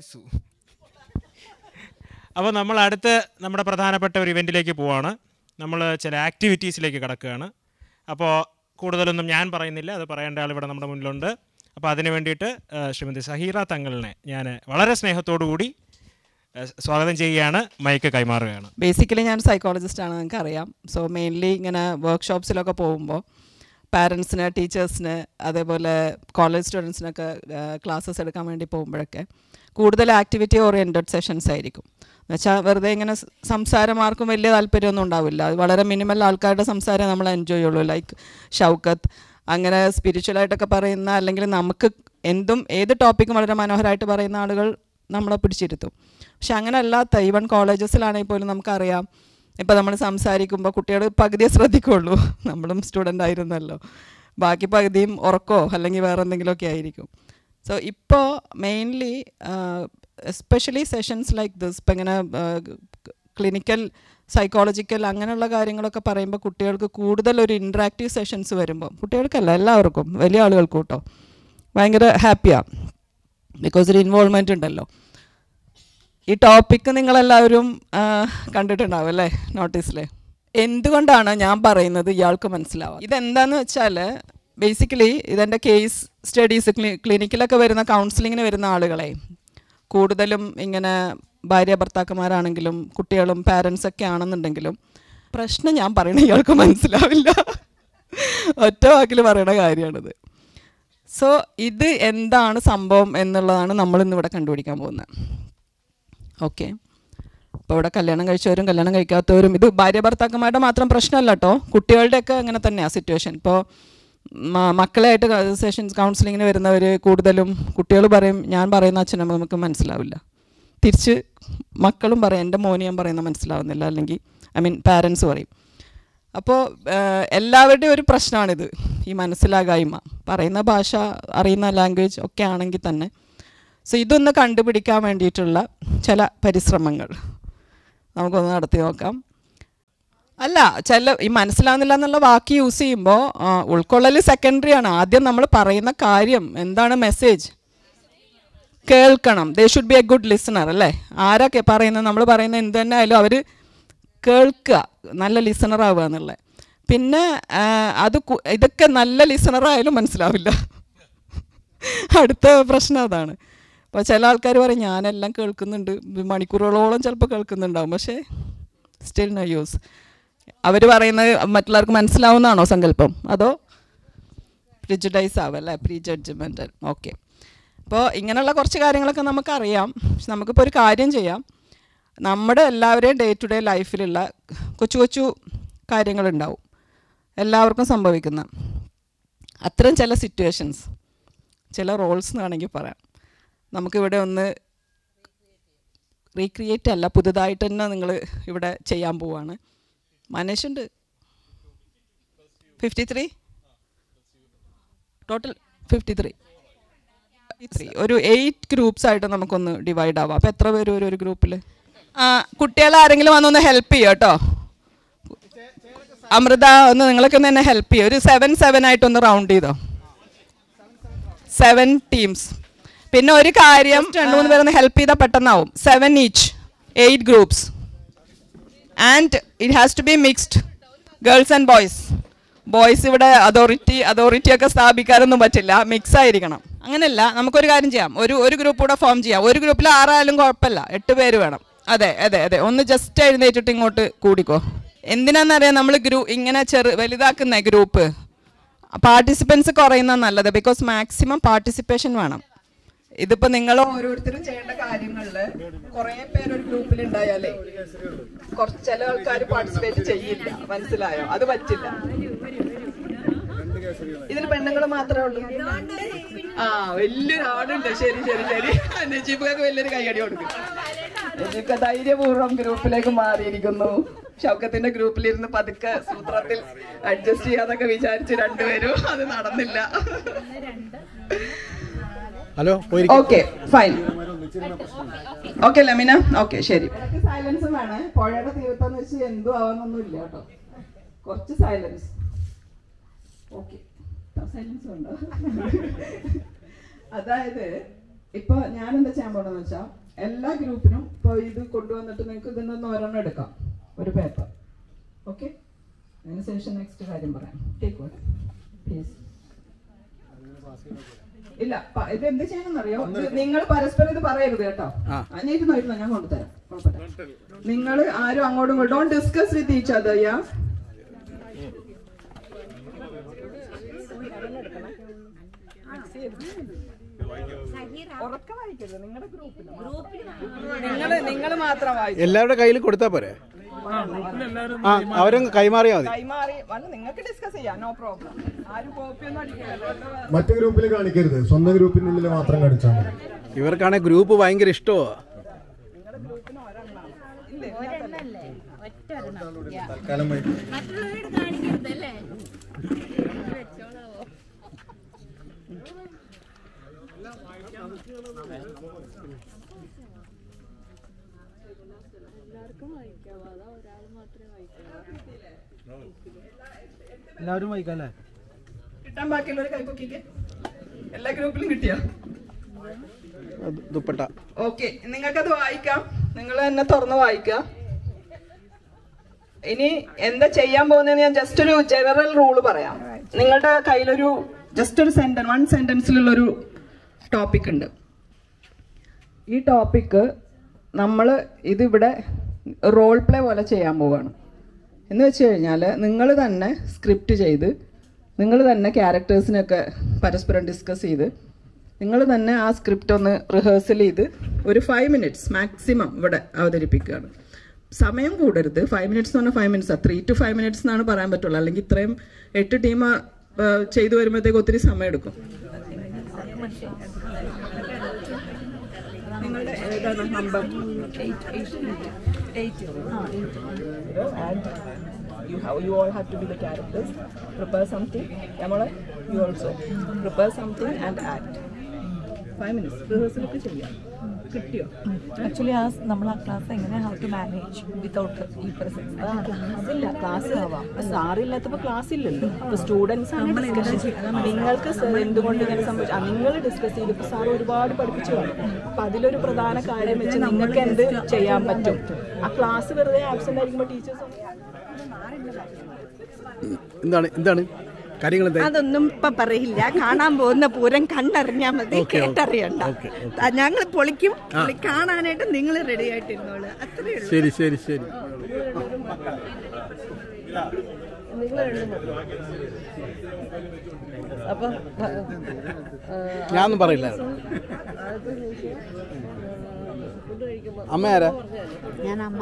സു അപ്പോൾ നമ്മൾ അടുത്ത് നമ്മുടെ പ്രധാനപ്പെട്ട ഒരു ഇവൻറ്റിലേക്ക് പോവാണ് നമ്മൾ ചില ആക്ടിവിറ്റീസിലേക്ക് കിടക്കുകയാണ് അപ്പോൾ കൂടുതലൊന്നും ഞാൻ പറയുന്നില്ല അത് പറയേണ്ട ആൾ ഇവിടെ നമ്മുടെ മുന്നിലുണ്ട് അപ്പോൾ അതിന് വേണ്ടിയിട്ട് ആ, ശ്രീമതി സഹീറ തങ്ങളിനെ ഞാൻ വളരെ സ്നേഹത്തോടു കൂടി ആ, സ്വാഗതം ചെയ്യുകയാണ് മൈക്ക് കൈമാറുകയാണ് ബേസിക്കലി ഞാൻ സൈക്കോളജിസ്റ്റ് ആണ് നിങ്ങൾക്ക് അറിയാം സോ മെയിൻലി ഇങ്ങനെ വർക്ക്ഷോപ്സിലൊക്കെ പോകുമ്പോൾ പാരൻസിന് ടീച്ചേഴ്സിന് അതേപോലെ കോളേജ് സ്റ്റുഡൻസിനൊക്കെ ക്ലാസ്സസ് എടുക്കാൻ വേണ്ടി പോകുമ്പോഴൊക്കെ കൂടുതൽ ആക്ടിവിറ്റി ഓറിയൻറ്റഡ് സെഷൻസ് ആയിരിക്കും എന്നുവെച്ചാൽ വെറുതെ ഇങ്ങനെ സ് സംസാരം ആർക്കും വലിയ താല്പര്യമൊന്നും ഉണ്ടാവില്ല അത് വളരെ മിനിമൽ ആൾക്കാരുടെ സംസാരം നമ്മൾ എൻജോയ് ചെയ്യുള്ളൂ ലൈക്ക് ഷൗക്കത്ത് അങ്ങനെ സ്പിരിച്വലായിട്ടൊക്കെ പറയുന്ന അല്ലെങ്കിൽ നമുക്ക് എന്തും ഏത് ടോപ്പിക്കും വളരെ മനോഹരമായിട്ട് പറയുന്ന ആളുകൾ നമ്മളെ പിടിച്ചിരുത്തും പക്ഷെ അങ്ങനെ അല്ലാത്ത ഈവൻ കോളേജസിലാണെങ്കിൽ പോലും നമുക്കറിയാം ഇപ്പോൾ നമ്മൾ സംസാരിക്കുമ്പോൾ കുട്ടികൾ പകുതിയെ ശ്രദ്ധിക്കുള്ളൂ നമ്മളും സ്റ്റുഡൻ്റ് ആയിരുന്നല്ലോ ബാക്കി പകുതിയും ഉറക്കോ അല്ലെങ്കിൽ വേറെ എന്തെങ്കിലുമൊക്കെ ആയിരിക്കും സോ ഇപ്പോൾ mainly especially sessions like this ഇപ്പം ഇങ്ങനെ ക്ലിനിക്കൽ സൈക്കോളജിക്കൽ അങ്ങനെയുള്ള കാര്യങ്ങളൊക്കെ പറയുമ്പോൾ കുട്ടികൾക്ക് കൂടുതൽ ഒരു ഇൻട്രാക്റ്റീവ് സെഷൻസ് വരുമ്പോൾ കുട്ടികൾക്കല്ല എല്ലാവർക്കും വലിയ ആളുകൾക്കും കേട്ടോ ഭയങ്കര ഹാപ്പിയാണ് ബിക്കോസ് ഒരു ഇൻവോൾവ്മെൻ്റ് ഉണ്ടല്ലോ ഈ ടോപ്പിക്ക് നിങ്ങളെല്ലാവരും ആ, കണ്ടിട്ടുണ്ടാവും അല്ലേ നോട്ടീസിൽ എന്തുകൊണ്ടാണ് ഞാൻ പറയുന്നത് ഇയാൾക്ക് മനസ്സിലാവുക ഇതെന്താന്ന് വെച്ചാൽ ബേസിക്കലി ഇതെൻ്റെ കേസ് സ്റ്റഡീസ് ക്ലി ക്ലിനിക്കിലൊക്കെ വരുന്ന കൗൺസിലിങ്ങിന് വരുന്ന ആളുകളെ കൂടുതലും ഇങ്ങനെ ഭാര്യ ഭർത്താക്കന്മാരാണെങ്കിലും കുട്ടികളും പാരൻസ് ഒക്കെ ആണെന്നുണ്ടെങ്കിലും പ്രശ്നം ഞാൻ പറയണ ഇയാൾക്ക് മനസ്സിലാവില്ല ഒറ്റ വാക്കിൽ പറയണ കാര്യമാണിത് സോ ഇത് എന്താണ് സംഭവം എന്നുള്ളതാണ് നമ്മളിന്ന് ഇവിടെ കണ്ടുപിടിക്കാൻ പോകുന്നത് ഓക്കെ അപ്പോൾ ഇവിടെ കല്യാണം കഴിച്ചവരും കല്യാണം കഴിക്കാത്തവരും ഇത് ഭാര്യ ഭർത്താക്കന്മാരുടെ മാത്രം പ്രശ്നമല്ല കേട്ടോ കുട്ടികളുടെയൊക്കെ അങ്ങനെ തന്നെയാണ് സിറ്റുവേഷൻ ഇപ്പോൾ മക്കളായിട്ട് സെഷൻസ് കൗൺസിലിങ്ങിന് വരുന്നവർ കൂടുതലും കുട്ടികൾ പറയും ഞാൻ പറയുന്ന അച്ഛനമ്മ നമുക്ക് മനസ്സിലാവില്ല തിരിച്ച് മക്കളും പറയും എൻ്റെ മോന് ഞാൻ പറയുന്ന മനസ്സിലാവുന്നില്ല അല്ലെങ്കിൽ ഐ മീൻ പാരൻസ് പറയും അപ്പോൾ എല്ലാവരുടെയും ഒരു പ്രശ്നമാണിത് ഈ മനസ്സിലാകായ്മ പറയുന്ന ഭാഷ അറിയുന്ന ലാംഗ്വേജ് ഒക്കെ ആണെങ്കിൽ തന്നെ സോ ഇതൊന്ന് കണ്ടുപിടിക്കാൻ വേണ്ടിയിട്ടുള്ള ചില പരിശ്രമങ്ങൾ നമുക്കൊന്ന് നടത്തി നോക്കാം അല്ല ചില ഈ മനസ്സിലാവുന്നില്ല എന്നുള്ള വാക്ക് യൂസ് ചെയ്യുമ്പോൾ ഉൾക്കൊള്ളൽ സെക്കൻഡറി ആണ് ആദ്യം നമ്മൾ പറയുന്ന കാര്യം എന്താണ് മെസ്സേജ് കേൾക്കണം they should be a good listener അല്ലേ ആരൊക്കെ പറയുന്നത് നമ്മൾ പറയുന്നത് എന്ത് തന്നെ ആയാലും അവർ കേൾക്കുക നല്ല ലിസണർ ആവുക എന്നുള്ളത് പിന്നെ ആ, അത് കു- ഇതൊക്കെ നല്ല ലിസണർ ആയാലും മനസ്സിലാവില്ല അടുത്ത പ്രശ്നം അതാണ് അപ്പോൾ ചില ആൾക്കാർ പറയും ഞാനെല്ലാം കേൾക്കുന്നുണ്ട് മണിക്കൂറുകളോളം ചിലപ്പോൾ കേൾക്കുന്നുണ്ടാവും പക്ഷേ സ്റ്റിൽ നോ യൂസ് അവർ പറയുന്നത് മറ്റുള്ളവർക്ക് മനസ്സിലാവുന്നതാണോ സങ്കല്പം അതോ പ്രിജുഡൈസ് ആവും അല്ലേ പ്രീ ജഡ്ജ്മെൻ്റ് ഓക്കെ അപ്പോൾ ഇങ്ങനെയുള്ള കുറച്ച് കാര്യങ്ങളൊക്കെ നമുക്കറിയാം പക്ഷെ നമുക്കിപ്പോൾ ഒരു കാര്യം ചെയ്യാം നമ്മുടെ എല്ലാവരുടെയും ഡേ ടു ഡേ ലൈഫിലുള്ള കൊച്ചു കൊച്ചു കാര്യങ്ങളുണ്ടാവും എല്ലാവർക്കും സംഭവിക്കുന്ന അത്തരം ചില സിറ്റുവേഷൻസ് ചില റോൾസ് എന്ന് വേണമെങ്കിൽ പറയാം നമുക്കിവിടെ ഒന്ന് റീക്രിയേറ്റ് അല്ല പുതുതായിട്ട് തന്നെ നിങ്ങൾ ഇവിടെ ചെയ്യാൻ പോവാണ് മനേഷുണ്ട് fifty three total fifty three ഒരു എയ്റ്റ് ഗ്രൂപ്പ്സ് ആയിട്ട് നമുക്കൊന്ന് ഡിവൈഡ് ആവാം അപ്പോൾ എത്ര പേര് വരും ഒരു ഗ്രൂപ്പിൽ കുട്ടികളെ ആരെങ്കിലും വന്നൊന്ന് ഹെൽപ്പ് ചെയ്യോ കേട്ടോ അമൃത ഒന്ന് നിങ്ങളൊക്കെ ഒന്ന് എന്നെ ഹെൽപ്പ് ചെയ്യോ ഒരു സെവൻ സെവൻ ആയിട്ടൊന്ന് റൗണ്ട് ചെയ്തോ സെവൻ ടീംസ് പിന്നെ ഒരു കാര്യം രണ്ട് മൂന്ന് പേരൊന്ന് ഹെൽപ്പ് ചെയ്താൽ പെട്ടെന്നാവും seven each eight groups and it has to be mixed girls and boys boys ഇവിടെ അതോറിറ്റി അതോറിറ്റി ഒക്കെ സ്ഥാപിക്കാനൊന്നും പറ്റില്ല മിക്സ് ആയിരിക്കണം അങ്ങനെയല്ല നമുക്കൊരു കാര്യം ചെയ്യാം ഒരു ഒരു ഗ്രൂപ്പ് കൂടെ ഫോം ചെയ്യാം ഒരു ഗ്രൂപ്പിൽ ആറായാലും കുഴപ്പമില്ല എട്ട് പേര് വേണം അതെ അതെ അതെ ഒന്ന് ജസ്റ്റ് എഴുന്നേറ്റിട്ട് ഇങ്ങോട്ട് കൂടിക്കോ എന്തിനാണെന്നറിയാം നമ്മൾ ഗ്രൂ ഇങ്ങനെ ചെറു വലുതാക്കുന്ന ഗ്രൂപ്പ് പാർട്ടിസിപ്പൻസ് കുറയുന്ന നല്ലത് ബിക്കോസ് മാക്സിമം പാർട്ടിസിപ്പേഷൻ വേണം ഇതിപ്പോ നിങ്ങൾ ഓരോരുത്തരും ചെയ്യേണ്ട കാര്യങ്ങളില് കുറെ പേര് ഒരു ഗ്രൂപ്പിൽ ഉണ്ടായാലേ കുറച്ച് ചില ആൾക്കാർ പാർട്ടിസിപ്പേറ്റ് ചെയ്യില്ല മനസ്സിലായോ അത് പറ്റില്ല ഇതിൽ പെണ്ണുങ്ങൾ മാത്രമേ ഉള്ളൂ ആ വലിയൊരു ആളുണ്ട് ശരി ശരി ശരി നജീബൊക്കെ വലിയൊരു കൈയടി കൊടുക്കും നജീബ് ധൈര്യപൂർവ്വം ഗ്രൂപ്പിലേക്ക് മാറിയിരിക്കുന്നു ഷൗക്കത്തിന്റെ ഗ്രൂപ്പിലിരുന്ന് പതുക്കെ സൂത്രത്തിൽ അഡ്ജസ്റ്റ് ചെയ്യാന്നൊക്കെ വിചാരിച്ച് രണ്ടുപേരും അത് നടന്നില്ല hello okay fine okay Lamina okay ശരി സൈലൻസ് വേണേ പുഴയുടെ തീർത്ഥം വെച്ച് എന്തും ആവാന്നൊന്നും ഇല്ല കേട്ടോ കുറച്ച് സൈലൻസ് ഓക്കെ സൈലൻസ് ഉണ്ടോ അതായത് ഇപ്പൊ ഞാൻ എന്താ ചെയ്യാൻ പോണെന്ന് വെച്ചാൽ എല്ലാ ഗ്രൂപ്പിനും ഇപ്പൊ ഇത് കൊണ്ടുവന്നിട്ട് നിങ്ങൾക്ക് ഇതിൽ നിന്ന് ഒരെണ്ണം എടുക്കാം ഒരു പേപ്പർ ഓക്കെ അതിനുശേഷം നെക്സ്റ്റ് കാര്യം പറയാം ടേക്ക് വൺ പ്ലീസ് ഇല്ല പ- ഇത് എന്ത് ചെയ്യണമെന്നറിയോ നിങ്ങൾ പരസ്പരം ഇത് പറയരുത് കേട്ടോ അനിയറ്റ് നോയിരുന്നോ ഞാൻ കൊണ്ടുതരാം കുഴപ്പമില്ല നിങ്ങൾ ആരും അങ്ങോട്ടും ഇങ്ങോട്ടും don't discuss with each other yeah നിങ്ങൾ നിങ്ങൾ മാത്രം വായിച്ചു എല്ലാവരുടെ കയ്യിൽ കൊടുത്താൽ പോരെ ആ അവരും കൈമാറിയാൽ മതി കൈമാറി വന്ന് നിങ്ങൾക്ക് ഡിസ്കസ് ചെയ്യാം നോ പ്രോബ്ലം ആരും കോപ്പി ഒന്നും അടിക്കില്ലല്ലോ മറ്റു ഗ്രൂപ്പിൽ കാണിക്കരുത് സ്വന്തം ഗ്രൂപ്പിനുള്ളിൽ മാത്രം കാണിച്ചാൽ മതി ഇവർക്കാണെങ്കിൽ ഗ്രൂപ്പ് ഭയങ്കര ഇഷ്ടമാണ് തൽക്കാലം വൈകി. മറ്റുള്ളവരോട് കാണിക്കരുതല്ലേ വെച്ചോളാവോ എല്ലാവരും വായിക്കാല്ലേ കിട്ടാൻ ബാക്കിയുള്ളവർ കൈപ്പൊക്കിക്ക് എല്ലാ ഗ്രൂപ്പിലും കിട്ടിയോ ദുപ്പട്ട ഓക്കെ നിങ്ങൾക്കത് വായിക്കാം നിങ്ങൾ തന്നെ തുറന്ന് വായിക്കാം ഇനി എന്താ ചെയ്യാൻ പോകുന്നതെന്ന് ഞാൻ ജസ്റ്റ് ഒരു ജനറൽ റൂള് പറയാം നിങ്ങളുടെ കയ്യിലൊരു ജസ്റ്റ് ഒരു സെന്റൻസ് വൺ സെന്റൻസിലുള്ള ഒരു ടോപ്പിക് ഉണ്ട് ഈ ടോപ്പിക്ക് നമ്മൾ ഇതിവിടെ റോൾ പ്ലേ പോലെ ചെയ്യാൻ പോവുകയാണ് എന്ന് വെച്ച് കഴിഞ്ഞാൽ നിങ്ങൾ തന്നെ സ്ക്രിപ്റ്റ് ചെയ്ത് നിങ്ങൾ തന്നെ ക്യാരക്ടേഴ്സിനൊക്കെ പരസ്പരം ഡിസ്കസ് ചെയ്ത് നിങ്ങൾ തന്നെ ആ സ്ക്രിപ്റ്റ് ഒന്ന് റിഹേഴ്സൽ ചെയ്ത് ഒരു ഫൈവ് മിനിറ്റ്സ് മാക്സിമം ഇവിടെ അവതരിപ്പിക്കുകയാണ് സമയം കൂടരുത് ഫൈവ് മിനിറ്റ്സ് എന്ന് പറഞ്ഞാൽ five minutes three two five minutes എന്നാണ് പറയാൻ പറ്റുള്ളൂ അല്ലെങ്കിൽ ഇത്രയും എട്ട് ടീം ചെയ്തു വരുമ്പോഴത്തേക്ക് ഒത്തിരി സമയം എടുക്കും നിങ്ങളുടെ ഏതാണ് number you have you all have to be the characters prepare something നമ്മളെ you also prepare something and act five minutes rehearsal ഒക്കെ ചെയ്യാം കിട്ടിയോ ആക്ച്വലി ആ നമ്മൾ ആ ക്ലാസ് എങ്ങനെ ഹൗ ടു മാനേജ് വിതൗട്ട് ഈ പ്രസൻസ് ക്ലാസ് ഇല്ല ക്ലാസ് സാറില്ലാത്തപ്പോൾ ക്ലാസ് ഇല്ലല്ലോ അപ്പൊ സ്റ്റുഡൻസ് ആണ് ഡിസ്കഷൻ നിങ്ങൾക്ക് സ- എന്തുകൊണ്ട് ഇങ്ങനെ സംഭവിച്ചു ആ, നിങ്ങൾ ഡിസ്കസ് ചെയ്തപ്പോൾ സാർ ഒരുപാട് പഠിപ്പിച്ചു കാണും അപ്പൊ അതിലൊരു പ്രധാന കാര്യം വെച്ച് നിങ്ങൾക്ക് എന്ത് ചെയ്യാൻ പറ്റും ആ ക്ലാസ് വെറുതെ ആബ്സെന്റ് ആയിരിക്കുമ്പോൾ ടീച്ചേഴ്സ് എന്താണ് എന്താണ് കാര്യങ്ങൾ എന്താ അതൊന്നും ഇപ്പൊ പറയില്ല കാണാൻ പോകുന്ന പൂരം കണ്ടറിഞ്ഞാ മതി കേട്ടറിയണ്ട ഞങ്ങൾ പൊളിക്കും പൊളി കാണാനായിട്ട് നിങ്ങൾ റെഡി ആയിട്ടിരുന്നോളൂ അത്രേ ഉള്ളൂ ശരി ശരി ശരി അപ്പൊ ഞാനൊന്നും പറയില്ല അമ്മ ആരാ ഞാൻ അമ്മ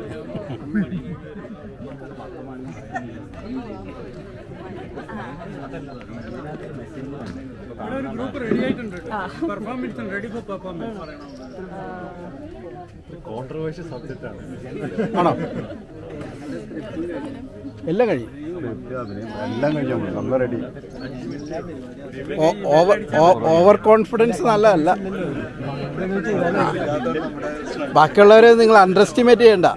ആണോ എല്ലാം കഴിയും എല്ലാം കഴിഞ്ഞാൽ മതി നല്ല റെഡി ഓ- ഓവർ ഓ- ഓവർ കോൺഫിഡൻസ് നല്ലതല്ല ബാക്കിയുള്ളവരെ നിങ്ങൾ അണ്ടർ എസ്റ്റിമേറ്റ് ചെയ്യണ്ട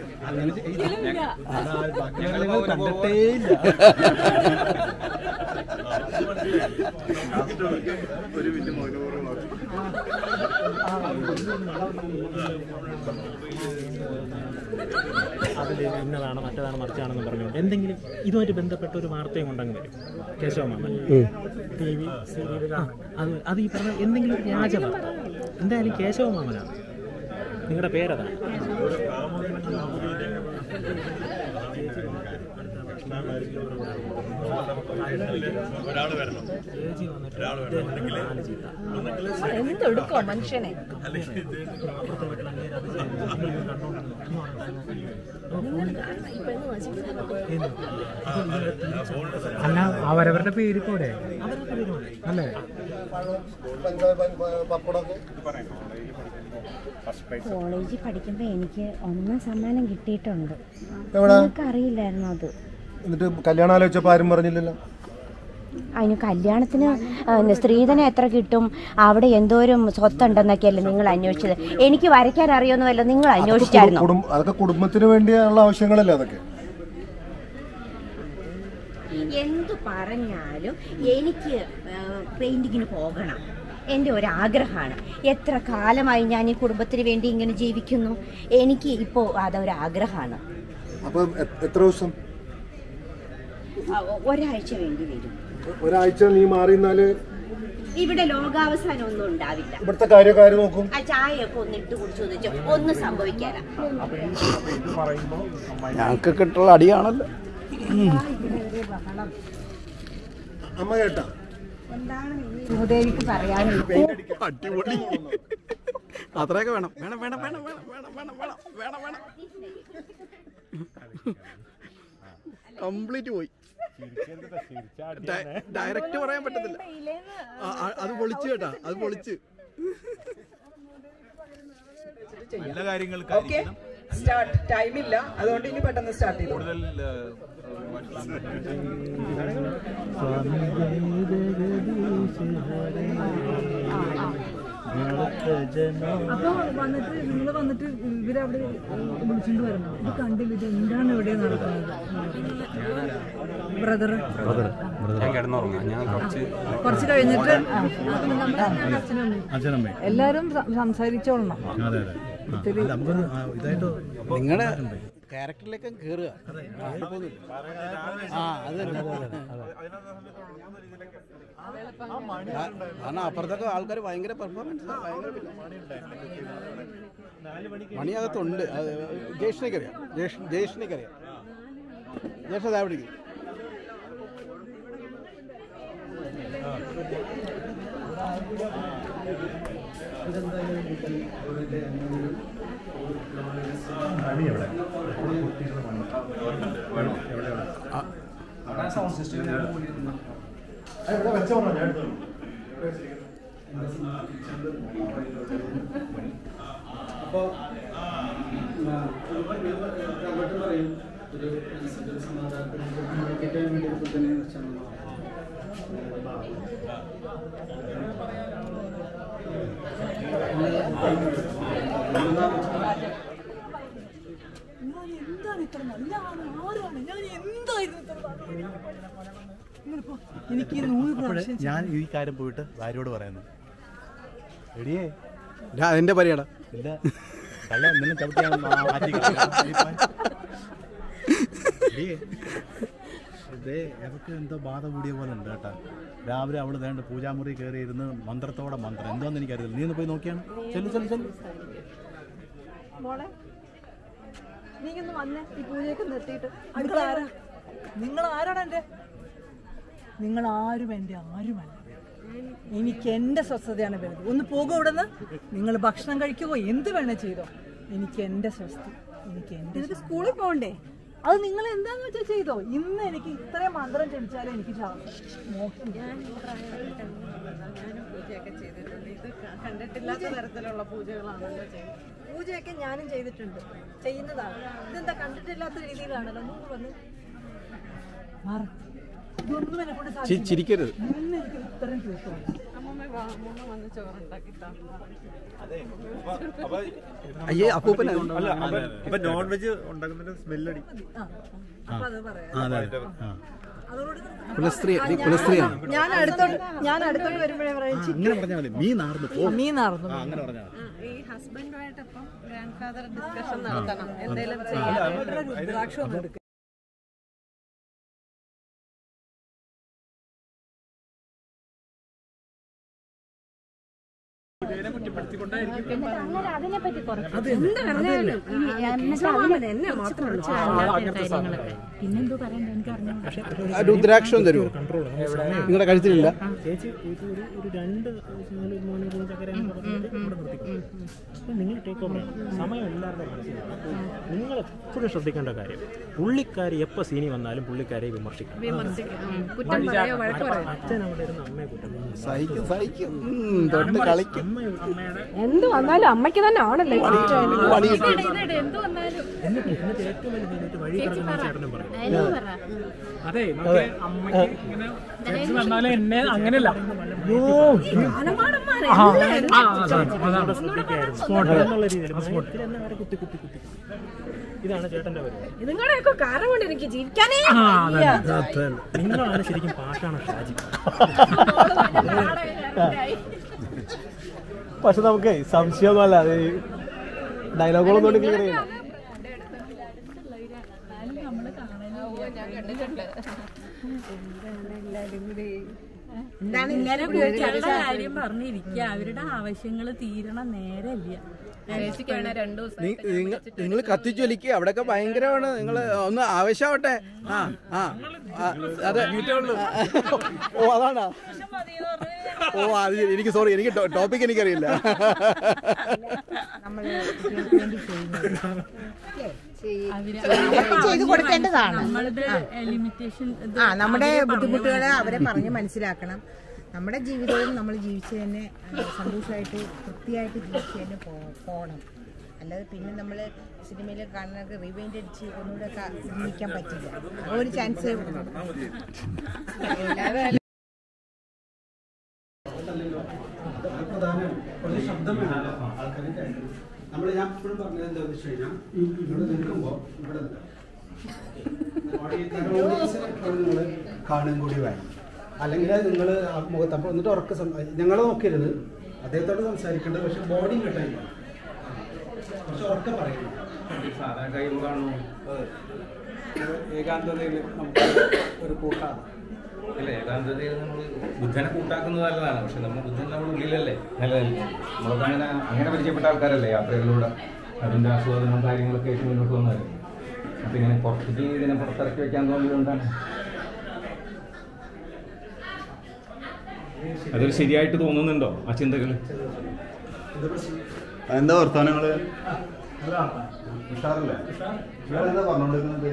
അതിൽ ഇന്നതാണ് മറ്റതാണ് മറിച്ചാണെന്ന് പറഞ്ഞുകൊണ്ട് എന്തെങ്കിലും ഇതുമായിട്ട് ബന്ധപ്പെട്ട ഒരു വാർത്തയും കൊണ്ടങ്ങ് വരും കേശവമാമൻ ടി വി സീരിയൽ അത് അത് ഈ പറഞ്ഞ എന്തെങ്കിലും ഒരു വ്യാജ വാർത്ത എന്തായാലും കേശവമാമനാണ് നിങ്ങളുടെ പേരതാണ് എന്തെടുക്കോ മനുഷ്യനെ അല്ല അവരവരുടെ പേര് പോരെ അല്ലേ കോളേജിൽ പഠിക്കുമ്പോൾ എനിക്ക് ഒന്നാം സമ്മാനം കിട്ടിയിട്ടുണ്ട് എവിടാ നിങ്ങൾക്ക് അറിയില്ലായിരുന്നു അത് എന്നിട്ട് കല്യാണം ആലോചിച്ചപ്പോൾ ആരും പറഞ്ഞില്ലല്ലോ അതിന് കല്യാണത്തിന് ആ, സ്ത്രീധനം എത്ര കിട്ടും അവിടെ എന്തോരം സ്വത്തുണ്ടെന്നൊക്കെയല്ലേ നിങ്ങൾ അന്വേഷിച്ചത് എനിക്ക് വരയ്ക്കാൻ അറിയുമെന്നല്ലോ നിങ്ങൾ അന്വേഷിച്ചായിരുന്നു കുടുംബ അതൊക്കെ കുടുംബത്തിന് വേണ്ടിയുള്ള ആവശ്യങ്ങളല്ലേ അതൊക്കെ എന്തു പറഞ്ഞാലും എനിക്ക് പെയിന്റിങ്ങിന് പോകണം എൻ്റെ ഒരു ആഗ്രഹമാണ് എത്ര കാലമായി ഞാൻ ഈ കുടുംബത്തിന് വേണ്ടി ഇങ്ങനെ ജീവിക്കുന്നു എനിക്ക് ഇപ്പോൾ അതൊരു ആഗ്രഹമാണ് അപ്പൊ എ- എത്ര ദിവസം ആ, ഒ- ഒരാഴ്ച വേണ്ടി വരും ഒരാഴ്ച നീ മാറിന്നാല് ഇവിടെ ലോകാവസാനം ഒന്നും ഉണ്ടാവില്ല ഇവിടുത്തെ കാര്യമൊക്കെ ആര് നോക്കും ആ ചായയൊക്കെ ഒന്ന് ഇട്ട് കുടിച്ചു വെച്ചോ ഒന്നും സംഭവിക്കാനാ ഞങ്ങൾക്കൊക്കെ ഇട്ടുള്ള അടിയാണല്ലോ അമ്മ കേട്ടാ ഭൂദേവിക്ക് പറയാനുള്ളത് അടിപൊളി അത്രയൊക്കെ വേണം വേണം വേണം വേണം വേണം വേണം വേണം വേണം വേണം വേണം കംപ്ലീറ്റ് പോയി ഡയറക്റ്റ് പറയാൻ പറ്റത്തില്ല ആ, ആ, അത് പൊളിച്ച് കേട്ടാ അത് പൊളിച്ച് നല്ല കാര്യങ്ങൾ ഓക്കെ സ്റ്റാർട്ട് ടൈമില്ല അതുകൊണ്ട് ഇനി പെട്ടെന്ന് സ്റ്റാർട്ട് ചെയ്തു കൂടുതൽ അപ്പൊ വന്നിട്ട് നിങ്ങൾ വന്നിട്ട് ഇവരവിടെ വിളിച്ചിട്ട് വരണം ഇത് കണ്ടില്ല ഇത് എന്താണ് ഇവിടെ നടക്കുന്നത് ബ്രദർ ഞാൻ കിടന്നുറങ്ങാം ഞാൻ കുറച്ച് കുറച്ച് കഴിഞ്ഞിട്ട് നമ്മുടെ അച്ഛനും അച്ഛനമ്മേ എല്ലാരും സം- സംസാരിച്ചോളണം അതെ അതെ ആ, അല്ല, നമുക്കൊന്ന് ആ, ഇതായിട്ട് നിങ്ങളുടെ ക്യാരക്ടറിലേക്ക് കയറുക ആ അത് തന്നെ കാരണം അപ്പുറത്തൊക്കെ ആൾക്കാർ ഭയങ്കര പെർഫോമൻസ് മണിയകത്തുണ്ട് അത് ജേഷിനേക്ക് അറിയാം ജേഷ് ജേഷിനേക്ക് അറിയാം ജേഷ് അതാ അവിടെ ഇരിക്കുന്നു. എന്താണ് ഇത്ര നല്ല ആരാണ് ഞാൻ എന്തായിരുന്നു ഇത്ര നിങ്ങളിപ്പോ എനിക്ക് ഈ നൂറ് പ്രാവശ്യം ഞാൻ ഈ കാര്യം പോയിട്ട് ഭാര്യയോട് പറയുന്നു എടിയേ ഡാ, അതെന്റെ പരിയാടാ ഇല്ല കള്ള എന്തെങ്കിലും ചവിട്ടിയാണ് മാറ്റി എടിയേ, ഇതേ അവർക്ക് എന്തോ ബാധ കൂടിയ പോലെ ഉണ്ട് കേട്ടാ രാവിലെ അവള് വേണ്ട പൂജാമുറി കയറി ഇരുന്ന് മന്ത്രത്തോടെ മന്ത്രം എന്തോന്ന് എനിക്കറിയില്ല നീ ഒന്ന് പോയി നോക്കിയാണ് ചെല്ലു ചെല്ലു ചെല്ലു മോളെ നീ ഒന്ന് വന്നേ ഈ പൂജയൊക്കെ നിർത്തിയിട്ട് അടുക്കള ആരാ നിങ്ങൾ ആരാണ് എൻ്റെ നിങ്ങൾ ആരും എൻ്റെ ആരുമല്ല എനിക്ക് എൻ്റെ സ്വസ്ഥതയാണ് വലുത് ഒന്ന് പോകുക ഇവിടെ നിന്ന് നിങ്ങൾ ഭക്ഷണം കഴിക്കുകയോ എന്ത് വേണേ ചെയ്തോ എനിക്ക് എൻ്റെ സ്വസ്ഥ എനിക്ക് എൻ്റെ സ്കൂളിൽ പോകണ്ടേ അത് നിങ്ങൾ എന്താന്ന് വെച്ചാൽ ചെയ്തോ ഇന്ന് എനിക്ക് ഇത്രയും മന്ത്രം ജപിച്ചാലേ എനിക്ക് ചാവും മോശം കണ്ടിട്ടില്ലാത്ത തരത്തിലുള്ള പൂജകളാണല്ലോ ചെയ്യുന്നത് പൂജയൊക്കെ ഞാനും ചെയ്തിട്ടുണ്ട് ചെയ്യുന്നതാണ് ഇതെന്താ കണ്ടിട്ടില്ലാത്ത രീതിയിലാണല്ലോ മൂന്ന് വന്ന് മാറ്. ഇതൊന്നും എന്നെ കൊണ്ട് ചി- സാധിക്കില്ല. ചിരിക്കരുത് ഇന്ന് എനിക്ക് ഇത്രയും തീർത്തോളൂ അമ്മമ്മ വാ, അമ്മമ്മ വന്ന് ചോറുണ്ടാക്കി താ. അയ്യേ അപ്പൂപ്പന അപ്പൊ നോൺ വെജ് ഉണ്ടാക്കുന്നതിന്റെ സ്മെല്ലടി ആ, അപ്പൊ അത് പറയാം ആ അതെ അതെ ആ അതോട് കുലസ്ത്രീ നീ കുലസ്ത്രീയാണ് ഞാൻ അടുത്തോട്ട് ഞാൻ അടുത്തോട്ട് വരുമ്പോഴേ പറയാം അങ്ങനെ പറഞ്ഞാൽ മതി മീൻ നാർന്ന് പോ മീൻ നടന്നു ആ അങ്ങനെ പറഞ്ഞാൽ മതി ആ, ഈ ഹസ്ബൻഡുമായിട്ട് ഇപ്പം ഗ്രാൻഡ് ഫാദർ ഡിസ്കഷൻ നടത്തണം എന്തെങ്കിലും ചെയ്യാൻ രുദ്രാക്ഷം ഒന്ന് എടുക്കുക അതിനെപ്പറ്റി കുറച്ച് പിന്നെന്തോ പറയണ്ട എനിക്ക് അറിഞ്ഞു ആ രുദ്രാക്ഷം തരുമോ നിങ്ങളുടെ കഴുത്തിലില്ല ചേച്ചി ചേച്ചി ഒരു ഒരു രണ്ട് നാല് മൂന്ന് ചക്കര ഇവിടെ നിർത്തിക്കും അപ്പം നിങ്ങൾ ടേക്ക് ഓവർ സമയം എല്ലാവരുടെ മനസ്സിലാണ് നിങ്ങൾ എപ്പോഴും ശ്രദ്ധിക്കേണ്ട കാര്യം പുള്ളിക്കാരി എപ്പോൾ സീനി വന്നാലും പുള്ളിക്കാരെ വിമർശിക്കണം കുറ്റം പറയോ വഴക്ക് പറയോ അച്ഛൻ അവിടെ ഇരുന്ന് അമ്മയെ കുറ്റം പറയും. സഹിക്കും സഹിക്കും ഉം, തൊട്ട് കളിക്കും അമ്മ അമ്മയുടെ എന്ത് വന്നാലും അമ്മയ്ക്ക് തന്നെ ആണല്ലോ പണി കിട്ടും എന്നിട്ട് എന്നിട്ട് ഏറ്റവും വലിയ കഴിഞ്ഞിട്ട് വഴി കിടക്കുന്ന ചേട്ടനും പറയും അതെ നമുക്ക് അമ്മയ്ക്ക് ഇങ്ങനെ ചേച്ചി വന്നാലും എന്നെ അങ്ങനെയല്ല സ്പോട്ട് എന്നുള്ള രീതിയിൽ ഭയങ്കര എന്നെ ആരെ കുത്തി കുത്തി കുത്തി ഇതാണ് ചേട്ടന്റെ പരിപാടി നിങ്ങളുടെയൊക്കെ കാരണം കൊണ്ട് എനിക്ക് ജീവിക്കാനേ നിങ്ങളാണ് ശരിക്കും പാട്ടാണ് ഷാജി പക്ഷെ നമുക്ക് സംശയമൊന്നുമല്ല അത് ഡയലോഗുകളൊന്നും ക്ലിയർ ചെയ്യില്ല എന്താണ് ഇങ്ങനെ കുട്ടികളുടെ കാര്യം പറഞ്ഞിരിക്കുക അവരുടെ ആവശ്യങ്ങൾ തീരണം നേരല്ല നിങ്ങൾ കത്തിച്ചൊലിക്കുക അവിടെയൊക്കെ ഭയങ്കരമാണ് നിങ്ങൾ ഒന്ന് ആവശ്യമാവട്ടെ ആ ആ ആ, അതെ ഓ അതാണോ ഓ അത് ശരി. എനിക്ക് സോറി എനിക്ക് ടോപ്പിക് എനിക്കറിയില്ല ചെയ്തു കൊടുക്കേണ്ടതാണ് നമ്മളുടെ ലിമിറ്റേഷൻ ആ നമ്മുടെ ബുദ്ധിമുട്ടുകളെ അവരെ പറഞ്ഞ് മനസ്സിലാക്കണം നമ്മുടെ ജീവിതവും നമ്മൾ ജീവിച്ച് തന്നെ ആ, സന്തോഷമായിട്ട് വൃത്തിയായിട്ട് ജീവിച്ച് തന്നെ പോ- പോകണം അല്ലാതെ പിന്നെ നമ്മൾ സിനിമയിൽ കാണുന്നത് റിവൈൻഡ് അടിച്ച് ഒന്നുകൂടെ ഒക്കെ നിൽക്കാൻ പറ്റില്ല ആ ഒരു ചാൻസ് നമ്മൾ ഞാൻ എപ്പോഴും പറഞ്ഞത് എന്താണെന്ന് വെച്ച് കഴിഞ്ഞാൽ ഇവിടെ നിൽക്കുമ്പോൾ ഇവിടെ നിങ്ങൾ കാണും കൂടി വേണം അല്ലെങ്കിൽ നിങ്ങൾ മുഖത്ത് അപ്പോൾ എന്നിട്ട് ഉറക്ക ഞങ്ങളെ നോക്കരുത് അദ്ദേഹത്തോട് സംസാരിക്കേണ്ടത് പക്ഷെ ബോഡി കിട്ടാനില്ല കുറച്ച് ഉറക്കം പറയുന്നു സാധാരണ കൈ കാണുന്നു ഏകാന്തതയിൽ നമുക്ക് ഒരു കൂട്ടാണ് ഇല്ല ഏകാന്തതയിൽ നമ്മൾ ബുദ്ധനെ കൂട്ടാക്കുന്നത് നല്ലതാണ് പക്ഷെ നമ്മൾ ബുദ്ധൻ നമ്മുടെ ഉള്ളിലല്ലേ നിലനിൽക്കും നമ്മളൊക്കെ അങ്ങനെ അങ്ങനെ പരിചയപ്പെട്ട ആൾക്കാരല്ലേ യാത്രകളിലൂടെ അതിൻ്റെ ആസ്വാദനവും കാര്യങ്ങളൊക്കെ ആയിട്ട് മുന്നോട്ട് വന്നത് അപ്പം ഇങ്ങനെ പുറത്തേക്ക് ഇതിനെ പുറത്തിറക്കി വെക്കാൻ തോന്നിയതുകൊണ്ടാണ് അതൊരു ശരിയായിട്ട് തോന്നുന്നുണ്ടോ ആ ചിന്തകൾ എന്താ വർത്തമാനങ്ങള് ഉഷാറല്ലേ എന്താ പറഞ്ഞോണ്ടിരിക്കുന്നത്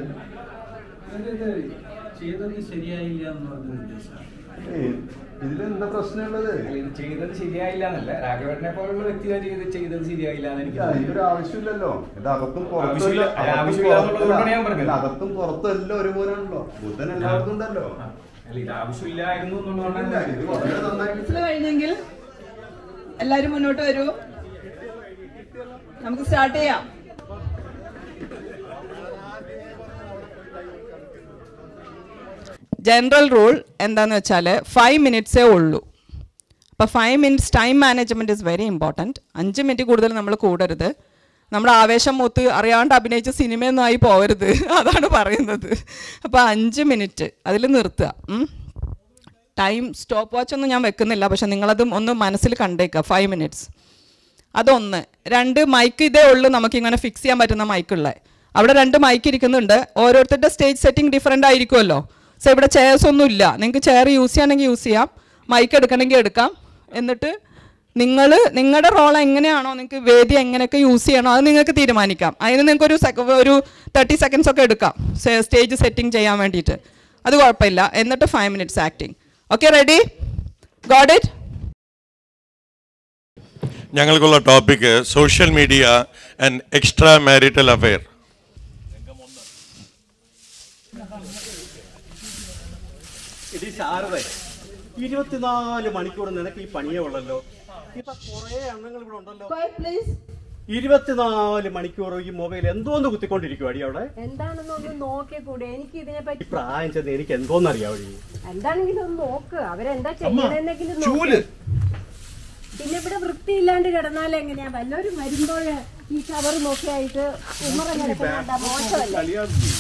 ചെയ്തത് ശരിയായില്ല എന്ന് പറഞ്ഞ ഉദ്ദേശം ഇതിലെന്താ പ്രശ്നമുള്ളത് ഇത് ചെയ്തത് ശരിയായില്ല എന്നല്ല രാഘവേട്ടനെ പോലുള്ള വ്യക്തികൾ ചെയ്ത് ചെയ്തത് ശരിയായില്ല എന്ന് എനിക്ക് അതിന്റെ ആവശ്യമില്ലല്ലോ ഇത് അകത്തും പുറത്തും ആവശ്യമില്ല. എല്ലാം- അകത്തും ആവശ്യമില്ല പുറത്തും എന്നുള്ളതുകൊണ്ടാണ് ഞാൻ പറഞ്ഞത്. അല്ല, അകത്തും പുറത്തും എല്ലാം ഒരുപോലെയാണല്ലോ ബുദ്ധൻ എല്ലാവർക്കും ഉണ്ടല്ലോ അല്ല ഇത് ആവശ്യമില്ലായിരുന്നു എന്നുള്ളതുകൊണ്ടാണ് ഇല്ല, ഇത് വളരെ നന്നായിട്ട് മനസ്സിൽ കഴിഞ്ഞെങ്കിൽ എല്ലാരും മുന്നോട്ട് വരൂ നമുക്ക് സ്റ്റാർട്ട് ചെയ്യാം ജനറൽ റൂൾ എന്താന്ന് വെച്ചാൽ ഫൈവ് മിനിറ്റ്സേ ഉള്ളൂ അപ്പോൾ five minutes time management is very important അഞ്ച് മിനിറ്റ് കൂടുതൽ നമ്മൾ കൂടരുത് നമ്മുടെ ആവേശം മൂത്ത് അറിയാണ്ട് അഭിനയിച്ച സിനിമയൊന്നും ആയി പോകരുത് അതാണ് പറയുന്നത് അപ്പോൾ അഞ്ച് മിനിറ്റ് അതിൽ നിർത്തുക ഉം. ടൈം സ്റ്റോപ്പ് വാച്ച് ഒന്നും ഞാൻ വെക്കുന്നില്ല പക്ഷെ നിങ്ങളതും ഒന്ന് മനസ്സിൽ കണ്ടേക്കുക ഫൈവ് മിനിറ്റ്സ് അതൊന്ന് രണ്ട് മൈക്ക് ഇതേ ഉള്ളൂ നമുക്കിങ്ങനെ ഫിക്സ് ചെയ്യാൻ പറ്റുന്ന മൈക്കുള്ള അവിടെ രണ്ട് മൈക്ക് ഇരിക്കുന്നുണ്ട് ഓരോരുത്തരുടെ സ്റ്റേജ് സെറ്റിംഗ് ഡിഫറെൻ്റ് ആയിരിക്കുമല്ലോ സോ ഇവിടെ ചെയർസ് ഒന്നും ഇല്ല നിങ്ങൾക്ക് ചെയർ യൂസ് ചെയ്യണമെങ്കിൽ യൂസ് ചെയ്യാം മൈക്ക് എടുക്കണമെങ്കിൽ എടുക്കാം എന്നിട്ട് നിങ്ങൾ നിങ്ങളുടെ റോൾ എങ്ങനെയാണോ നിങ്ങൾക്ക് വേദി എങ്ങനെയൊക്കെ യൂസ് ചെയ്യണോ അത് നിങ്ങൾക്ക് തീരുമാനിക്കാം അതിന് നിങ്ങൾക്ക് ഒരു സെക്ക ഒരു തേർട്ടി സെക്കൻഡ്സ് ഒക്കെ എടുക്കാം സ്റ്റേജ് സെറ്റിംഗ് ചെയ്യാൻ വേണ്ടിയിട്ട് അത് കുഴപ്പമില്ല എന്നിട്ട് five minutes acting okay ready got it ഞങ്ങൾക്കുള്ള topic social media and extra marital affair ഇത് ശാരദ ഇരുപത്തിനാല് മണിക്കൂർ നിനക്ക് ഈ പണിയേ ഉള്ളല്ലോ ഇപ്പൊ കുറേ എണ്ണങ്ങൾ ഇവിടെ ഉണ്ടല്ലോ ഇരുപത്തിനാല് മണിക്കൂർ ഈ മൊബൈൽ എന്തോന്ന് കുത്തിക്കൊണ്ടിരിക്കും അടി അവിടെ എന്താണെന്നൊന്ന് നോക്കി കൂടെ എനിക്ക് ഇതിനെ ഈ പറ്റി പ്രായം ചെന്ന് എനിക്ക് എന്തോന്നറിയാം വഴി എന്താണെങ്കിലും ഒന്ന് നോക്ക് അവരെന്താ അമ്മ, ചെയ്യണെന്നെങ്കിലും ചൂല്. പിന്നെ ഇവിടെ വൃത്തിയില്ലാണ്ട് കിടന്നാൽ എങ്ങനെയാ വല്ലവരും വരുമ്പോൾ ഈ ഷവർ നോക്കിയായിട്ട് ഉമ്മറ കിടക്കുന്നുണ്ടാ മോശമല്ലേ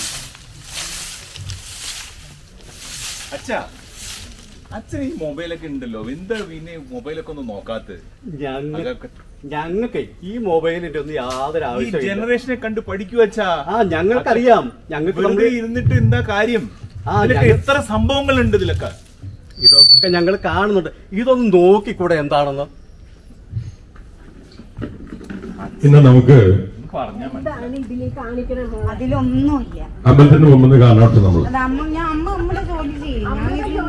അച്ഛാ അച്ഛൻ ഈ മൊബൈലൊക്കെ ഉണ്ടല്ലോ എന്താ പിന്നെ മൊബൈലൊക്കെ ഒന്ന് നോക്കാത്തത് ഞങ്ങൾക്ക് ഞങ്ങൾക്ക് ഈ മൊബൈലിന്റെ ഒന്നും യാതൊരു ഈ ആവശ്യമില്ല ജനറേഷനെ കണ്ട് പഠിക്കൂ അച്ഛാ ആ ഞങ്ങൾക്കറിയാം ഞങ്ങൾക്ക് വെറുതെ നമ്മള് ഇരുന്നിട്ട് എന്താ കാര്യം ആ, ഇതിലൊക്കെ ഞങ്ങൾ- എത്ര സംഭവങ്ങളുണ്ട് ഇതിലൊക്കെ ഇതൊക്കെ ഞങ്ങൾ കാണുന്നുണ്ട് ഇതൊന്ന് നോക്കിക്കൂടെ എന്താണെന്ന് ഇന്ന് നമുക്ക് പറഞ്ഞാ എന്താണ് ഇതിൽ കാണിക്കണ അതിലൊന്നുമില്ല അമ്പലത്തിന് മുമ്പ് കാണാട്ടെ നമ്മൾ അത് അമ്മ ഞാൻ അമ്മ നമ്മുടെ ജോലി ചെയ്യും ഞാൻ ഇതിൽ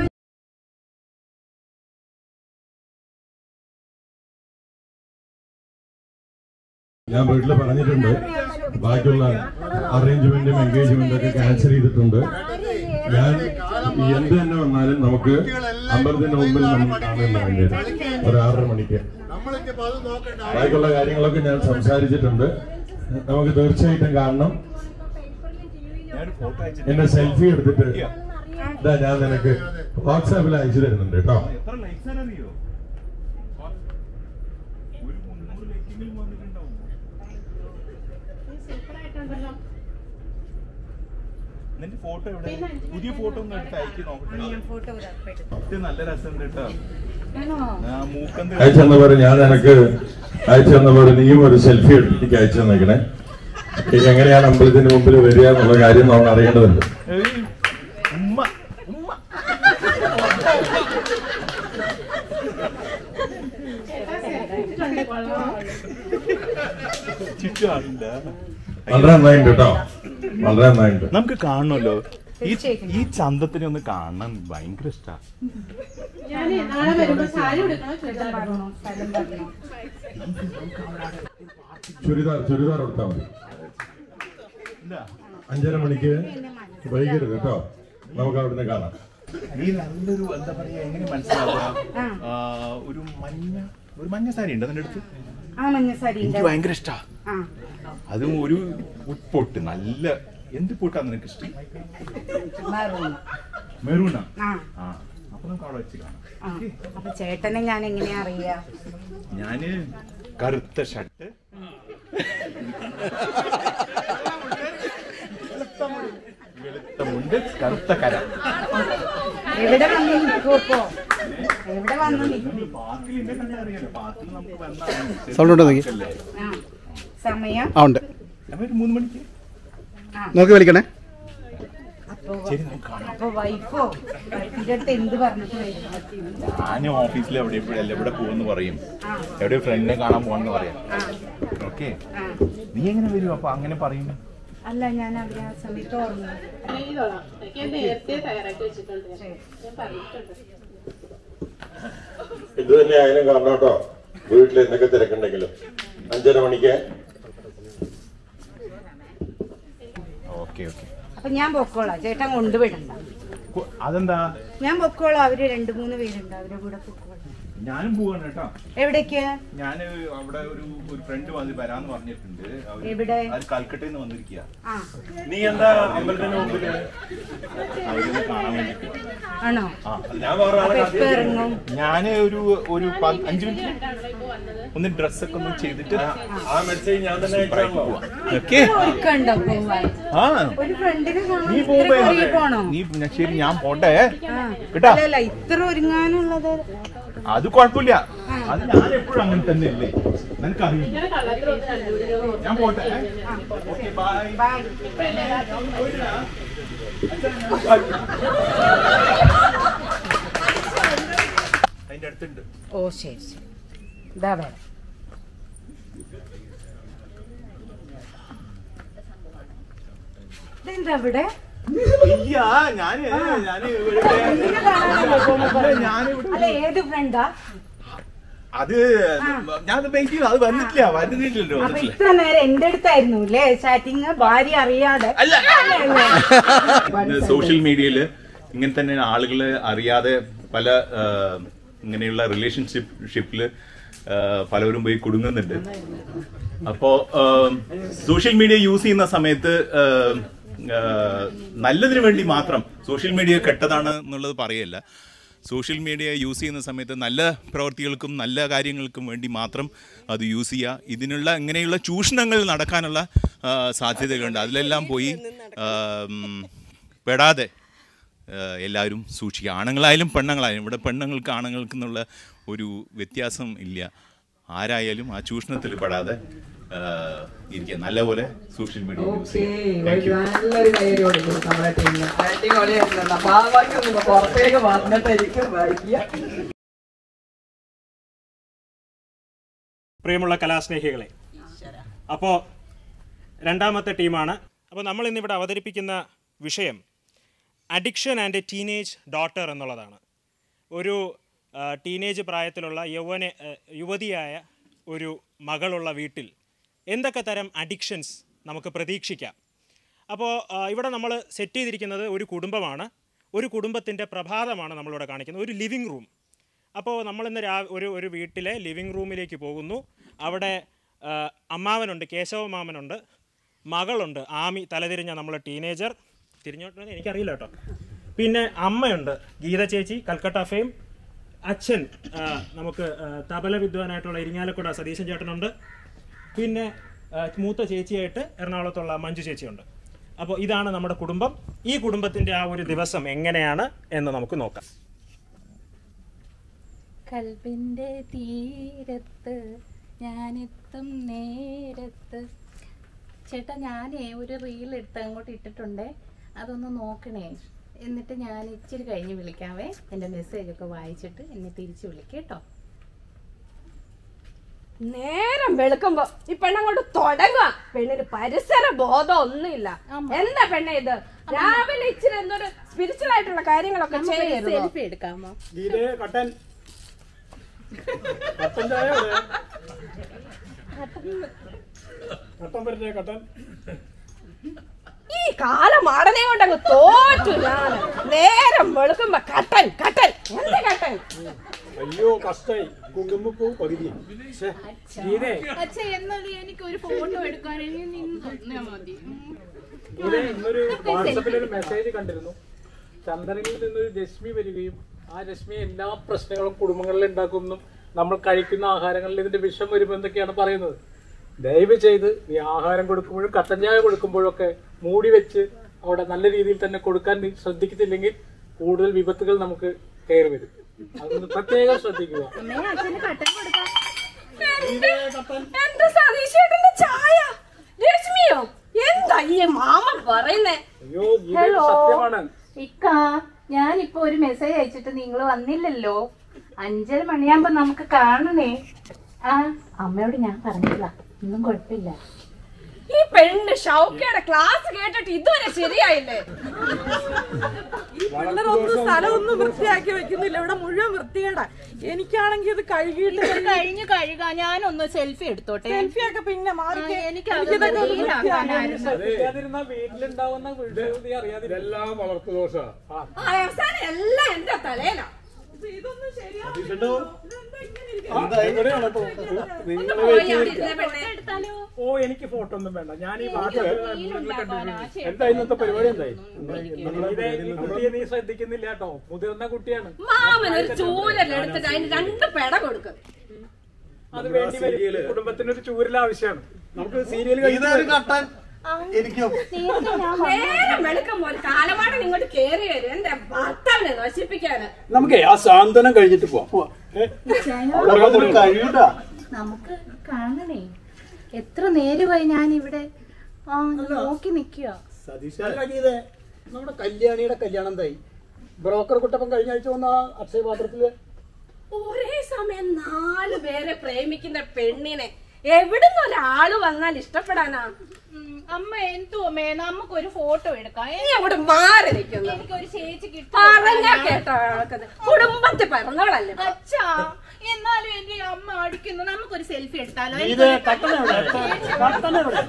ഞാൻ വീട്ടിൽ പറഞ്ഞിട്ടുണ്ട് ബാക്കിയുള്ള അറേഞ്ച്മെന്റും എൻഗേജ്മെന്റും ഒക്കെ ക്യാൻസൽ ചെയ്തിട്ടുണ്ട് ഞാൻ എന്ത് തന്നെ വന്നാലും നമുക്ക് അമ്പലത്തിന്റെ മുമ്പിൽ നമ്മൾ കാണുന്ന വേണ്ടിയത് ഒരു ആറര മണിക്ക് ബാക്കിയുള്ള കാര്യങ്ങളൊക്കെ ഞാൻ സംസാരിച്ചിട്ടുണ്ട് നമുക്ക് തീർച്ചയായിട്ടും കാണണം ഞാൻ ഫോട്ടോ എന്റെ സെൽഫി എടുത്തിട്ട് ഇതാ ഞാൻ നിനക്ക് വാട്സാപ്പിൽ അയച്ചു തരുന്നുണ്ട് കേട്ടോ എത്ര ലൈക്സ് അറിയോ ഒരു മുന്നൂറ് ലൈക്കെങ്കിലും വന്നിട്ടുണ്ടാവും നിന്റെ ഫോട്ടോ എവിടെ പുതിയ ഫോട്ടോ ഒന്ന് എടുത്ത് അയക്കി നോക്കട്ടെ ഇത് നല്ല രസമുണ്ട് കേട്ടോ ആ മൂക്കന്ത് അയച്ചെന്നവർ ഞാൻ നിനക്ക് അയച്ചെന്നവർ നീയും ഒരു സെൽഫി എടുത്തേക്ക് അയച്ചു തന്നേക്കണേ ഇത് എങ്ങനെയാണ് അമ്പലത്തിന്റെ മുമ്പിൽ വരിക എന്നുള്ള കാര്യം നമ്മൾ അറിയേണ്ടതുണ്ട് ഏയ്, ഉമ്മ ഉമ്മ ചുറ്റും ആളില്ല വളരെ നന്നായിട്ടുണ്ട് കേട്ടോ വളരെ നന്നായിട്ടുണ്ട് നമുക്ക് കാണണമല്ലോ ഈ ഈ ചന്തത്തിനെ ഒന്ന് കാണാൻ ഭയങ്കര ഇഷ്ടമാണ് ഞാനേ നാളെ വരുമ്പോ സാരി ഉടുക്കണോ ചുരിദാർ ഇടണോ? സ്ഥലം പറഞ്ഞോ ചുരിദാർ ചുരിദാർ എടുത്താൽ മതി അഞ്ചര മണിക്ക് വൈകരുത് കേട്ടോ നമുക്ക് അവിടുന്ന് കാണാം നീ നല്ലൊരു എന്താ പറയാ എങ്ങനെ മനസ്സിലാവുക ആ, ഒരു മഞ്ഞ ഒരു മഞ്ഞ സാരി ഉണ്ട് അതിന്റെ അടുത്ത് ആ മഞ്ഞ സാരി എനിക്ക് ഭയങ്കര ഇഷ്ടാ ആ അതും ഒരു പൊട്ട് നല്ല എന്ത് പൊട്ടാ നിനക്ക് ഇഷ്ടം മെറൂൺ മെറൂണാ ആ ആ അപ്പൊ നമുക്ക് അവിടെ വെച്ച് കാണാം ആ അപ്പൊ ചേട്ടനെ ഞാൻ എങ്ങനെയാ അറിയാ ഞാന് കറുത്ത ഷർട്ട് വെളുത്ത മുണ്ട് കറുത്ത കര എവിടെ വന്ന് നിൽക്കും ഇപ്പോ എവിടെ വന്ന് നിൽക്കും സൗണ്ട് ഉണ്ടോ നോക്കി ആ സമയം ആ ഉണ്ട് ഒരു മൂന്ന് മണിക്ക് ആ നോക്കി വലിക്കണേ അപ്പൊ അപ്പൊ വൈഫോ വൈഫിന്റെ അടുത്ത് എന്ത് പറഞ്ഞിട്ട് വരും ഞാൻ ഓഫീസിൽ എവിടെ എപ്പോഴല്ല എവിടെ പോകുമെന്ന് പറയും ആ. എവിടെ ഫ്രണ്ടിനെ കാണാൻ പോകണമെന്ന് പറയാം ആ ഓക്കെ ആ നീ എങ്ങനെ വരും അപ്പൊ അങ്ങനെ പറയും അല്ല ഞാൻ അവരെ ആ സമയത്ത് ഓർമ്മ ചെയ്തോളാം എനിക്ക് ഞാൻ നേരത്തെ തയ്യാറാക്കി വെച്ചിട്ടുണ്ട് ഞാൻ പറഞ്ഞിട്ടുണ്ട് ഇത് തന്നെ ആയാലും കാരണം കേട്ടോ വീട്ടിൽ എന്തൊക്കെ തിരക്കുണ്ടെങ്കിലും അഞ്ചര മണിക്ക് ഓക്കെ ഓക്കെ അപ്പൊ ഞാൻ പൊക്കോളാം ചേട്ടൻ കൊണ്ടുവിടണ്ട അതെന്താ ഞാൻ പൊക്കോളാം അവര് രണ്ടു മൂന്ന് പേരുണ്ട് അവരുടെ കൂടെ പൊക്കോളാം ഞാനും പോവാണ് കേട്ടോ എവിടേക്ക് ഞാൻ അവിടെ ഒരു ഒരു ഫ്രണ്ട് വന്ന് വരാന്ന് പറഞ്ഞിട്ടുണ്ട് അവര് എവിടെ? അത് കൽക്കട്ടയിൽ നിന്ന് വന്നിരിക്കുക ആ നീ എന്താ അമ്പലത്തിന്റെ മുമ്പില് അവരൊന്ന് കാണാൻ വേണ്ടിട്ട് ആണോ ആ ഞാൻ വേറെ അപ്പൊ ആളെ എപ്പോ ഇറങ്ങും ഞാന് ഒരു ഒരു പ- അഞ്ച് മിനിറ്റ് ഒന്ന് ഡ്രസ്സൊക്കെ ഒന്ന് ചെയ്തിട്ട് ആ മെസ്സേജ് ഞാൻ തന്നെ അയച്ചാണല്ലോ ഓക്കെ ഒരുക്കണ്ടോ പോവാൻ ആ ഒരു ഫ്രണ്ടിനെ കാണാൻ നീ ഇത്ര പോകുമ്പോ കുറേ പോണോ നീ പിന്നെ ശരി ഞാൻ പോട്ടെ ആ. കേട്ടാ അല്ലല്ല ഇത്ര ഒരുങ്ങാനുള്ളത് അത് കുഴപ്പമില്ല അത് ഞാൻ എപ്പോഴും അങ്ങനെ തന്നെ അല്ലേ നിനക്കറിയില്ല ഞാൻ പോട്ടെ ഓക്കെ ബൈ ബൈ അതിന്റെ അടുത്തുണ്ട് ഓ ശരി ശരി ഇതാ വരാം ഇതെന്താ ഇവിടെ ഇല്ല ഞാന് ഞാന് ഫ്രണ്ടിനെ കാണാനല്ലേ ഞാനിവിടെ അല്ല ഏത് ഫ്രണ്ടാ അത് ഞാൻ വെയിറ്റ് ചെയ്തു അത് വന്നിട്ടില്ല വരുന്നില്ലല്ലോ അപ്പൊ വന്നിട്ടില്ല ഇത്ര നേരം എന്റെ അടുത്തായിരുന്നു അല്ലേ ചാറ്റിങ് ഭാര്യ അറിയാതെ സോഷ്യൽ മീഡിയയിൽ ഇങ്ങനെ തന്നെ ആളുകൾ അറിയാതെ പല ആ, ഇങ്ങനെയുള്ള റിലേഷൻഷിപ്പ് ഷിപ്പിൽ പലവരും പോയി കുടുങ്ങുന്നുണ്ട് അപ്പോ സോഷ്യൽ മീഡിയ യൂസ് ചെയ്യുന്ന സമയത്ത് ആ, ആ, നല്ലതിന് വേണ്ടി മാത്രം സോഷ്യൽ മീഡിയ കെട്ടതാണ് എന്നുള്ളത് പറയല്ല സോഷ്യൽ മീഡിയ യൂസ് ചെയ്യുന്ന സമയത്ത് നല്ല പ്രവർത്തികൾക്കും നല്ല കാര്യങ്ങൾക്കും വേണ്ടി മാത്രം അത് യൂസ് ചെയ്യുക ഇതിനുള്ള ഇങ്ങനെയുള്ള ചൂഷണങ്ങൾ നടക്കാനുള്ള ആ, സാധ്യതകളുണ്ട് അതിലെല്ലാം പോയി ആ, ഉം, പെടാതെ ആ, എല്ലാവരും സൂക്ഷിക്കുക ആണുങ്ങളായാലും പെണ്ണുങ്ങളായാലും ഇവിടെ പെണ്ണുങ്ങൾക്ക് ആണുങ്ങൾക്ക് എന്നുള്ള ഒരു വ്യത്യാസം ഇല്ല ആരായാലും ആ ചൂഷണത്തിൽ പെടാതെ ആ, ഇരിക്കുക നല്ലപോലെ സോഷ്യൽ മീഡിയ യൂസ് ചെയ്യുക നല്ലൊരു കയ്യടി കൊടുക്കും നമ്മുടെ ടീമിന് അടിപൊളിയായിരുന്നു ഭാഗമാക്കി പുറത്തേക്ക് വന്നിട്ടായിരിക്കും വൈകിയ പ്രിയമുള്ള കലാസ്നേഹികളെ അപ്പോൾ രണ്ടാമത്തെ ടീമാണ് അപ്പോൾ നമ്മൾ ഇന്നിവിടെ അവതരിപ്പിക്കുന്ന വിഷയം അഡിക്ഷൻ ആൻഡ് ടീനേജ് ഡോട്ടർ എന്നുള്ളതാണ് ഒരു ആ, ടീനേജ് പ്രായത്തിലുള്ള യൗവന ആ, യുവതിയായ ഒരു മകളുള്ള വീട്ടിൽ എന്തൊക്കെ തരം അഡിക്ഷൻസ് നമുക്ക് പ്രതീക്ഷിക്കാം അപ്പോൾ ആ, ഇവിടെ നമ്മൾ സെറ്റ് ചെയ്തിരിക്കുന്നത് ഒരു കുടുംബമാണ് ഒരു കുടുംബത്തിൻ്റെ പ്രഭാതമാണ് നമ്മളിവിടെ കാണിക്കുന്നത് ഒരു ലിവിങ് റൂം അപ്പോൾ നമ്മളിന്ന് രാ ഒരു ഒരു വീട്ടിലെ ലിവിങ് റൂമിലേക്ക് പോകുന്നു അവിടെ ആ, അമ്മാവനുണ്ട് കേശവ മാമനുണ്ട് മകളുണ്ട് ആമി തലതിരിഞ്ഞ നമ്മളെ ടീനേജർ തിരിഞ്ഞോട്ട് എനിക്കറിയില്ല കേട്ടോ പിന്നെ അമ്മയുണ്ട് ഗീത ചേച്ചി കൽക്കട്ട ഫെയിം അച്ഛൻ ആ, നമുക്ക് ആ, തബല വിദ്വാനായിട്ടുള്ള ഇരിങ്ങാലക്കുട സതീശൻ ചേട്ടനുണ്ട് പിന്നെ ആ, മൂത്ത ചേച്ചിയായിട്ട് എറണാകുളത്തുള്ള മഞ്ജു ചേച്ചിയുണ്ട് അപ്പോൾ ഇതാണ് നമ്മുടെ കുടുംബം ഈ കുടുംബത്തിൻ്റെ ആ ഒരു ദിവസം എങ്ങനെയാണ് എന്ന് നമുക്ക് നോക്കാം കൽബിന്റെ തീരത്ത് ഞാനെത്തും നേരത്ത് ചേട്ടാ ഞാനേ ഒരു റീൽ എടുത്ത് അങ്ങോട്ട് ഇട്ടിട്ടുണ്ടേ അതൊന്ന് നോക്കണേ എന്നിട്ട് ഞാൻ ഇച്ചിരി കഴിഞ്ഞ് വിളിക്കാവേ എൻ്റെ മെസ്സേജൊക്കെ വായിച്ചിട്ട് എന്നെ തിരിച്ച് വിളിക്കാം കേട്ടോ നേരം വെളുക്കുമ്പോ ഈ പെണ്ണങ്ങോട്ട് തുടങ്ങുക പെണ്ണിന് പരിസര ബോധം ഒന്നുമില്ല എന്താ പെണ്ണ ഇത് രാവിലെ ഇച്ചിരി എന്തൊരു സ്പിരിച്വൽ ആയിട്ടുള്ള കാര്യങ്ങളൊക്കെ ചെയ്യരുത് സെൽഫി എടുക്കാമോ ഗീതേ കട്ടൻ കട്ടൻ ചായ എവിടെ? കട്ടൻ വരട്ടെ കട്ടൻ ഈ കാലമാടനെ കൊണ്ട് അങ്ങ് തോറ്റു ഞാൻ നേരം വെളുക്കുമ്പോ കട്ടൻ കട്ടൻ എന്ത് കട്ടൻ അയ്യോ കഷ്ടായി കുങ്കുമപ്പൂ പകുതി ശ്ശേ, ഗീതേ അച്ഛാ എന്നാലും എനിക്ക് ഒരു ഫോട്ടോ എടുക്കാൻ ഇനി നിന്ന് തന്നാ മതി ഇവിടെ ഇന്നൊരു വാട്സപ്പിൽ ഒരു മെസ്സേജ് കണ്ടിരുന്നു ചന്ദ്രനിൽ നിന്നൊരു രശ്മി വരികയും ആ രശ്മി എല്ലാ പ്രശ്നങ്ങളും കുടുംബങ്ങളിൽ ഉണ്ടാക്കുമെന്നും നമ്മൾ കഴിക്കുന്ന ആഹാരങ്ങളിൽ ഇതിന്റെ വിഷം വരുമെന്നൊക്കെയാണ് പറയുന്നത് ദയവ് ചെയ്ത് നീ ആഹാരം കൊടുക്കുമ്പോഴും കട്ടൻ ചായ കൊടുക്കുമ്പോഴൊക്കെ മൂടി വെച്ച് അവിടെ നല്ല രീതിയിൽ തന്നെ കൊടുക്കാൻ നീ ശ്രദ്ധിക്കുന്നില്ലെങ്കിൽ കൂടുതൽ വിപത്തുകൾ നമുക്ക് കയറി വരും അതൊന്ന് പ്രത്യേകം ശ്രദ്ധിക്കുക അമ്മേ അച്ഛന് കട്ടൻ കൊടുക്കാം എന്റെ സതീശേട്ടന്റെ ചായ രശ്മിയോ എന്താ ഈ മാമൻ പറയുന്നേ അയ്യോ ഗീത ഇത് സത്യമാണ് ഇക്ക ഞാനിപ്പോ ഒരു മെസ്സേജ് അയച്ചിട്ട് നിങ്ങൾ വന്നില്ലല്ലോ അഞ്ചര മണിയാകുമ്പോ നമുക്ക് കാണണേ ആ അമ്മയോട് ഞാൻ പറഞ്ഞില്ല ഒന്നും കുഴപ്പമില്ല ഈ പെണ്ണ് ഷൗക്കയുടെ ക്ലാസ് കേട്ടിട്ട് ഇതുവരെ ശരിയായില്ലേ പിള്ളേരൊന്നും സ്ഥലമൊന്നും വൃത്തിയാക്കി വെക്കുന്നില്ല ഇവിടെ മുഴുവൻ വൃത്തികേടാ എനിക്കാണെങ്കിൽ ഇത് കഴുകിയിട്ട് ഇത് കഴിഞ്ഞ് കഴുകാ ഞാനൊന്ന് സെൽഫി എടുത്തോട്ടെ സെൽഫി ഒക്കെ പിന്നെ മാറി ആ, എനിക്ക് എനിക്കിതൊക്കെ അതൊന്ന് ഒന്ന് റീലാക്കാനായിരുന്നു. ശ്രദ്ധിക്കാതിരുന്ന വീട്ടിലുണ്ടാവുന്ന വീട്ടിൽ അറിയാതില്ല എല്ലാം വളർത്തു ദോഷ ആ, അവസാനം എല്ലാം എന്റെ തലയിലാ ഇതൊന്നും ശരിയാ എവിടെയാണ് ഇപ്പൊ നിങ്ങൾ പോയി അവിടെ ഇരുന്ന പെണ്ണെ. എടുത്താലോ ഓ എനിക്ക് ഫോട്ടോ ഒന്നും വേണ്ട ഞാൻ ഈ വാട്സാപ്പിൽ കണ്ടിട്ടുണ്ട് എന്താ ഇന്നത്തെ പരിപാടി എന്തായി ഇതേ, ഈ കുട്ടിയെ നീ ശ്രദ്ധിക്കുന്നില്ല കേട്ടോ മുതിർന്ന കുട്ടിയാണ് മാമൻ ഒരു ചൂരലെടുത്തിട്ട് അതിന് രണ്ട് പെട കൊടുക്കും അത് വേണ്ടി വരും കുടുംബത്തിനൊരു ചൂരൽ ആവശ്യമാണ് നമുക്ക് സീരിയൽ കട്ടൻ എനിക്കോ നേരം വെളുക്കുമ്പോൾ കാലമാടൻ ഇങ്ങോട്ട് കേറി വരും എന്റെ ഭർത്താവിനെ നശിപ്പിക്കാന് നമുക്കേ ആ സാന്ത്വനം കഴിഞ്ഞിട്ട് പോവാം പോവാം ഏ? അവിടെ ഒരു കഴിയൂട്ടാ നമുക്ക് കാണണേ എത്ര നേരമായി ഞാൻ ഇവിടെ ആ നോക്കി നിക്കുക അല്ല ഗീതേ നമ്മുടെ കല്യാണിയുടെ കല്യാണം എന്തായി ബ്രോക്കർ കുട്ടപ്പം കഴിഞ്ഞ ആഴ്ച വന്ന ആ അക്ഷയ പാത്രത്തില് ഒരേ സമയം നാല് പേരെ പ്രേമിക്കുന്ന പെണ്ണിനെ എവിടുന്ന് ഒരാള് വന്നാൽ ഇഷ്ടപ്പെടാനാ അമ്മ എന്തോ അമ്മേ നമുക്കൊരു ഫോട്ടോ എടുക്കാം നീ അങ്ങോട്ട് മാറി നിൽക്കുന്നു എനിക്കൊരു ചേച്ചി പറഞ്ഞാ കേട്ടോ ആൾക്കത് കുടുംബത്തിൽ പിറന്നവളല്ലേ അച്ഛാ എന്നാലും എന്റെ അമ്മ അടിക്കുന്നു നമുക്കൊരു സെൽഫി എടുത്താലോ ഇത് കട്ടനെവിടെ കട്ടനെവിടെ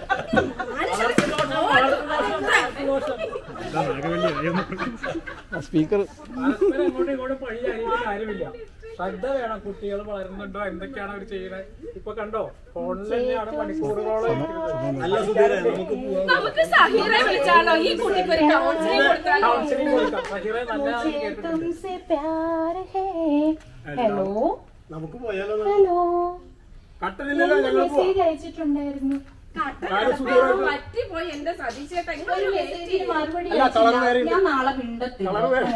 സ്പീക്കർ പരസ്പരം അങ്ങോട്ടും ഇങ്ങോട്ടും പഴി അറിയുന്ന കാര്യമില്ല ശ്രദ്ധ വേണം കുട്ടികൾ വളരുന്നുണ്ടോ എന്തൊക്കെയാണ് അവർ ചെയ്യുന്നത് ഇപ്പൊ കണ്ടോ ഫോണിൽ തന്നെയാണ് മണിക്കൂറുകളോളം ഇരിക്കുന്നത്. അല്ല സുധീരെ നമുക്ക് നമുക്ക് സഹീറെ വിളിച്ചാലോ ഈ കുട്ടിക്ക് ഒരു കൗൺസിലിംഗ് കൊടുത്താലോ കൗൺസിലിംഗ് കൊടുക്കാം സഹിറെ നല്ല मुझे तुमसे प्यार है ഹലോ നമുക്ക് പോയാലോ ഹലോ കട്ടനില്ലല്ലോ ഞങ്ങൾ പോവാം മെസ്സേജ് അയച്ചിട്ടുണ്ടായിരുന്നു പറ്റിപ്പോയി എന്റെ സതീശേട്ട ഒരു മെസ്സേജിന് മറുപടി അല്ല, കളർ അയച്ചില്ല. വേറെ ഉണ്ട്. ഞാൻ നാളെ മിണ്ടത്തില്ല കളർ വേറെ.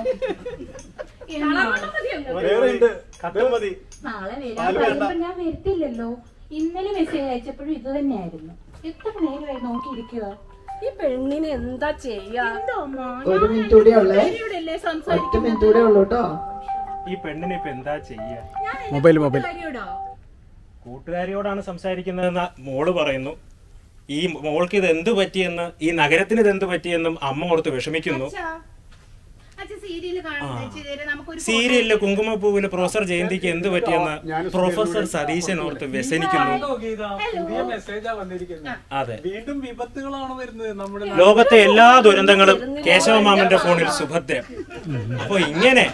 എന്നാ? വേറെ ഉണ്ട് കട്ടൻ മതി നാളെ പാല് വരാൻ വേണ്ട. പറയുമ്പോ ഞാൻ വരത്തില്ലല്ലോ ഇന്നലെ മെസ്സേജ് അയച്ചപ്പോഴും ഇത് തന്നെയായിരുന്നു എത്ര നേരമായി നോക്കിയിരിക്കുക ഈ പെണ്ണിനെ എന്താ ചെയ്യാ എന്തോ അമ്മ ഒരു മിനിറ്റ് കൂടെ ഉള്ളേ ഇവരോടല്ലേ ഒറ്റ സംസാരിക്കുന്നത് മിനിറ്റ് കൂടെ ഉള്ളൂ കേട്ടോ ഈ പെണ്ണിനെ ഇപ്പൊ എന്താ ചെയ്യാ മൊബൈൽ മൊബൈൽ കാര്യോടോ കൂട്ടുകാരിയോടാണ് സംസാരിക്കുന്നതെന്ന് മോള് പറയുന്നു ഈ മോൾക്ക് ഇത് എന്ത് പറ്റിയെന്ന് ഈ നഗരത്തിന് ഇത് എന്ത് പറ്റിയെന്നും അമ്മ ഓർത്ത് വിഷമിക്കുന്നു അച്ഛാ അച്ഛാ സീരിയൽ കാണുന്ന നമുക്കൊരു സീരിയലിലെ കുങ്കുമപ്പൂവില് പ്രൊഫസർ ജയന്തിക്ക് എന്ത് പറ്റിയെന്ന് പ്രൊഫസർ സതീശൻ ഓർത്ത് വ്യസനിക്കുന്നു ആണോ ഗീത പുതിയ മെസ്സേജാ വന്നിരിക്കുന്നത് അതെ വീണ്ടും വിപത്തുകളാണ് വരുന്നത് നമ്മുടെ ലോകത്തെ എല്ലാ ദുരന്തങ്ങളും കേശവമാമന്റെ ഫോണിൽ സുഭദ്ര അപ്പൊ ഇങ്ങനെ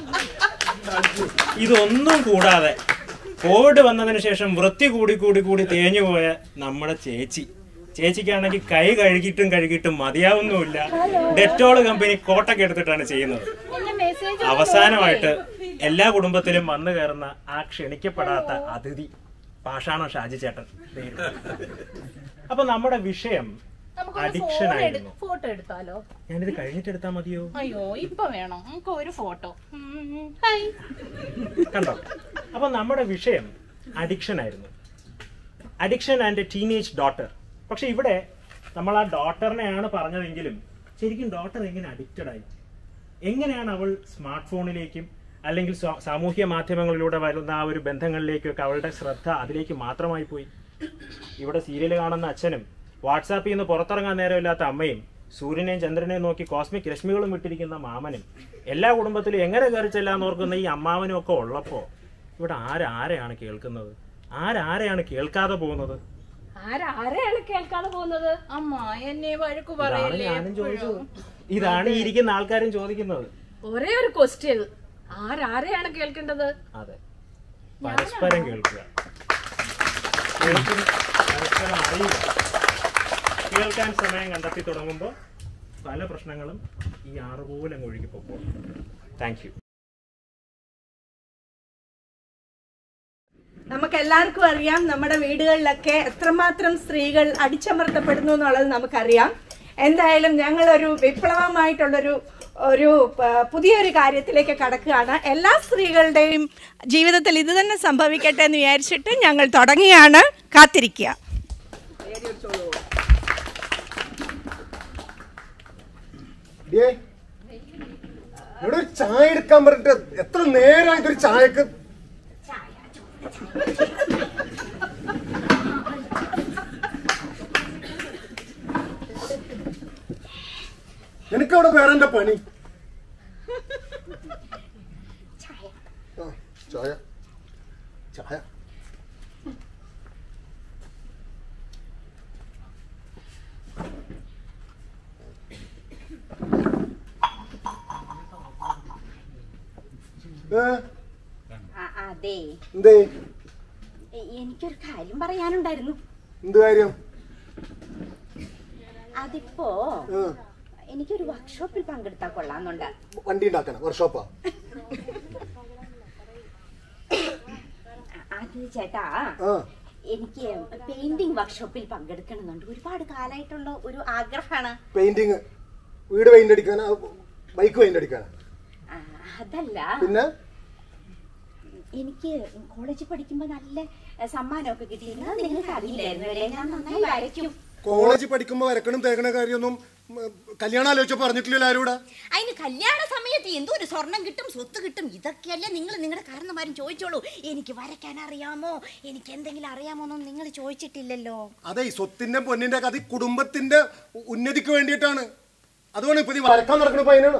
ഇതൊന്നും കൂടാതെ കോവിഡ് വന്നതിന് ശേഷം വൃത്തി കൂടി കൂടി കൂടി തേഞ്ഞു പോയ നമ്മുടെ ചേച്ചി ചേച്ചിക്കാണെങ്കിൽ കൈ കഴുകിയിട്ടും കഴുകിയിട്ടും മതിയാവുന്നുമില്ല ഡെറ്റോൾ കമ്പനി കോട്ടൊക്കെ എടുത്തിട്ടാണ് ചെയ്യുന്നത് എന്നെ മെസ്സേജ് അവസാനമായിട്ട് എല്ലാ കുടുംബത്തിലും വന്നു കയറുന്ന ആ ക്ഷണിക്കപ്പെടാത്ത അതിഥി പാഷാണോ ഷാജി ചേട്ടൻ ദേ ഇരുന്നു. അപ്പൊ നമ്മുടെ വിഷയം അഡിക്ഷൻ ആയിരുന്നു ഫോട്ടോ എടുത്താലോ ഞാനിത് കഴിഞ്ഞിട്ട് എടുത്താൽ മതിയോ അയ്യോ ഇപ്പൊ വേണം നമുക്ക് ഒരു ഫോട്ടോ ഹായ് കണ്ടോ അപ്പൊ നമ്മുടെ വിഷയം അഡിക്ഷൻ ആയിരുന്നു അഡിക്ഷൻ ആൻഡ് ടീനേജ് ഡോട്ടർ പക്ഷെ ഇവിടെ നമ്മൾ ആ ഡോട്ടറിനെയാണ് പറഞ്ഞതെങ്കിലും ശരിക്കും ഡോട്ടർ എങ്ങനെ അഡിക്റ്റഡ് ആയി എങ്ങനെയാണ് അവൾ സ്മാർട്ട് ഫോണിലേക്കും അല്ലെങ്കിൽ സാ- സാമൂഹ്യ മാധ്യമങ്ങളിലൂടെ വരുന്ന ആ ഒരു ബന്ധങ്ങളിലേക്കൊക്കെ അവളുടെ ശ്രദ്ധ അതിലേക്ക് മാത്രമായി പോയി ഇവിടെ സീരിയൽ കാണുന്ന അച്ഛനും വാട്സാപ്പിൽ നിന്ന് പുറത്തിറങ്ങാൻ നേരമില്ലാത്ത അമ്മയും സൂര്യനെയും ചന്ദ്രനെയും നോക്കി കോസ്മിക് രശ്മികളും വിട്ടിരിക്കുന്ന മാമനും എല്ലാ കുടുംബത്തിലും എങ്ങനെ കയറി ചെല്ലാന്ന് ഓർക്കുന്ന ഈ അമ്മാവനും ഒക്കെ ഉള്ളപ്പോ ഇവിടെ ആരാരെയാണ് കേൾക്കുന്നത് ആരാരെയാണ് കേൾക്കാതെ പോകുന്നത് ആരാരെയാണ് കേൾക്കാതെ പോകുന്നത് അമ്മ എന്നെ വഴക്കു ഇതാണ് പറയില്ലേ ഞാനും ചോദിച്ചത് എപ്പോഴും? ഇതാണ് ഈ ഇരിക്കുന്ന ആൾക്കാരും ചോദിക്കുന്നത് ഒരേ ഒരു ക്വസ്റ്റ്യൻ ആരാരെയാണ് കേൾക്കേണ്ടത് അതെ പരസ്പരം കേൾക്കുക കേൾക്കുന്ന പരസ്പരം അറിയുക കേൾക്കാൻ സമയം കണ്ടെത്തി തുടങ്ങുമ്പോൾ പല പ്രശ്നങ്ങളും ഈ ആറുപോലെ അങ്ങ് ഒഴുകി പോകും താങ്ക് യു നമുക്ക് എല്ലാവർക്കും അറിയാം നമ്മുടെ വീടുകളിലൊക്കെ എത്രമാത്രം സ്ത്രീകൾ അടിച്ചമർത്തപ്പെടുന്നു എന്നുള്ളത് നമുക്കറിയാം എന്തായാലും ഞങ്ങളൊരു വിപ്ലവമായിട്ടുള്ളൊരു ഒരു പ- പുതിയൊരു കാര്യത്തിലേക്ക് കടക്കുകയാണ് എല്ലാ സ്ത്രീകളുടെയും ജീവിതത്തിൽ ഇത് തന്നെ സംഭവിക്കട്ടെ എന്ന് വിചാരിച്ചിട്ട് ഞങ്ങൾ തുടങ്ങിയാണ് കാത്തിരിക്കുക ഡിയേ, ഇവിടെ ഒരു ചായ എടുക്കാൻ പറഞ്ഞിട്ട് എത്ര നേരമായിട്ട് ഒരു ചായക്ക് എനിക്കവിടെ വേറെ എന്താ പണി ആ, ചായ ചായ ഏ, അതെ എന്തേ എ- എനിക്കൊരു കാര്യം പറയാനുണ്ടായിരുന്നു എന്ത് കാര്യം അതിപ്പോ ആ, എനിക്കൊരു വർക്ക്ഷോപ്പിൽ പങ്കെടുത്താൽ കൊള്ളാന്നുണ്ട് വണ്ടി ഉണ്ടാക്കണം വർക്ക്ഷോപ്പാ അത് ചേട്ടാ ആ എനിക്ക് പെയിന്റിംഗ് വർക്ക്ഷോപ്പിൽ പങ്കെടുക്കണമെന്നുണ്ട് ഒരുപാട് കാലമായിട്ടുള്ള ഒരു ആഗ്രഹമാണ് പെയിന്റിങ് വീട് പെയിന്റ് അടിക്കാനാ ബൈക്ക് പെയിന്റ് അടിക്കാനാ ആ, അതല്ല പിന്നെ എനിക്ക് കോളേജിൽ പഠിക്കുമ്പോ നല്ല എ, സമ്മാനമൊക്കെ കിട്ടിയിരുന്നു അത് നിങ്ങൾക്ക് അറിയില്ലായിരുന്നു അല്ലേ ഞാൻ നന്നായി വരയ്ക്കും കോളേജിൽ പഠിക്കുമ്പോ വരക്കണം തേക്കണ കാര്യമൊന്നും ഉം, കല്യാണം ആലോചിച്ച പറഞ്ഞിട്ടില്ലല്ലോ ആരോടാ അതിന് കല്യാണ സമയത്ത് എന്തോ ഒരു സ്വർണം കിട്ടും സ്വത്ത് കിട്ടും ഇതൊക്കെയല്ലേ നിങ്ങൾ നിങ്ങളുടെ കാരണന്മാരും ചോദിച്ചോളൂ എനിക്ക് വരയ്ക്കാൻ അറിയാമോ എനിക്ക് എന്തെങ്കിലും അറിയാമോ എന്നൊന്നും നിങ്ങൾ ചോദിച്ചിട്ടില്ലല്ലോ അതെ ഈ സ്വത്തിന്റെ പൊന്നിന്റെ കഥ ഈ കുടുംബത്തിന്റെ ഉ- ഉന്നതിക്ക് വേണ്ടിയിട്ടാണ് അതുകൊണ്ട് ഇപ്പൊ നീ വരക്കാൻ നടക്കണ പയ്യനാണ്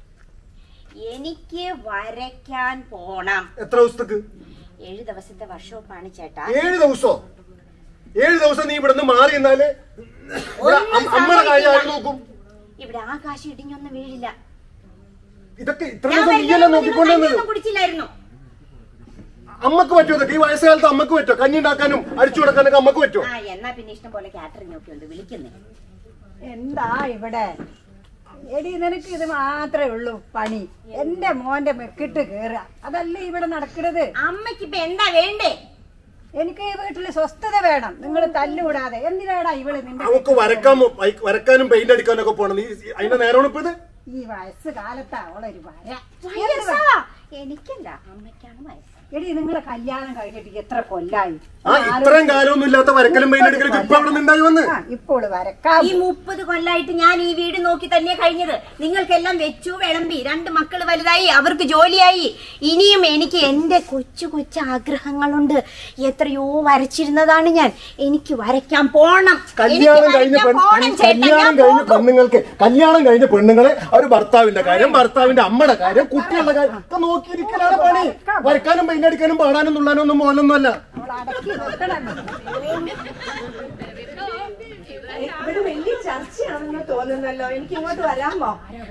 എനിക്ക് വരയ്ക്കാൻ പോണം എത്ര ദിവസത്തേക്ക് ഏഴ് ദിവസത്തെ വർഷോപ്പാണ് ചേട്ടാ ഏഴ് ദിവസോ ഏഴ് ദിവസം നീ ഇവിടുന്ന് മാറി എന്നാല് ഇവിടെ അം- അമ്മയുടെ കാര്യം ആര് നോക്കും ഇവിടെ ആകാശം ഇടിഞ്ഞൊന്നും വീഴില്ല ഇതൊക്കെ ഇത്ര ഞാൻ ദിവസം നീയല്ലേ വൈകുന്നേരം നോക്കിക്കൊണ്ടിരുന്നത് കഞ്ഞിയൊന്നും കുടിച്ചില്ലായിരുന്നു അമ്മക്ക് പറ്റുമോ ഇതൊക്കെ ഈ വയസ്സുകാലത്ത് അമ്മക്ക് പറ്റുമോ കഞ്ഞി ഉണ്ടാക്കാനും അടിച്ചു കൊടുക്കാനൊക്കെ അമ്മക്ക് പറ്റുമോ ആ എന്നാ പിന്നെ ഇഷ്ടം പോലെ കാറ്ററിംഗ് ഒക്കെ ഉണ്ട് വിളിക്കുന്നേ എന്താ ഇവിടെ എടി നിനക്ക് ഇത് മാത്രമേ ഉള്ളൂ പണി എന്റെ മോന്റെ മെക്കിട്ട് കേറുക അതല്ലേ ഇവിടെ നടക്കുന്നത് അമ്മയ്ക്ക് ഇപ്പൊ എന്താ വേണ്ടേ എനിക്ക് ഈ വീട്ടില് സ്വസ്ഥത വേണം നിങ്ങൾ തല്ലുകൂടാതെ എന്തിനാടാ ഇവള് നിന്റെ നമുക്ക് വരക്കാൻ വൈ- വരക്കാനും പെയിന്റ് അടിക്കാനും ഒക്കെ പോണം നീ അതിന്റെ നേരമാണ് ഇപ്പൊ ഇത് ഈ വയസ്സ് കാലത്താ അവളൊരു വര വയസ്സാ? എനിക്കല്ല അമ്മയ്ക്കാണ് വയസ്സ് എടി നിങ്ങളെ കല്യാണം കഴിഞ്ഞിട്ട് എത്ര കൊല്ലായി ആ ഇത്രയും കാലമൊന്നും ഇല്ലാത്ത വരക്കലും പെയിന്റ് അടിക്കലും ഇപ്പൊ അവിടെ നിന്നുണ്ടായി വന്ന് ഇപ്പോൾ വരക്കാം ഈ മുപ്പത് കൊല്ലായിട്ട് ഞാൻ ഈ വീട് നോക്കി തന്നെ കഴിഞ്ഞത് നിങ്ങൾക്കെല്ലാം വെച്ചു വിളമ്പി രണ്ട് മക്കൾ വലുതായി അവർക്ക് ജോലിയായി ഇനിയും എനിക്ക് എന്റെ കൊച്ചു കൊച്ചു ആഗ്രഹങ്ങളുണ്ട് എത്രയോ വരച്ചിരുന്നതാണ് ഞാൻ എനിക്ക് വരയ്ക്കാൻ പോണം കല്യാണം എനിക്ക് കഴിഞ്ഞ വരയ്ക്കാൻ പെൺ പോണം ചേട്ടാ, കല്യാണം ഞാൻ കഴിഞ്ഞ പോകും. പെണ്ണുങ്ങൾക്ക് കല്യാണം കഴിഞ്ഞ പെണ്ണുങ്ങളെ ഒരു ഭർത്താവിന്റെ കാര്യം ഭർത്താവിന്റെ അമ്മയുടെ കാര്യം കുട്ടികളുടെ കാര്യം ഒക്കെ നോക്കിയിരിക്കലാണ് പണി വരക്കാനും പെയിന്റ് അടിക്കാനും പാടാനും തുള്ളാനും ഒന്നും മോനൊന്നും അല്ല ഇവിടെ വലിയ ചർച്ചയാണെന്ന് തോന്നുന്നല്ലോ എനിക്ക് ഇങ്ങോട്ട് വരാമോ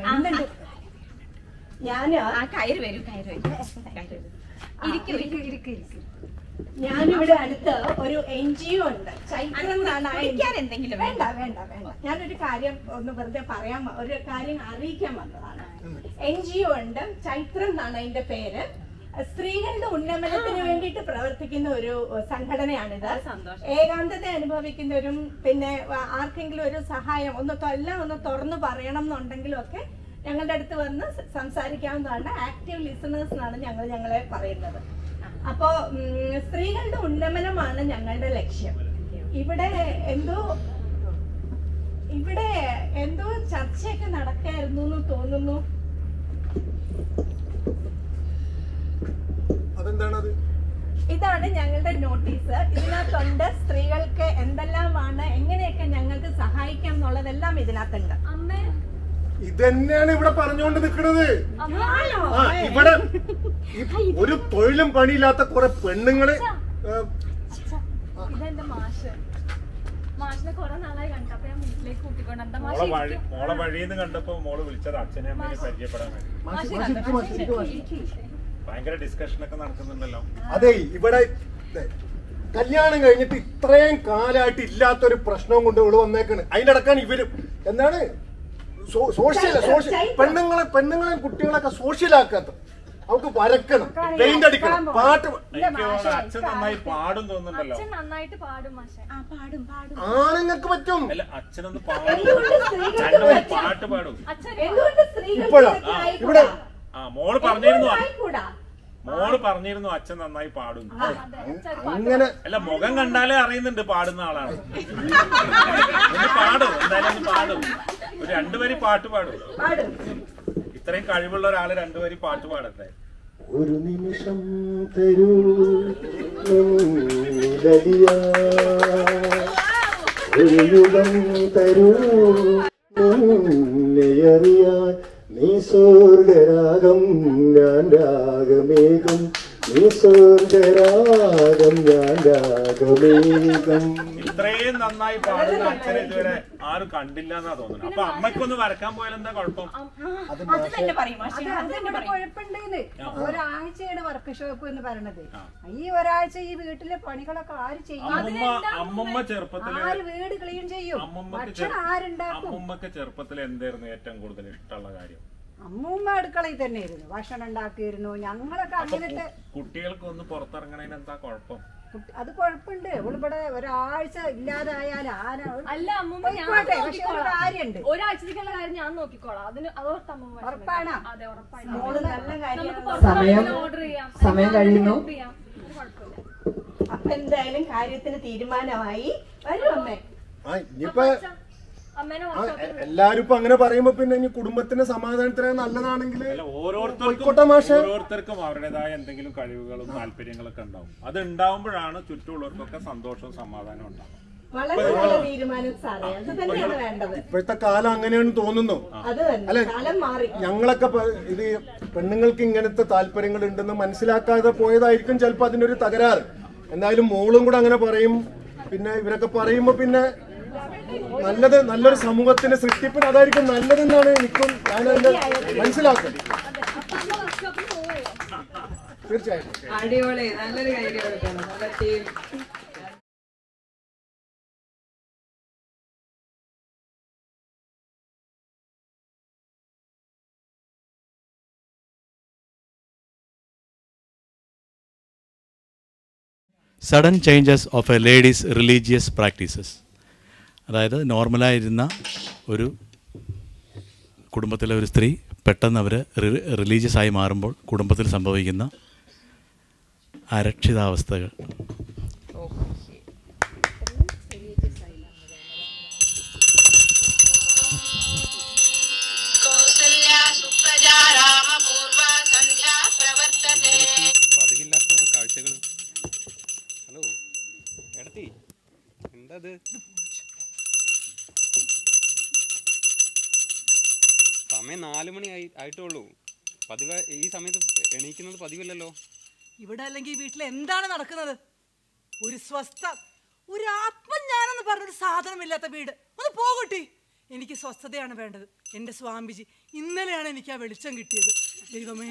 ഞാന് കയറി വരൂ കയറി വരൂ ഇരിക്കൂ ഇരിക്കൂ ഇരിക്കൂ ഞാനിവിടെ അടുത്ത് ഒരു എൻ ജി ഒ ഉണ്ട് ചൈത്രം എന്നാണ് ആ കുടിക്കാൻ NGO. എന്തെങ്കിലും വേണ്ട വേണ്ട വേണ്ട ഞാനൊരു കാര്യം ഒന്ന് വെറുതെ പറയാൻ വ- ഒരു കാര്യം അറിയിക്കാൻ വന്നതാണ് എൻ ജി ഒ ഉണ്ട് ചൈത്രം എന്നാണ് അതിന്റെ പേര് സ്ത്രീകളുടെ ഉന്നമനത്തിന് വേണ്ടിയിട്ട് പ്രവർത്തിക്കുന്ന ഒരു സംഘടനയാണിത് ഏകാന്തത അനുഭവിക്കുന്നവരും പിന്നെ ആ- ആർക്കെങ്കിലും ഒരു സഹായം ഒന്ന് തൊ- എല്ലാം ഒന്ന് തുറന്നു പറയണം എന്നുണ്ടെങ്കിലും ഒക്കെ ഞങ്ങളുടെ അടുത്ത് വന്ന് സ- സംസാരിക്കാവുന്നതാണ് ആക്റ്റീവ് ലിസണേഴ്സ് എന്നാണ് ഞങ്ങൾ ഞങ്ങളെ പറയുന്നത് അപ്പോ ഉം, സ്ത്രീകളുടെ ഉന്നമനമാണ് ഞങ്ങളുടെ ലക്ഷ്യം ഇവിടെ എന്തോ ഇവിടെ എന്തോ ചർച്ചയൊക്കെ നടക്കായിരുന്നു എന്ന് തോന്നുന്നു അതെന്താണത് ഇതാണ് ഞങ്ങളുടെ നോട്ടീസ് ഇതിനകത്തുണ്ട് സ്ത്രീകൾക്ക് എന്തെല്ലാമാണ് എങ്ങനെയൊക്കെ ഞങ്ങൾക്ക് സഹായിക്കാം എന്നുള്ളതെല്ലാം ഇതിനകത്തുണ്ട് ഇതന്നെയാണ് ഇവിടെ പറഞ്ഞുകൊണ്ട് നിൽക്കുന്നത് ആണോ? ആ ഇവിടെ ഈ ഒരു തൊഴിലും പണിയില്ലാത്ത കുറെ പെണ്ണുങ്ങള് ഏ, ഇതെന്റെ മാഷ് മാഷിനെ കുറെ നാളായി കണ്ടു അപ്പൊ ഞാൻ വീട്ടിലേക്ക് കൂട്ടിക്കൊണ്ട് എന്താ മാഷ് മോളെ വഴി ഇരിക്ക്. മോളെ വഴിന്ന് കണ്ടപ്പോ മോള് വിളിച്ചത് അച്ഛനെ അമ്മേനെ പരിചയപ്പെടാൻ വേണ്ടി മാഷ് മാഷ് കണ്ടോ? ഇരിക്ക്, മാഷ് ഇരിക്ക്, മാഷ്. ഇരിക്ക്. ഭയങ്കര ഡിസ്കഷൻ ഒക്കെ നടക്കുന്നുണ്ടല്ലോ അതെ ഇവിടെ ദേ, കല്യാണം കഴിഞ്ഞിട്ട് ഇത്രയും കാലമായിട്ട് ഇല്ലാത്തൊരു പ്രശ്നവും കൊണ്ട് ഇവിടെ വന്നേക്കാണ് അതിന്റെ അടക്കാണ് ഇവരും എന്താണ് സോ- സോഷ്യൽ സോഷ്യൽ പെണ്ണുങ്ങളെ പെണ്ണുങ്ങളെയും കുട്ടികളൊക്കെ സോഷ്യലാക്കാത്ത അവർക്ക് വരക്കണം പെയിന്റ് അടിക്കണം പാട്ട് പ- എനിക്ക് തോന്നുന്നു അച്ഛൻ നന്നായി പാടും തോന്നുന്നുണ്ടല്ലോ അച്ഛൻ നന്നായിട്ട് പാടും മാഷെ പാടും പാടും ആണുങ്ങൾക്ക് പറ്റും അല്ല അച്ഛനൊന്ന് പാടും രണ്ടുപേരും പാട്ട് പാടും അച്ഛൻ എന്തുകൊണ്ട് സ്ത്രീകൾ ഇപ്പോഴാ ഇവിടെ ആ മോള് പറഞ്ഞിരുന്നു ആയിക്കൂടാ മോള് പറഞ്ഞിരുന്നു അച്ഛൻ നന്നായി പാടും അങ്ങനെ അല്ല മുഖം കണ്ടാലേ അറിയുന്നുണ്ട് പാടുന്ന ആളാണ് ഒന്ന് പാടും എന്തായാലും ഒന്ന് പാടും ഒരു രണ്ടുപേരി പാട്ട് പാടും പാടും ഇത്രയും കഴിവുള്ള ഒരാള് രണ്ടുപേരി പാട്ട് പാടട്ടെ ഒരു നിമിഷം തരൂ നിന്നിലലിയ ഒരു യുഗം തരൂ നിന്നെയറിയാൻ നീ സ്വർഗരാഗം ഞാൻ രാഗമേഘം നീ സ്വർഗരാഗം ഞാൻ രാഗമേഘം ഇത്രയും നന്നായി പാടുന്ന അച്ഛനെ ഇതുവരെ ആരും കണ്ടില്ല എന്നാ തോന്നുന്നത് അപ്പൊ അമ്മയ്ക്കൊന്ന് വരക്കാൻ പോയാൽ എന്താ കുഴപ്പം അത് തന്നെ പറയും മാഷെ അത് അത് തന്നെ അതിവിടെ പറയും കുഴപ്പമുണ്ടെന്ന് ഒരാഴ്ചയുടെ വർക്ക് ഷോപ്പ് എന്ന് പറയണത് ഈ ഒരാഴ്ച ഈ വീട്ടിലെ പണികളൊക്കെ ആര് ചെയ്യും അമ്മമ്മ അമ്മമ്മ ചെറുപ്പത്തില് ആര് വീട് ക്ലീൻ ചെയ്യും അമ്മമ്മക്ക് ഭക്ഷണം ആരുണ്ടാക്കും അമ്മമ്മക്ക് ചെറുപ്പത്തിൽ എന്തായിരുന്നു ഏറ്റവും കൂടുതൽ ഇഷ്ടമുള്ള കാര്യം അമ്മൂമ്മ അടുക്കളയിൽ തന്നെയായിരുന്നു ഭക്ഷണം ഉണ്ടാക്കിയിരുന്നു ഞങ്ങളൊക്കെ അപ്പൊ അങ്ങനത്തെ കു- കുട്ടികൾക്ക് ഒന്ന് പുറത്തിറങ്ങണതിന് എന്താ കുഴപ്പം കുട്ടി- അത് കുഴപ്പമുണ്ട് ഇവിടെ ഒരാഴ്ച ഇല്ലാതായാൽ ആരാ അല്ല അമ്മൂമ്മ ഞാൻ പോയിക്കോട്ടെ, പക്ഷെ ഒരു നോക്കിക്കോളാം. കാര്യമുണ്ട് ഒരാഴ്ചത്തേക്കുള്ള കാര്യം ഞാൻ നോക്കിക്കോളാം അതിന് അതോർത്ത് അമ്മൂമ്മ വിഷമിക്കണ്ട. ഉറപ്പാണോ? അതെ ഉറപ്പാണ് മോള് നല്ല നമുക്ക് കാര്യമാണ് പുറത്ത് സമയം- പോയി ഓർഡർ ചെയ്യാം സമയം കഴിയുന്നു. ഓർഡർ ചെയ്യാം ഒരു കുഴപ്പമില്ല അപ്പൊ എന്തായാലും കാര്യത്തിന് തീരുമാനമായി വരും അമ്മേ ആ ഇനിയിപ്പോ അമ്മേനെ ആ, വർക്ക്ഷോപ്പിൽ എ- എല്ലാരും ഇപ്പൊ അങ്ങനെ പറയുമ്പോ പിന്നെ ഇനി കുടുംബത്തിന് സമാധാനത്തിന് നല്ലതാണെങ്കിൽ അല്ല ഓരോരുത്തർക്കും പോയിക്കോട്ടെ മാഷെ ഓരോരുത്തർക്കും അവരുടേതായ എന്തെങ്കിലും കഴിവുകളും താല്പര്യങ്ങളൊക്കെ ഉണ്ടാവും അത് ഉണ്ടാവുമ്പോഴാണ് ചുറ്റുമുള്ളവർക്കൊക്കെ സന്തോഷവും സമാധാനവും ഉണ്ടാവും വളരെ നല്ല തീരുമാനം സാറേ അത് തന്നെയാണ് വേണ്ടത് ഇപ്പോഴത്തെ കാലം അങ്ങനെയാണ് തോന്നുന്നു അത് തന്നെ അല്ല കാലം മാറി ഞങ്ങളൊക്കെ പ- ഇത് പെണ്ണുങ്ങൾക്ക് ഇങ്ങനത്തെ താല്പര്യങ്ങൾ ഉണ്ടെന്ന് മനസ്സിലാക്കാതെ പോയതായിരിക്കും ചിലപ്പോൾ അതിനൊരു തകരാറ് എന്തായാലും മോളും കൂടെ അങ്ങനെ പറയും പിന്നെ ഇവരൊക്കെ പറയുമ്പോ പിന്നെ നല്ലത് നല്ലൊരു സമൂഹത്തിന്റെ സൃഷ്ടിപ്പിന് അതായിരിക്കും നല്ലതെന്നാണ് എനിക്കും ഞാൻ അതിന്റെ മനസ്സിലാക്കുന്നത് തീർച്ചയായിട്ടും അടിപൊളി നല്ലൊരു കാര്യം കൊടുക്കണം നല്ല team sudden changes of a ladies religious practices അതായത് നോർമലായിരുന്ന ഒരു കുടുംബത്തിലെ ഒരു സ്ത്രീ പെട്ടെന്ന് അവർ റിലീജിയസ് ആയി മാറുമ്പോൾ കുടുംബത്തിൽ സംഭവിക്കുന്ന അരക്ഷിതാവസ്ഥകൾ പതിവില്ലാത്ത ഓരോ കാഴ്ചകൾ ഹലോ എടത്തി എന്താ ഇത് സമയം നാല് മണി ആയി ആയിട്ടേ ഉള്ളൂ പതിവ് ഈ സമയത്ത് എണീക്കുന്നത് പതിവില്ലല്ലോ ഇവിടെ അല്ലെങ്കിൽ വീട്ടിൽ എന്താണ് നടക്കുന്നത് ഒരു സ്വസ്ഥ ഒരു ആത്മജ്ഞാനം എന്ന് പറഞ്ഞൊരു സാധനമില്ലാത്ത വീട് ഒന്ന് പോകട്ടി എനിക്ക് സ്വസ്ഥതയാണ് വേണ്ടത് എൻ്റെ സ്വാമിജി ഇന്നലെയാണ് എനിക്ക് ആ വെളിച്ചം കിട്ടിയത് ദൈവമേ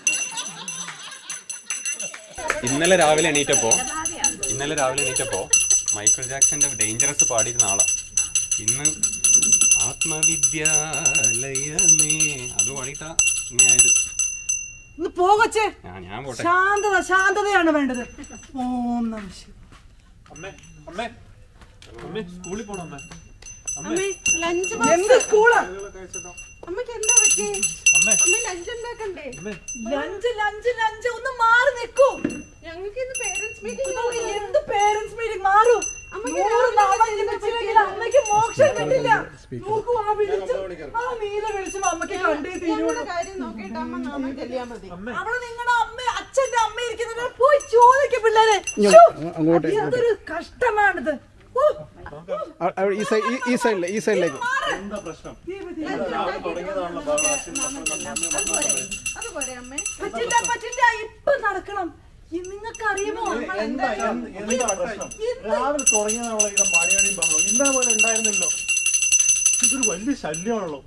ഇന്നലെ രാവിലെ എണീറ്റപ്പോൾ ഇന്നലെ രാവിലെ എണീറ്റപ്പോൾ മൈക്കിൾ ജാക്സന്റെ ഡേഞ്ചറസ് പാടിയിരുന്ന ആളാ ഇന്ന് ആ ആത്മവിദ്യാലയമേ അത് പാടിയിട്ടാ ഇങ്ങനെ ആയത് ഒന്ന് പോകച്ചേ ഞാൻ ഞാൻ പോട്ടെ ശാന്തത ശാന്തതയാണ് വേണ്ടത് ഓം നമ ശിവായ. അമ്മേ അമ്മേ അമ്മേ സ്കൂളിൽ പോണം അമ്മേ അമ്മേ, ലഞ്ച് ബോക്സ്. എന്ത് സ്കൂള് അമ്മയ്ക്ക് എന്താ പറ്റി അമ്മേ അമ്മ ലഞ്ച് ഉണ്ടാക്കണ്ടേ ലഞ്ച് ലഞ്ച് ലഞ്ച് ഒന്ന് മാറി നിൽക്കൂ ഞങ്ങൾക്ക് ഇന്ന് പേരൻസ് മീറ്റിംഗ് എന്ത് പേരൻസ് മീറ്റിംഗ് മാറൂ നൂറ് നാളെ ജനിച്ചില്ലെങ്കിൽ അമ്മയ്ക്ക് മോക്ഷം കിട്ടില്ല നോക്കൂ ആ വെളിച്ചം ആ നീല വെളിച്ചം അമ്മയ്ക്ക് കണ്ടേ തീരുള്ളൂ കാര്യം നോക്കിയിട്ട് അമ്മ നാമം ചെല്ലിയാ മതി അവിടെ നിങ്ങളുടെ അമ്മ അച്ഛന്റെ അമ്മ ഇരിക്കുന്നത് പോയി ചോദിക്കും പിള്ളേരെ ഇങ്ങ് ശ്ശോ, അങ്ങോട്ട് എന്തൊരു കഷ്ടമാണിത് ഓ, അ- അവിടെ ഈ സൈഡ് ഈ സൈഡിലെ ഈ സൈഡിലേക്ക് എന്താ പ്രശ്നം അതുപോലെ അമ്മേ പറ്റില്ല പറ്റില്ല ഇപ്പൊ നടക്കണം നിങ്ങൾക്ക് അറിയുമോ എന്താ എന്ത്- എന്താ പ്രശ്നം രാവിലെ തുടങ്ങിയതാണല്ലോ ഇത് മണിയടിയും ബഹളം ഇന്നലെ പോലെ ഉണ്ടായിരുന്നല്ലോ ഇതൊരു വലിയ ശല്യമാണല്ലോ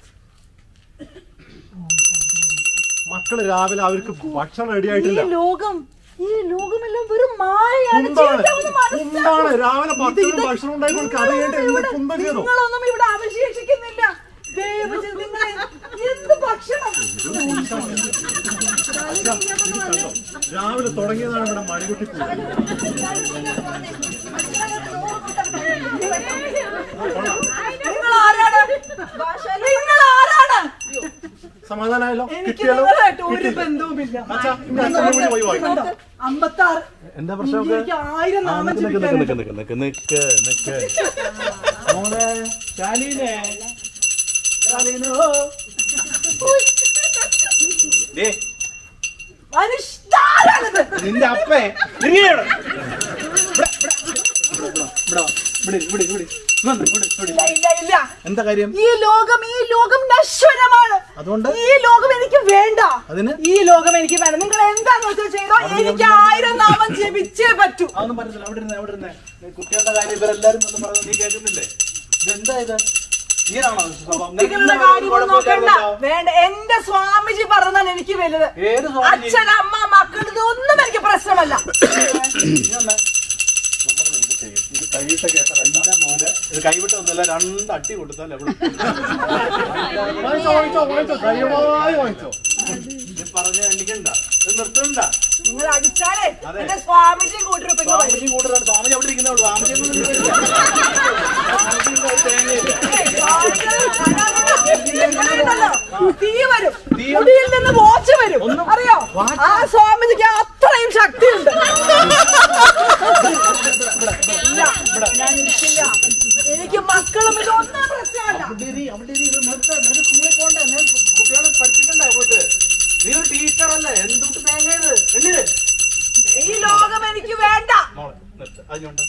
മക്കള് രാവിലെ അവർക്ക് ഭക്ഷണം റെഡി ഈ ആയിട്ടില്ല ലോകം ഈ ലോകമെല്ലാം വെറും മായയാണ് കുന്താണ്. ജീവിതം ഒന്ന് മനസ്സിലാക്കൂ. കുന്താണ്. രാവിലെ ഇത് ഭക്ഷണം ഇത് ഭക്ഷണം ഉണ്ടാക്കി കൊടുക്കുക. അത് കഴിഞ്ഞിട്ട് എന്ത് നിങ്ങളൊന്നും കുന്തം ചെയ്തോ? നിങ്ങളൊന്നും ഇവിടെ അവശേഷിക്കുന്നില്ല ദയവ് ചെയ്ത് നിങ്ങൾ എന്ത് ഭക്ഷണം രാവിലെ തുടങ്ങിയതാണ് ഇവിടെ മണികുട്ടി പൂജ. നിങ്ങൾ ആരാണ് നിങ്ങൾ ആരാണ് സമാധാനമായല്ലോ എനിക്ക് കിട്ടിയാലോ നിങ്ങളായിട്ട് ഒരു കിട്ടി. ബന്ധവുമില്ല അച്ഛാ, ഇന്ന് അച്ഛനെ കൂടി പോയി വാ. അമ്പത്താറ് എന്താ പ്രശ്നം എനിക്ക് ആയിരം ആ, നാമം നിക്ക് നിക്ക് ജപിക്കാനുണ്ട്. നിക്ക് നിക്ക് നിക്ക് നിക്ക് നിക്ക് മോളെ ശാലീനെ ശാലീനോ ദേ മനുഷ്യാരാണിത്? നിന്റെ അപ്പേ ഇറങ്ങിയാണ് ഇല്ല, ഇല്ല, ഇല്ല. എന്താ കാര്യം ഈ ലോകം ഈ ലോകം നശ്വരമാണ് അതുകൊണ്ട് ഈ ലോകം എനിക്ക് വേണ്ട അതിന് ഈ ലോകം എനിക്ക് വേണം നിങ്ങൾ എന്താന്ന് വെച്ചാൽ ചെയ്തോ എനിക്ക് ആയിരം നാമം ജപിച്ചേ പറ്റൂ അതൊന്നും പറ്റത്തില്ല അവിടെ ഇരുന്നേ അവിടെ ഇരുന്നേ നീ കുട്ടികളുടെ കാര്യം ഇവരെല്ലാരും വന്ന് പറഞ്ഞു നീ കേൾക്കുന്നില്ലേ ഇതെന്താ ഇത് ഇങ്ങനാണോ സ്വഭാവം? നിനക്ക് നിങ്ങളുടെ ഇന്ന് കാര്യം കുഴപ്പമില്ല, നോക്കണ്ട കുഴപ്പമില്ല. വേണ്ട എന്റെ സ്വാമിജി പറഞ്ഞാൽ എനിക്ക് വലുത് ഏത് സ്വാമിജി? അച്ഛൻ അമ്മ മക്കൾ ഇതൊന്നും എനിക്ക് പ്രശ്നമല്ല നീ വന്നേ. നമ്മള് എന്ത് ചെയ്യും? ഇത് കൈവിട്ട കേട്ടതല്ല. ഇത് കൈവിട്ടൊന്നുമല്ല രണ്ട് അടി കൊടുത്താൽ എവിടെ വാങ്ങിച്ചോ വാങ്ങിച്ചോ വാങ്ങിച്ചോ ധൈര്യമായി വാങ്ങിച്ചോ ഇത് പറഞ്ഞ എണ്ണിക്കണ്ട ഇത് നിർത്തണ്ട നിങ്ങൾ അടിച്ചാലേ അതെ. എന്റെ സ്വാമിജി കൂട്ടിരിപ്പോ സ്വാമിജി കൂടുതലാണ് സ്വാമിജി അവിടെ ഇരിക്കുന്നേ ഉള്ളൂ സ്വാമിജി ഒന്നും വിളിക്കില്ല. സ്വാമിജിക്ക് ഒരു തേങ്ങയില്ല. തീ വരും മുടിയിൽ നിന്ന് വാച്ച് വരും അറിയോ ആ സ്വാമിജിക്ക് അത്രയും ശക്തിയുണ്ട് ഇല്ല, ഞാൻ ഇരിക്കില്ല. എനിക്ക് മക്കളും ഇതൊന്നും പ്രശ്നമല്ല അവിടെ ഇരി, അവിടെ ഇരി, ഇത് നിർത്ത്. നിനക്ക് സ്കൂളിൽ പോണ്ടേ നീ കുട്ടികളെ പഠിപ്പിക്കണ്ടേ പോയിട്ട് നീ ഒരു ടീച്ചറല്ലേ എന്തുട്ട് തേങ്ങ ഇത് എണ്ണിര് ഈ ലോകം എനിക്ക് വേണ്ട മോളെ നിർത്ത് അതിനുണ്ട്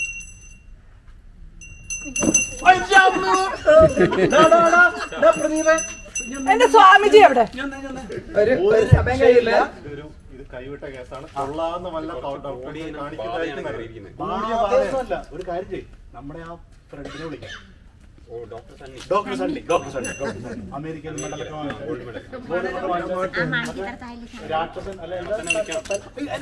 എന്റെ സ്വാമിജി എവിടെ ഒരു ഇത് കൈവിട്ട കേസാണ് കൊള്ളാവുന്ന വല്ല ഡോക്ടറെ കാണിക്കുന്നതായിരിക്കും നല്ലത്. കൂടിയ ബാധയൊന്നുമല്ല. ഒരു കാര്യം ചെയ്യ് നമ്മുടെ ആ ഫ്രണ്ടിനെ വിളിക്കാം doctor Sunny doctor Sunny doctor Sunny American മെഡലൊക്കെ വാങ്ങിച്ച ഗോൾഡ് മെഡൽ ഗോൾഡ് മെഡൽ വാങ്ങിച്ച രാക്ഷസൻ അല്ല എന്താ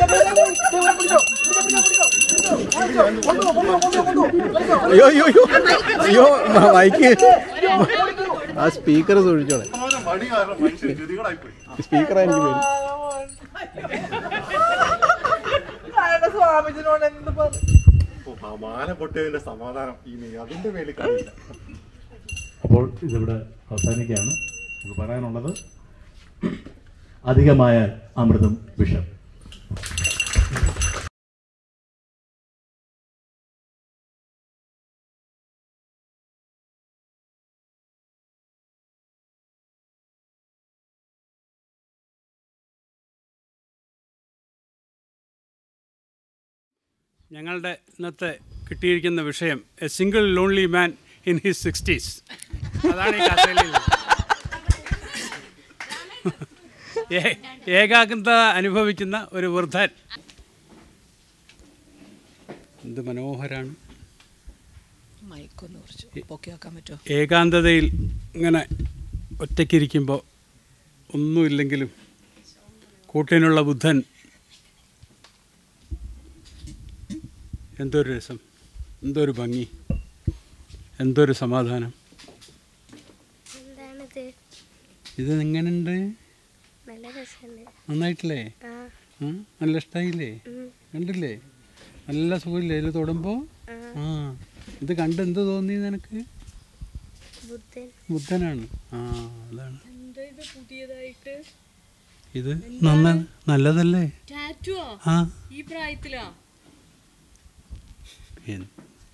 അയ്യോ അയ്യോ അയ്യോ അയ്യോ മൈക്ക് ആ സ്പീക്കർ സൂക്ഷിച്ചോളെ മടി കാരണം മനുഷ്യൻ ഗതികളായിപ്പോയി സ്പീക്കർ എനിക്ക് പേടി അയാളുടെ സ്വാമിജിനോട് എന്ത് പറഞ്ഞു ഓ, ആ മാല പൊട്ടിയതിന്റെ സമാധാനം ഇനി അതിന്റെ മേളിൽ കാണില്ല അപ്പോൾ ഇതിവിടെ അവസാനിക്കുകയാണ് നമുക്ക് പറയാനുള്ളത് അധികമായ അമൃതം വിഷം ഞങ്ങളുടെ ഇന്നത്തെ കിട്ടിയിരിക്കുന്ന വിഷയം a single lonely man in his sixties അതാണ് ഈ കഥയിൽ ഏ- ഏകാഗ്രത അനുഭവിക്കുന്ന ഒരു വൃദ്ധൻ എന്ത് മനോഹരാണ് മൈക്കൊന്ന് കുറച്ച് പൊക്കി വെക്കാൻ പറ്റുമോ ഏകാന്തതയിൽ ഇങ്ങനെ ഒറ്റയ്ക്കിരിക്കുമ്പോൾ ഒന്നുമില്ലെങ്കിലും കൂട്ടിനുള്ള ബുദ്ധൻ എന്തൊരു രസം എന്തൊരു ഭംഗി എന്തൊരു സമാധാനം ഇത് എങ്ങനെയുണ്ട് നല്ല രസമുണ്ട് നന്നായിട്ടില്ലേ ആ. ഉം? നല്ല ഇഷ്ടമായില്ലേ ഉം. കണ്ടില്ലേ നല്ല സുഖമില്ലേ ഇതിൽ തൊടുമ്പോൾ ആ. ആ ഇത് കണ്ട് എന്ത് തോന്നി നിനക്ക് ബുദ്ധൻ ബുദ്ധനാണ് ആ അതാണ് എന്താ ഇത് പുതിയതായിട്ട് ഇത് നന്ന നല്ലതല്ലേ ടാറ്റുവാ ആ ഈ പ്രായത്തിലാ എന്ത്?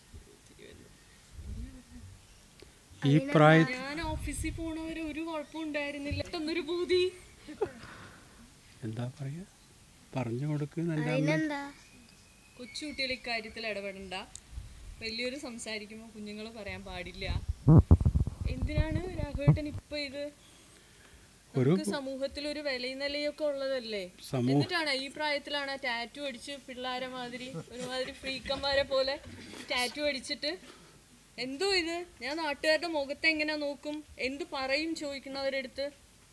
ഈ പ്രായ ഞാൻ ഓഫീസിൽ പോണവരെ ഒരു കുഴപ്പം ഉണ്ടായിരുന്നില്ല പെട്ടെന്നൊരു പൂതി എന്താ പറയാ പറഞ്ഞു കൊടുക്ക് നല്ല അമ്മ. അതിനെന്താ കൊച്ചുകുട്ടികൾ ഇക്കാര്യത്തിൽ ഇടപെടണ്ട വലിയൊരു സംസാരിക്കുമ്പോൾ കുഞ്ഞുങ്ങൾ പറയാൻ പാടില്ല എന്തിനാണ് രാഘവേട്ടൻ ഇപ്പൊ ഇത് ഒരു നമുക്ക് സമൂഹത്തിൽ ഒരു വിലയും നിലയൊക്കെ ഉള്ളതല്ലേ സമൂഹ- എന്നിട്ടാണ് ഈ പ്രായത്തിലാണ് ടാറ്റു അടിച്ച് പിള്ളേരെ മാതിരി ഒരുമാതിരി ഫ്രീക്കന്മാരെ പോലെ ടാറ്റു അടിച്ചിട്ട് എന്തോ ഇത് ഞാൻ നാട്ടുകാരുടെ മുഖത്തെ എങ്ങനെ നോക്കും എന്ത് പറയും ചോദിക്കുന്നവരെടുത്ത്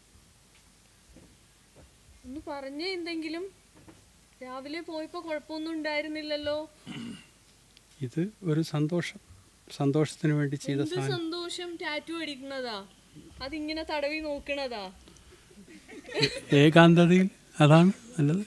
ഒന്ന് പറഞ്ഞേ എന്തെങ്കിലും രാവിലെ പോയപ്പോ കുഴപ്പമൊന്നും ഉണ്ടായിരുന്നില്ലല്ലോ ഇത് ഒരു സന്തോഷം സന്തോഷത്തിന് വേണ്ടി ചെയ്ത എന്ത് സാധനം സന്തോഷം ടാറ്റു അടിക്കുന്നതാ അതിങ്ങനെ തടവി നോക്കണതാ ഏകാന്തതയിൽ അതാണ് നല്ലത്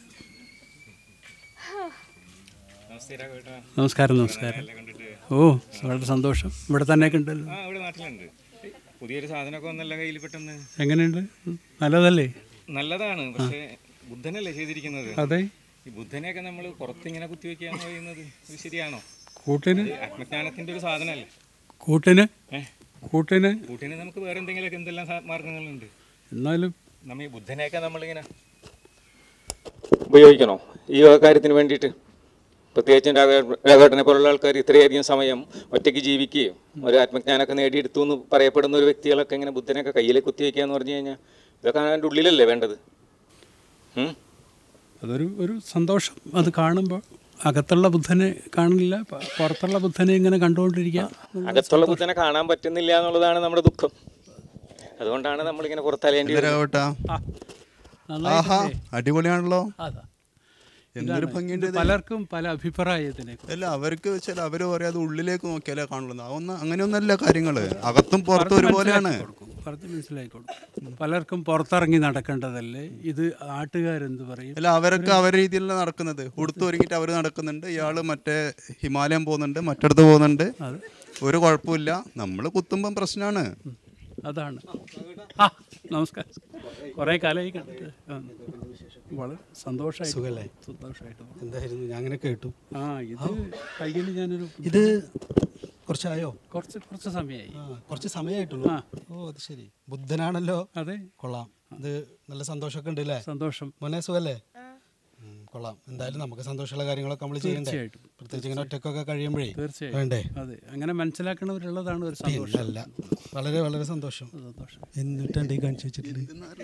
നമസ്കാരം നമസ്കാരം ഓ വളരെ സന്തോഷം ഇവിടെ തന്നെ ഉണ്ടല്ലോ ആ ഇവിടെ നാട്ടിലുണ്ട് പുതിയൊരു സാധനമൊക്കെ വന്നല്ല കയ്യിൽ പെട്ടെന്ന് എങ്ങനെയുണ്ട് നല്ലതല്ലേ നല്ലതാണ് പക്ഷേ ബുദ്ധനല്ലേ ചെയ്തിരിക്കുന്നത് അതെ. ഈ ബുദ്ധനെയൊക്കെ നമ്മൾ പുറത്തിങ്ങനെ കുത്തിവെക്കാന്ന് പറയുന്നത് ഇത് ശരിയാണോ കൂട്ടിന് ഇത് ആത്മജ്ഞാനത്തിന്റെ ഒരു സാധനമല്ലേ കൂട്ടിന് ഏ? കൂട്ടിന് കൂട്ടിന് നമുക്ക് വേറെ എന്തെങ്കിലുമൊക്കെ എന്തെല്ലാം സാ- മാർഗങ്ങളുണ്ട് എന്നാലും നമ്മ ഈ ബുദ്ധനെയൊക്കെ നമ്മളിങ്ങനെ ഉപയോഗിക്കണോ ഈ വക കാര്യത്തിന് വേണ്ടിയിട്ട് പ്രത്യേകിച്ചും രാഘ രാഘവേട്ടനെ പോലുള്ള ആൾക്കാർ ഇത്രയധികം സമയം ഒറ്റയ്ക്ക് ജീവിക്കുകയും ഒരു ആത്മജ്ഞാനമൊക്കെ നേടിയെടുത്തു എന്ന് പറയപ്പെടുന്ന ഒരു വ്യക്തികളൊക്കെ ഇങ്ങനെ ബുദ്ധനൊക്കെ കയ്യിൽ കുത്തിവെക്കുക എന്ന് പറഞ്ഞു കഴിഞ്ഞാൽ ഇതൊക്കെ അതിൻ്റെ ഉള്ളിലല്ലേ വേണ്ടത് ഉം? അതൊരു ഒരു സന്തോഷം അത് കാണുമ്പോൾ അകത്തുള്ള ബുദ്ധനെ കാണില്ല പ- പുറത്തുള്ള ബുദ്ധനെ ഇങ്ങനെ കണ്ടുകൊണ്ടിരിക്കുക അകത്തുള്ള ബുദ്ധനെ കാണാൻ പറ്റുന്നില്ല എന്നുള്ളതാണ് നമ്മുടെ ദുഃഖം അതുകൊണ്ടാണ് നമ്മളിങ്ങനെ പുറത്തലേണ്ടി രാഘവേട്ടാ ആഹാ അടിപൊളിയാണല്ലോ അതാ എന്തൊരു ഇതാണ്. ഭംഗിയുണ്ട് ഇത് പലർക്കും പല അഭിപ്രായത്തിനെ അല്ല അവർക്ക് വെച്ചാൽ അവർ പറയും അത് ഉള്ളിലേക്ക് നോക്കിയാലേ കാണുള്ളൂ അതൊന്നും അങ്ങനെയൊന്നല്ല കാര്യങ്ങള് അകത്തും പുറത്തും ഒരുപോലെയാണ് പറഞ്ഞ് മനസ്സിലായിക്കോളും പലർക്കും പുറത്തിറങ്ങി നടക്കേണ്ടതല്ലേ ഇത് നാട്ടുകാരെന്ത് പറയും അല്ല അവരൊക്കെ അവരുടെ രീതിയിലല്ല നടക്കുന്നത് ഉടുത്ത് ഒരുങ്ങിയിട്ട് അവർ നടക്കുന്നുണ്ട് ഇയാള് മറ്റേ ഹിമാലയം പോകുന്നുണ്ട് മറ്റിടത്ത് പോകുന്നുണ്ട് ഒരു കുഴപ്പമില്ല നമ്മൾ കുത്തുമ്പം പ്രശ്നമാണ് അതാണ് ആ നമസ്കാരം കുറേ കാലമായി കണ്ടിട്ട് ആ. വളരെ സന്തോഷമായി സുഖല്ലേ? സന്തോഷമായിട്ട് പോകുന്നു. എന്തായിരുന്നു ഞാൻ അങ്ങനെ കേട്ടു ആ ഇത് കയ്യിൽ ഞാനൊരു ഇത് കുറച്ചായോ കുറച്ച് കുറച്ച് സമയമായി ആ കുറച്ച് സമയമായിട്ടുള്ളൂ ആ. ഓ അത് ശരി ബുദ്ധനാണല്ലോ അതെ കൊള്ളാം ഇത് നല്ല സന്തോഷമൊക്കെ ഉണ്ട് അല്ലേ സന്തോഷം മോനെ സുഖല്ലേ ഉം, കൊള്ളാം എന്തായാലും നമുക്ക് സന്തോഷമുള്ള കാര്യങ്ങളൊക്കെ നമ്മൾ ചെയ്യണ്ടേ തീർച്ചയായിട്ടും. പ്രത്യേകിച്ച് ഇങ്ങനെ ഒറ്റക്കൊക്കെ കഴിയുമ്പോഴേ തീർച്ചയായും വേണ്ടേ അതെ അങ്ങനെ മനസ്സിലാക്കണവരുള്ളതാണ് ഒരു സന്തോഷം അല്ല വളരെ വളരെ സന്തോഷം സന്തോഷം എന്നിട്ടാണ് ഈ കാണിച്ചു വെച്ചിട്ടുണ്ട്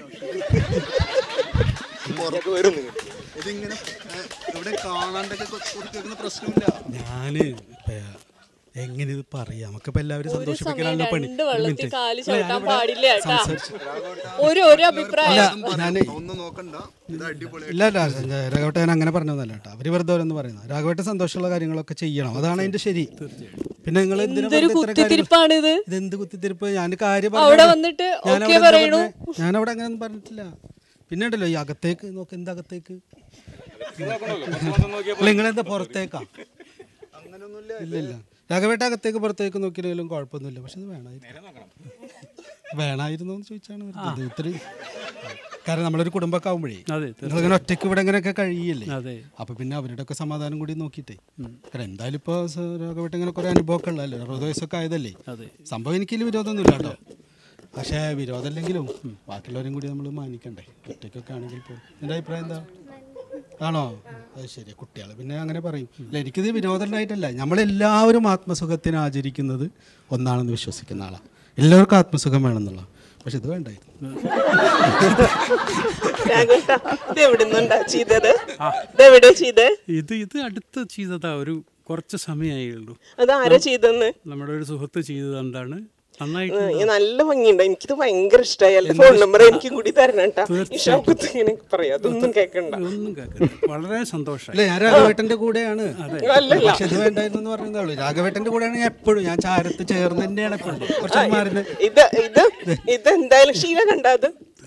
ഇതിങ്ങനെ ഇവിടെ കാണാണ്ടൊക്കെ കൊടുക്കുന്ന പ്രശ്നമില്ല ഞാന് ഇപ്പൊ എങ്ങനെ ഇത് പറയാം നമുക്കിപ്പോ എല്ലാവരും സന്തോഷിപ്പിക്കാനുള്ള പണി രണ്ട് ഒരു വെള്ളത്തിൽ minute. കാല് അല്ല, ചവിട്ടാൻ ഞാനിവിടെ പാടില്ല കേട്ടാ സംസാരിച്ചു. ഒരു ഒരു അഭിപ്രായം അല്ല, ഞാനേ ഒന്നും നോക്കണ്ട ഇത് അടിപൊളി ഇല്ല ഇല്ല രാഘവട്ടൻ അങ്ങനെ പറഞ്ഞതല്ല കേട്ടോ അവര് വെറുതെ ഓരോന്ന് പറയുന്നത് രാഘവട്ടൻ സന്തോഷമുള്ള കാര്യങ്ങളൊക്കെ ചെയ്യണം അതാണ് അതിന്റെ ശരി പിന്നെ നിങ്ങൾ എന്തിനാ എന്തൊരു വെറുതെ ഇത്ര കാര്യങ്ങൾ- കുത്തിത്തിരിപ്പാണിത് ഇതെന്ത് കുത്തിത്തിരിപ്പ് ഞാൻ കാര്യം അവിടെ പറഞ്ഞതാണ്. വന്നിട്ട് ഞാനവിടെ ഓക്കേ എന്താ പറയണു. പറഞ്ഞേ? ഞാനവിടെ അങ്ങനെ ഒന്നും പറഞ്ഞിട്ടില്ല പിന്നെ ഉണ്ടല്ലോ ഈ അകത്തേക്ക് നോക്ക് എന്താ അകത്തേക്ക് നിങ്ങളെന്താ പുറത്തേക്കാ ഇല്ല ഇല്ല രാഘവേട്ട അകത്തേക്ക് പുറത്തേക്ക് നോക്കിയില്ലെങ്കിലും കുഴപ്പമൊന്നുമില്ല പക്ഷെ ഇത് വേണമായിരുന്നു വേണമായിരുന്നു എന്ന് ചോദിച്ചാണ് വെറുതെ. ഇത് ഇത്രയും കാരണം നമ്മളൊരു കുടുംബമൊക്കെ ആവുമ്പോഴേ അതെ, നിങ്ങളിങ്ങനെ ഒറ്റയ്ക്ക് ഇവിടെ ഇങ്ങനെയൊക്കെ കഴിയല്ലേ അതെ. അപ്പൊ പിന്നെ അവരുടെ ഒക്കെ സമാധാനം കൂടി നോക്കിയിട്ടേ കാരണം എന്തായാലും ഇപ്പൊ രാഘവേട്ട ഇങ്ങനെ കുറെ അനുഭവമൊക്കെ ഉള്ളതല്ലേ അറുപത് വയസ്സൊക്കെ ആയതല്ലേ അതെ. സംഭവം എനിക്കിതിൽ വിരോധമൊന്നുമില്ല കേട്ടോ പക്ഷേ വിരോധമല്ലെങ്കിലും ബാക്കിയുള്ളവരും കൂടി നമ്മൾ മാനിക്കണ്ടേ ഒറ്റയ്ക്കൊക്കെ ആണെങ്കിൽ പോലും എൻ്റെ അഭിപ്രായം എന്താ ആണോ അത് ശരി കുട്ടികൾ പിന്നെ അങ്ങനെ പറയും അല്ല എനിക്കിത് വിരോധമുണ്ടായിട്ടല്ല നമ്മളെല്ലാവരും ആത്മസുഖത്തിന് ആചരിക്കുന്നത് ഒന്നാണെന്ന് വിശ്വസിക്കുന്ന ആളാണ് എല്ലാവർക്കും ആത്മസുഖം വേണമെന്നുള്ള പക്ഷെ ഇത് വേണ്ടായിരുന്നു ഇത് എവിടുന്നുണ്ടാ ചെയ്തത് ഇതെവിടെ ചെയ്തേ ഇത് ഇത് അടുത്ത് ചെയ്തതാ ഒരു കുറച്ച് സമയമായേ ഉള്ളൂ അത് ആരാ ചെയ്തെന്ന് നമ്മുടെ ഒരു സുഹൃത്ത് ചെയ്തത് എന്താണ് നന്നായിട്ട് ഉം, നല്ല ഭംഗിയുണ്ട് എനിക്കിത് ഭയങ്കര ഇഷ്ടമായി അല്ല ഫോൺ നമ്പർ എനിക്കും കൂടി തരണം കേട്ടാ ഈ ഷൗക്കത്ത് ഇങ്ങനെ പറയാ അതൊന്നും കേൾക്കണ്ട ഒന്നും കേൾക്കണ്ട വളരെ സന്തോഷമായി അല്ല ഞാൻ രാഘവേട്ടന്റെ കൂടെയാണ് അല്ലല്ല. പക്ഷെ ഇത് വേണ്ടായിരുന്നു എന്ന് പറഞ്ഞതേ ഉള്ളൂ രാഘവേട്ടന്റെ കൂടെയാണ് ഞാൻ എപ്പോഴും ഞാൻ ചാരത്ത് ചേർന്ന് തന്നെയാണ് എപ്പോഴും കുറച്ച് മാറി ഇത് ഇത് ഇത് എന്തായാലും ഷീല കണ്ടത്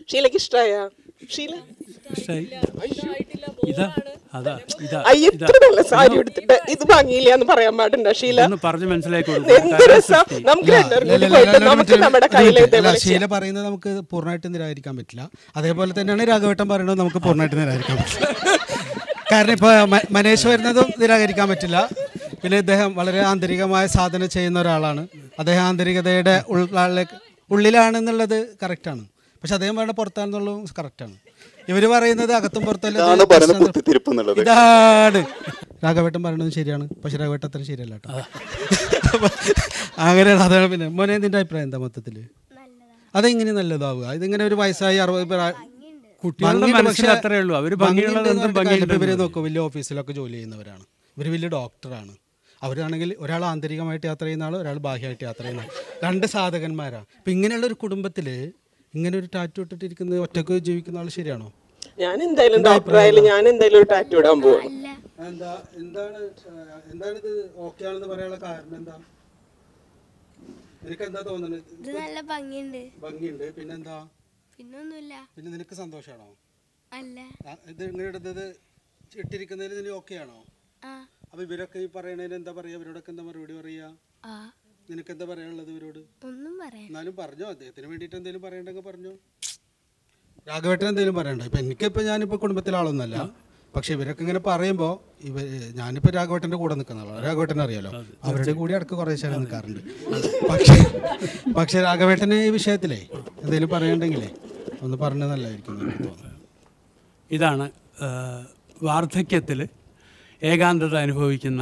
ഷീലക്ക് ഇഷ്ടായ ഷീല ഇഷ്ടായി ഇതാ അതാ ഇതാ അയ്യ ഇത്ര നല്ല സാരി എടുത്തിട്ട് ഇത് ഭംഗിയില്ല എന്ന് പറയാൻ പാടുണ്ടോ ഷീല ഒന്ന് പറഞ്ഞ് മനസ്സിലാക്കി എന്ത് രസം നമുക്ക് രണ്ടുപേർക്കും കൂടി പോയിട്ട് നമുക്ക് നമ്മുടെ കയ്യിൽ അല്ല, ഇതേപോലെ ശീല പറയുന്നത് നമുക്ക് പൂർണ്ണമായിട്ട് നിരാകരിക്കാൻ പറ്റില്ല അതേപോലെ തന്നെയാണ് രാഘവേട്ടൻ പറയുന്നത് നമുക്ക് പൂർണ്ണമായിട്ട് നിരാകരിക്കാൻ പറ്റില്ല കാരണം ഇപ്പോൾ മനേഷ് വരുന്നതും നിരാകരിക്കാൻ പറ്റില്ല പിന്നെ ഇദ്ദേഹം വളരെ ആന്തരികമായ സാധന ചെയ്യുന്ന ഒരാളാണ് അദ്ദേഹം ആന്തരികതയുടെ ഉള്ളിലേക്ക് ഉള്ളിലാണെന്നുള്ളത് കറക്റ്റാണ് പക്ഷെ അദ്ദേഹം പറയുന്നത് പുറത്താണെന്നുള്ളതും കറക്റ്റാണ് ഇവര് പറയുന്നത് അകത്തും പുറത്തല്ല ഇതാണ് പറയുന്ന കുത്തിത്തിരിപ്പ് എന്നുള്ളത്. ഇതാണ് രാഘവേട്ടൻ പറയുന്നത് ശരിയാണ് പക്ഷെ രാഘവേട്ടൻ അത്ര ശരിയല്ല കേട്ടോ അങ്ങനെയാണ് അതാണ് പിന്നെ മോനെ നിന്റെ അഭിപ്രായം എന്താ മൊത്തത്തില് അതെങ്ങനെ നല്ലതാവുക ഇതിങ്ങനെ ഒരു വയസ്സായി അറുപത് പ്രായ- കുട്ടികളുടെ ഭംഗിയുണ്ട് മനസ്സിൽ പക്ഷേ അത്രേ ഉള്ളൂ. അവര് ഭംഗിയുണ്ട് ഭംഗിയുള്ളത് എന്ന് എന്തും പറഞ്ഞിട്ട് കാര്യമില്ല. ഇപ്പൊ ഇവര് ഭംഗിയുണ്ടെന്ന് നോക്കൂ വലിയ ഓഫീസിലൊക്കെ ജോലി ചെയ്യുന്നവരാണ് ഇവർ വലിയ ഡോക്ടറാണ് അവരാണെങ്കിൽ ഒരാൾ ആന്തരികമായിട്ട് യാത്ര ചെയ്യുന്ന ആൾ ഒരാൾ ബാഹ്യമായിട്ട് യാത്ര ചെയ്യുന്ന ആൾ രണ്ട് സാധകന്മാരാണ് ഇപ്പം ഇങ്ങനെയുള്ള ഒരു കുടുംബത്തിൽ ഇങ്ങനെ ഒരു ടാറ്റു ഇട്ടിട്ടിരിക്കുന്ന ഒറ്റക്ക് ജീവിക്കുന്ന ആൾ ശരിയാണോ ഞാൻ എന്തായാലും ഡോക്ടർ ആയാലും ഞാൻ എന്തായാലും ഒരു ടാറ്റു ഇടാൻ പോവാണ് എന്താ എന്താണ് എന്താണ് ഇത് ഓക്കെ ആണെന്ന് പറയാനുള്ള കാരണം എന്താ നിനക്ക് എന്താ തോന്നുന്നത് ഇത് നല്ല ഭംഗിയുണ്ട് ഭംഗിയുണ്ട് പിന്നെന്താ പിന്നൊന്നുമില്ല പിന്നെ നിനക്ക് സന്തോഷമാണോ അല്ല ആ, ഇത് ഇങ്ങനെ ഇടുന്നത് ഇട്ടിരിക്കുന്നതിൽ നിനക്ക് ഓക്കെ ആണോ ആ അപ്പൊ ഇവരൊക്കെ ഈ പറയണതിന് എന്താ പറയാ ഇവരോടൊക്കെ എന്താ മറുപടി പറയാ ആ നിനക്ക് എന്താ പറയാനുള്ളത് ഇവരോട് ഒന്നും പറയാൻ എന്നാലും പറഞ്ഞോ അദ്ദേഹത്തിന് വേണ്ടിയിട്ട് എന്തെങ്കിലും പറയണ്ടെങ്കിൽ പറഞ്ഞോ രാഘവേട്ടൻ എന്തെങ്കിലും പറയണ്ട ഇപ്പൊ എനിക്കിപ്പോ ഞാനിപ്പോ കുടുംബത്തിലെ ആളൊന്നല്ല പക്ഷെ ഇവരൊക്കെ ഇങ്ങനെ പറയുമ്പോൾ ഇവ ഞാനിപ്പോ രാഘവേട്ടന്റെ കൂടെ നിൽക്കുന്ന ആളാണ് രാഘവേട്ടൻ അറിയാലോ അവരുടെ കൂടി ഇടക്ക് കുറേ ശേഷം നിൽക്കാറുണ്ട് പക്ഷേ പക്ഷെ രാഘവേട്ടന് ഈ വിഷയത്തിലേ എന്തെങ്കിലും പറയണ്ടെങ്കിലേ ഒന്ന് പറഞ്ഞത് നല്ലതായിരിക്കും എന്ന് എനിക്ക് തോന്നുന്നു ഇതാണ് വാർദ്ധക്യത്തിൽ ഏകാന്തത അനുഭവിക്കുന്ന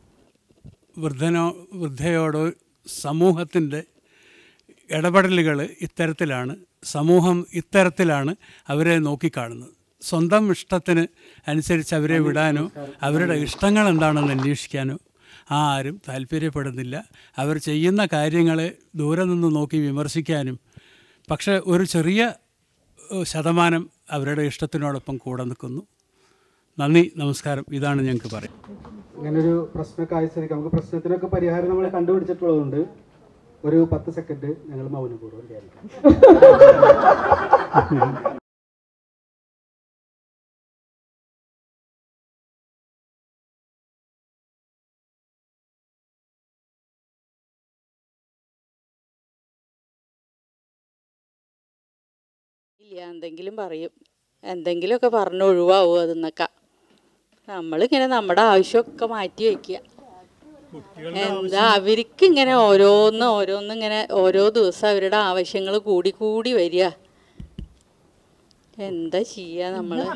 വൃദ്ധനോ വൃദ്ധയോടോ സമൂഹത്തിൻ്റെ ഇടപെടലുകൾ ഇത്തരത്തിലാണ് സമൂഹം ഇത്തരത്തിലാണ് അവരെ നോക്കിക്കാണുന്നത് സ്വന്തം ഇഷ്ടത്തിന് അനുസരിച്ച് അവരെ വിടാനോ അവരുടെ ഇഷ്ടങ്ങൾ എന്താണെന്ന് അന്വേഷിക്കാനോ ആരും താല്പര്യപ്പെടുന്നില്ല അവർ ചെയ്യുന്ന കാര്യങ്ങളെ ദൂരെ നിന്ന് നോക്കി വിമർശിക്കാനും പക്ഷേ ഒരു ചെറിയ ഏഹ്, ശതമാനം അവരുടെ ഇഷ്ടത്തിനോടൊപ്പം കൂടെ നിൽക്കുന്നു നന്ദി നമസ്കാരം ഇതാണ് ഞങ്ങൾക്ക് പറയാം അങ്ങനെ ഒരു പ്രശ്നമൊക്കെ ആയ സ്ഥിതിക്ക് നമുക്ക് പ്രശ്നത്തിനൊക്കെ പരിഹാരം നമ്മൾ കണ്ടുപിടിച്ചിട്ടുള്ളതുകൊണ്ട് ഒരു പത്ത് സെക്കൻഡ് ഞങ്ങൾ മൗനപൂർവ്വം ധ്യാനിക്കാം ഇല്ല എന്തെങ്കിലും പറയും എന്തെങ്കിലുമൊക്കെ പറഞ്ഞ് ഒഴിവാവും അതെന്നൊക്കെ നമ്മളിങ്ങനെ നമ്മുടെ ആവശ്യമൊക്കെ മാറ്റി വയ്ക്കുക എന്താ അവർക്ക് ഇങ്ങനെ ഓരോന്ന് ഓരോന്ന് ഇങ്ങനെ ഓരോ ദിവസം അവരുടെ ആവശ്യങ്ങൾ കൂടി കൂടി വരിക എന്താ ചെയ്യാ നമ്മള്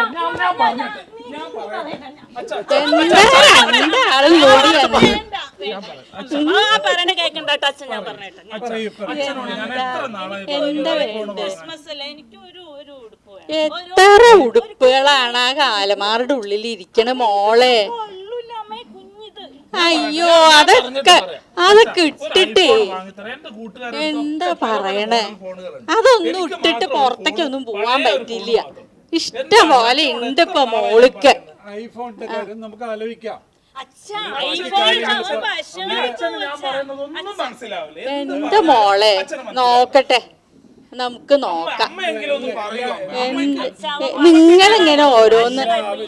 എന്താ രണ്ടാളും കൂടി വന്ന് ആ പറയണ കേക്കണ്ട കേട്ടോ അച്ഛൻ ഞാൻ പറഞ്ഞേട്ടോ ഞാൻ എന്താ വേണ്ടത് ക്രിസ്മസ് അല്ല എനിക്ക് ഒരു ഒരു ഉടുപ്പ് വേണം എത്ര ഉടുപ്പുകളാണ് ആ കാലമാരുടെ ഉള്ളിൽ ഇരിക്കണ മോളെ അയ്യോ അതൊക്കെ അതൊക്കെ ഇട്ടിട്ടേ എന്താ പറയണേ അതൊന്നും ഇട്ടിട്ട് പുറത്തേക്കൊന്നും പോവാൻ പറ്റില്ല ഇഷ്ടം പോലെ ഉണ്ട് ഇപ്പൊ മോൾക്ക് ഐഫോണിന്റെ കാര്യം നമുക്ക് ആലോചിക്കാം എന്റെ മോളെ നോക്കട്ടെ നമുക്ക് നോക്കാം നിങ്ങളിങ്ങനെ ഓരോന്ന്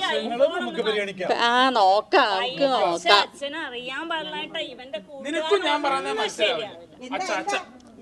ആ നോക്കാം നമുക്ക് നോക്കാം അച്ഛൻ അറിയാൻ പാടില്ലാട്ടോ ഇവന്റെ നിനക്കും ഞാൻ പറയുന്നത് മനസ്സിലാവില്ല അച്ഛ അച്ഛ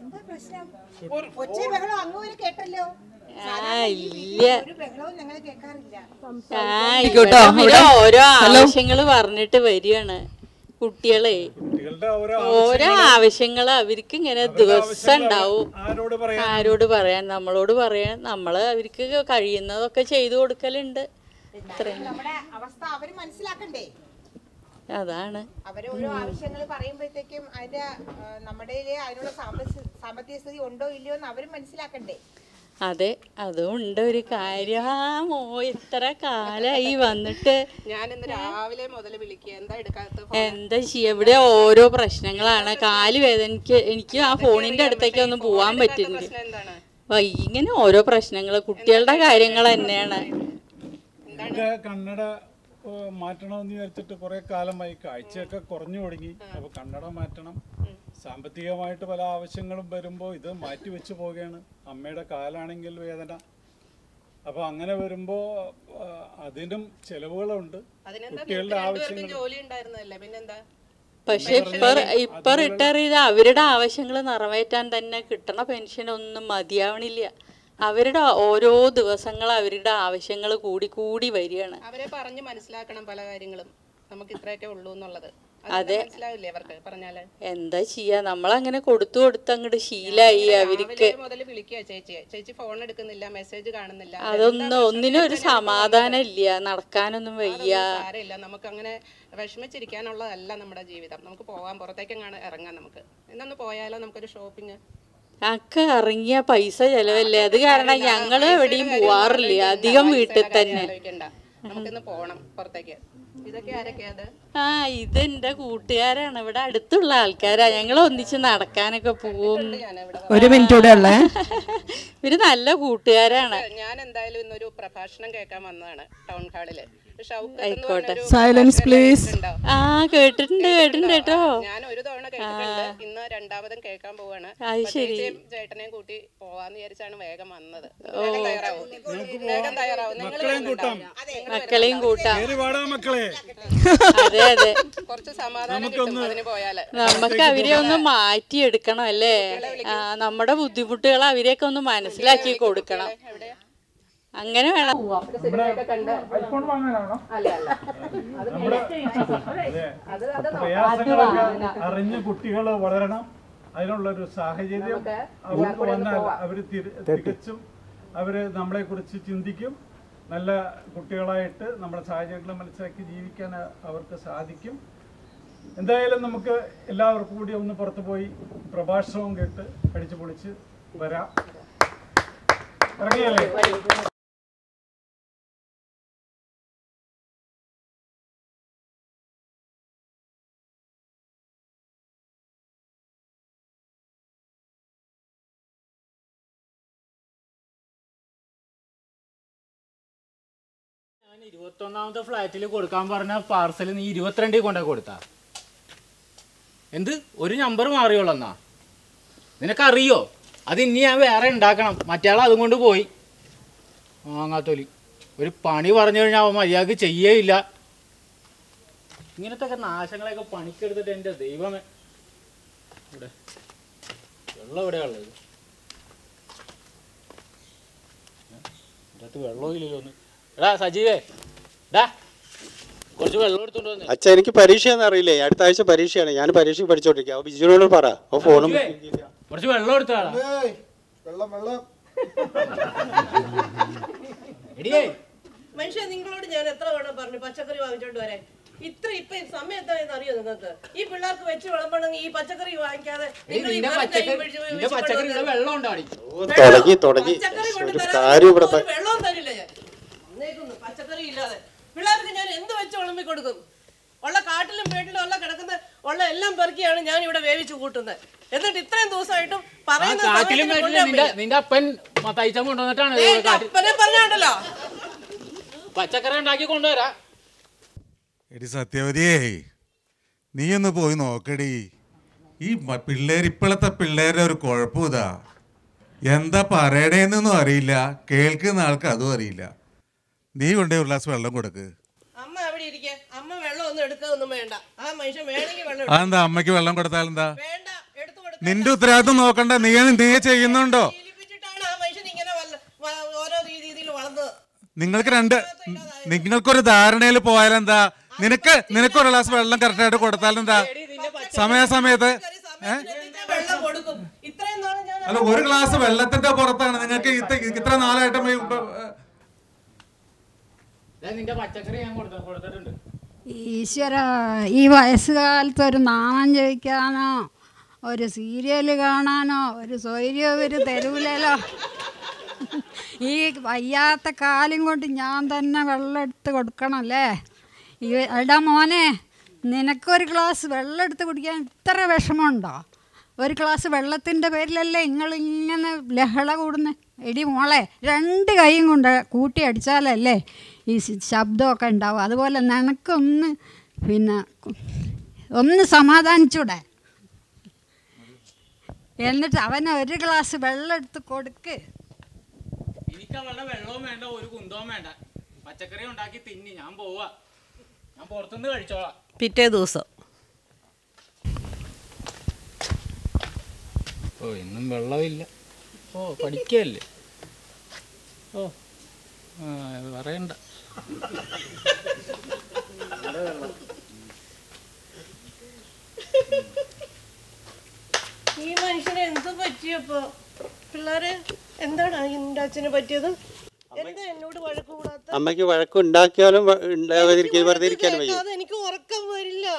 ഒച്ച ബഹളം അങ്ങ് വരെ കേട്ടല്ലോ ആ ഇല്ല ഒരു ബഹളവും ഞങ്ങൾ കേൾക്കാറില്ല ആ ആയിക്കോട്ടോ, ഇവിടെ ഇവിടെ- ഓരോ ഹലോ. ആവശ്യങ്ങൾ പറഞ്ഞിട്ട് വരികയാണ് കുട്ടികളെ ഓരോ ആവശ്യങ്ങൾ അവർക്ക് ഇങ്ങനെ ദിവസം ഉണ്ടാവും ആരോട് പറയാൻ നമ്മളോട് പറയാൻ നമ്മള് അവർക്ക് കഴിയുന്നതൊക്കെ ചെയ്തു കൊടുക്കലുണ്ട് ഇത്രയും നമ്മുടെ അവസ്ഥ അവര് മനസ്സിലാക്കണ്ടേ അതാണ് അവര് ഓരോ ആവശ്യങ്ങൾ പറയുമ്പോഴത്തേക്കും അതിന്റെ ആ, നമ്മുടെ കയ്യില് അതിനുള്ള സാമ്പത്തിക സാമ്പത്തിക സ്ഥിതി ഉണ്ടോ ഇല്ലയോ എന്ന് അവരും മനസ്സിലാക്കണ്ടേ അതെ അതും ഉണ്ട് ഒരു കാര്യം ആ മോ ഇത്ര കാലായി വന്നിട്ട് ഞാനിന്ന് രാവിലെ മുതൽ വിളിക്കുക എന്താ എടുക്കാത്ത എന്താ ചെയ്യ ഇവിടെ ഓരോ പ്രശ്നങ്ങളാണ് കാല് വേദനിക്ക് എനിക്ക് ആ ഫോണിന്റെ അടുത്തേക്ക് ഒന്നും പോവാൻ പറ്റുന്നില്ല വൈ, ഇങ്ങനെ ഓരോ പ്രശ്നങ്ങൾ കുട്ടികളുടെ കാര്യങ്ങൾ തന്നെയാണ് എന്റെ കണ്ണട ഏഹ്, മാറ്റണമെന്ന് വിചാരിച്ചിട്ട് കുറെ കാലമായി കാഴ്ചയൊക്കെ കുറഞ്ഞു തുടങ്ങി അപ്പൊ കണ്ണട മാറ്റണം സാമ്പത്തികമായിട്ട് പല ആവശ്യങ്ങളും വരുമ്പോൾ ഇത് മാറ്റി വെച്ച് പോവുകയാണ് അമ്മയുടെ കാലാണെങ്കിൽ വേദന അപ്പോൾ അങ്ങനെ വരുമ്പോൾ അതിനും ചെലവുകളുണ്ട് കുട്ടികളുടെ ആവശ്യങ്ങൾ ജോലി ഉണ്ടായിരുന്നല്ലേ പിന്നെന്താ പക്ഷെ ഇപ്പൊ ഇപ്പൊ റിട്ടയർ ചെയ്ത അവരുടെ ആവശ്യങ്ങൾ നിറവേറ്റാൻ തന്നെ കിട്ടണ പെൻഷൻ ഒന്നും മതിയാവണില്ല അവരുടെ ഓരോ ദിവസങ്ങൾ അവരുടെ ആവശ്യങ്ങൾ കൂടി കൂടി വരികയാണ് അവരെ പറഞ്ഞ് മനസ്സിലാക്കണം പല കാര്യങ്ങളും നമുക്ക് ഇത്രയൊക്കെ ഉള്ളൂ എന്നുള്ളത് അത് അതെ. മനസ്സിലാവില്ലേ അവർക്ക് പറഞ്ഞാല് എന്താ ചെയ്യാ നമ്മളങ്ങനെ കൊടുത്തു കൊടുത്ത് അങ്ങോട്ട് ശീലായി അവർക്ക് മുതൽ വിളിക്കുക ചേച്ചിയെ ചേച്ചി ഫോൺ എടുക്കുന്നില്ല മെസ്സേജ് കാണുന്നില്ല അതൊന്നും ഒന്നിനും ഒരു സമാധാനം ഇല്ല നടക്കാനൊന്നും വയ്യ സാരമില്ല നമുക്ക് അങ്ങനെ വിഷമിച്ചിരിക്കാനുള്ളതല്ല നമ്മുടെ ജീവിതം നമുക്ക് പോവാൻ പുറത്തേക്കെങ്ങാണ് ഇറങ്ങാം നമുക്ക് ഇന്നൊന്ന് പോയാലോ നമുക്കൊരു ഷോപ്പിംഗ് ഒക്കെ ഇറങ്ങിയ പൈസ ചെലവല്ലേ അത് കാരണം ഞങ്ങൾ എവിടെയും പോവാറില്ല അധികം വീട്ടിൽ തന്നെ ആലോചിക്കണ്ട നമുക്കിന്ന് പോണം പുറത്തേക്ക് ഇതൊക്കെ ആരൊക്കെയാ അത് ആ ഇത് എന്റെ കൂട്ടുകാരാണ് ഇവിടെ അടുത്തുള്ള ആൾക്കാരാ ഞങ്ങൾ ഒന്നിച്ച് നടക്കാനൊക്കെ പോവും ഒരു മിനിറ്റ് കൂടെ ഉള്ളേ ഇവര് നല്ല കൂട്ടുകാരാണ് ഞാൻ എന്തായാലും ഇന്നൊരു പ്രഭാഷണം കേൾക്കാൻ വന്നതാണ് ടൗൺ ഹാളില് ഷൗക്കത്ത് എന്ന് ആയിക്കോട്ടെ പറഞ്ഞൊരു Silence, please. ഉണ്ടോ? ആ കേട്ടിട്ടുണ്ട് കേട്ടിട്ടുണ്ട് കേട്ടോ ഞാൻ ഒരു തവണ കേട്ടിട്ടുണ്ട് ഇന്ന് രണ്ടാമതും കേൾക്കാൻ പോവാണ് അത് അപ്പൊ ശരി. ചേച്ചിയും ചേട്ടനെയും കൂട്ടി പോവാന്ന് വിചാരിച്ചാണ് വേഗം വന്നത് വേഗം തയ്യാറാവും വേഗം തയ്യാറാവും നിങ്ങൾ മക്കളെയും കൂട്ടാം മക്കളെയും കൂട്ടാം കേറി വാടാ മക്കളെ അതെ അതെ കുറച്ച് സമാധാനം കിട്ടും അതിന് പോയാല് നമുക്ക് അവരെ ഒന്ന് മാറ്റിയെടുക്കണം അല്ലേ ആ, നമ്മുടെ ബുദ്ധിമുട്ടുകൾ അവരെയൊക്കെ ഒന്ന് മനസ്സിലാക്കി കൊടുക്കണം അങ്ങനെ വേണം സിനിമയൊക്കെ കണ്ട് ഐഫോൺ വാങ്ങാനാണോ അല്ല അല്ല അത് നമ്മുടെ അത് അതെ, അത് പ്രയാസങ്ങളൊക്കെ അറിഞ്ഞ് കുട്ടികൾ വളരണം അതിനുള്ളൊരു സാഹചര്യം അവർക്ക് വന്നാൽ അവർ തികച്ചും അവർ നമ്മളെ കുറിച്ച് ചിന്തിക്കും നല്ല കുട്ടികളായിട്ട് നമ്മുടെ സാഹചര്യങ്ങൾ മനസ്സിലാക്കി ജീവിക്കാൻ അവർക്ക് സാധിക്കും എന്തായാലും നമുക്ക് എല്ലാവർക്കും കൂടി ഒന്ന് പുറത്തു പോയി പ്രഭാഷണവും കേട്ട് അടിച്ചു പൊളിച്ച് വരാം ഇറങ്ങിയല്ലേ ഞാൻ ഇരുപത്തൊന്നാമത്തെ ഫ്ലാറ്റിൽ കൊടുക്കാൻ പറഞ്ഞ പാർസൽ നീ ഇരുപത്തിരണ്ടിൽ കൊണ്ടേ കൊടുത്താ എന്ത് ഒരു നമ്പർ മാറിയോളന്നാ നിനക്കറിയോ അത് ഇനി ഞാൻ വേറെ ഉണ്ടാക്കണം മറ്റയാൾ അതും കൊണ്ട് പോയി വാങ്ങാത്തൊലി ഒരു പണി പറഞ്ഞു കഴിഞ്ഞാൽ അവൻ മര്യാദക്ക് ചെയ്യേയില്ല ഇങ്ങനത്തെ ഒക്കെ നാശങ്ങളെയൊക്കെ പണിക്കെടുത്തിട്ട് എൻ്റെ ദൈവമേ ഇവിടെ വെള്ളം എവിടെയാ ഉള്ളത് ഇതിനകത്ത് വെള്ളവും ഇല്ലല്ലോ ഒന്ന് എടാ സജീവേ ഡാ കുറച്ച് വെള്ളം എടുത്തോണ്ട് വന്നേ അച്ഛാ എനിക്ക് പരീക്ഷയെന്ന് അറിയില്ലേ അടുത്ത ആഴ്ച പരീക്ഷയാണ് ഞാൻ പരീക്ഷ പഠിച്ചോണ്ടിരിക്കുക അപ്പൊ ബിജുവിനോട് പറ അപ്പൊ ഫോണും സജീവേ, കുറച്ച് വെള്ളം എടുത്താടാ വെള്ളം വെള്ളം എടിയേ മനുഷ്യ നിങ്ങളോട് ഞാൻ എത്ര തവണ പറഞ്ഞു പച്ചക്കറി വാങ്ങിച്ചോണ്ട് വരാൻ ഇത്ര ഇപ്പൊ ഈ സമയം എന്തായെന്ന് അറിയോ നിങ്ങൾക്ക് ഈ പിള്ളേർക്ക് വെച്ച് വിളമ്പണമെങ്കിൽ ഈ പച്ചക്കറി വാങ്ങിക്കാതെ നിങ്ങൾ ഈ നിന്റെ വെറും കൈ പച്ചക്കറി പിടിച്ച് നിന്റെ വീശി പച്ചക്കറിയുടെ കൊണ്ടുവന്ന് വെള്ളം ഉണ്ടാടി തുടങ്ങി തുടങ്ങി പച്ചക്കറി കൊണ്ട് ഒരു തരാൻ കാര്യം ഇവിടെ ഒരു വെള്ളവും തരില്ല ഞാൻ വന്നേക്കുന്നു പച്ചക്കറി ഇല്ലാതെ പിള്ളേർക്ക് ഞാൻ എന്ത് വെച്ച് വിളമ്പി കൊടുക്കും ഉള്ള കാട്ടിലും വീട്ടിലും ഉള്ള കിടക്കുന്ന ഉള്ള എല്ലാം പെറുക്കിയാണ് ഞാൻ ഇവിടെ വേവിച്ച് കൂട്ടുന്നത് എന്നിട്ട് ഇത്രയും ദിവസമായിട്ടും ആ പറയുന്ന കാട്ടിലും സമയത്തിന് വീട്ടിലും നിന്റെ കൊണ്ടുപോകാൻ നിന്റെ അപ്പൻ തയ്ച്ചം കൊണ്ടുവന്നിട്ടാണ് ദേ, ഇത് എന്റെ കാട്ടിൽ അപ്പനെ പറഞ്ഞാണ്ടല്ലോ പച്ചക്കറി ഉണ്ടാക്കി കൊണ്ടുവരാ എടി സത്യവതിയേ നീ ഒന്ന് പോയി നോക്കടി ഈ മ- പിള്ളേർ ഇപ്പോഴത്തെ പിള്ളേരുടെ ഒരു കുഴപ്പം ഇതാ എന്താ പറയണേന്നൊന്നും അറിയില്ല കേൾക്കുന്ന ആൾക്ക് അതും അറിയില്ല നീ കൊണ്ടേ ഒരു ഗ്ലാസ് വെള്ളം കൊടുക്ക് അമ്മ അവിടെ ഇരിക്കെ അമ്മ വെള്ളം ഒന്നും എടുക്കൊന്നും വേണ്ട ആ മനുഷ്യൻ വേണമെങ്കിൽ വെള്ളം എടുക്കും. അതെന്താ അമ്മയ്ക്ക് വെള്ളം കൊടുത്താൽ എന്താ വേണ്ട എടുത്തു കൊടുക്ക നിന്റെ ഉത്തരവാദിത്വം നോക്കണ്ട നീ നീ ചെയ്യുന്നുണ്ടോ ശീലിപ്പിച്ചിട്ടാണ് ആ മനുഷ്യൻ ഇങ്ങനെ വല്ല- വ- ഓരോ രീതിയിൽ വളർന്നത് നിങ്ങൾക്ക് രണ്ട് നിങ്ങൾക്കൊരു ധാരണയിൽ പോയാലെന്താ നിനക്ക് നിനക്ക് ഒരു ഗ്ലാസ് വെള്ളം കറക്റ്റായിട്ട് കൊടുത്താലെന്താ സമയാസമയത്ത് ഏ? വെള്ളം കൊടുക്കും ഇത്രയും നാളും ഞാൻ അല്ല ഒരു ഗ്ലാസ് വെള്ളത്തിന്റെ പുറത്താണ് നിങ്ങൾക്ക് ഇത്ര- ഇത്ര നാളായിട്ടും ഈ ഇപ്പൊ, ഏ, ദേ, നിന്റെ പച്ചക്കറി ഞാൻ കൊടുത്ത കൊടുത്തിട്ടുണ്ട് ഈശ്വര ഈ വയസ്സുകാലത്ത് ഒരു നാമം ജപിക്കാനോ ഒരു സീരിയൽ കാണാനോ ഒരു സ്വൈര്യം ഒരു തരൂലല്ലോ ഈ വയ്യാത്ത കാലം കൊണ്ട് ഞാൻ തന്നെ വെള്ളം എടുത്ത് കൊടുക്കണമല്ലേ ഈ എടാ മോനെ നിനക്കൊരു ഗ്ലാസ് വെള്ളം എടുത്ത് കുടിക്കാൻ ഇത്ര വിഷമമുണ്ടോ ഒരു ഗ്ലാസ് വെള്ളത്തിൻ്റെ പേരിലല്ലേ നിങ്ങളിങ്ങനെ ലഹള കൂടുന്നത് എടി മോളെ രണ്ട് കൈയും കൊണ്ട് കൂട്ടി അടിച്ചാലല്ലേ ഈ ശ- ശബ്ദമൊക്കെ ഉണ്ടാവും അതുപോലെ നിനക്കൊന്ന് പിന്നെ ഒന്ന് സമാധാനിച്ചൂടെ എന്നിട്ട് അവന് ഒരു ഗ്ലാസ് വെള്ളം എടുത്ത് കൊടുക്ക് എനിക്ക് അവളുടെ വെള്ളവും വേണ്ട ഒരു കുന്തവും വേണ്ട പച്ചക്കറി ഉണ്ടാക്കി തിന്നി ഞാൻ പോവാ ഞാൻ പുറത്തുനിന്ന് കഴിച്ചോളാം പിറ്റേ ദിവസം ഓ ഇന്നും വെള്ളമില്ല ഓ പഠിക്കല്ലേ ഓ ആ, പറയണ്ട ഈ മനുഷ്യന് എന്ത് പറ്റിയപ്പോ പിള്ളേര് എന്താണ് എന്റെ അച്ഛന് പറ്റിയത് എന്താ എന്നോട് വഴക്ക് കൂടാത്ത അമ്മയ്ക്ക് വഴക്കുണ്ടാക്കിയാലും വ- ഉണ്ടാവാതിരിക്കാൻ വെറുതെ ഇരിക്കാനും വയ്യ കേൾക്കാതെ എനിക്ക് ഉറക്കം വരില്ല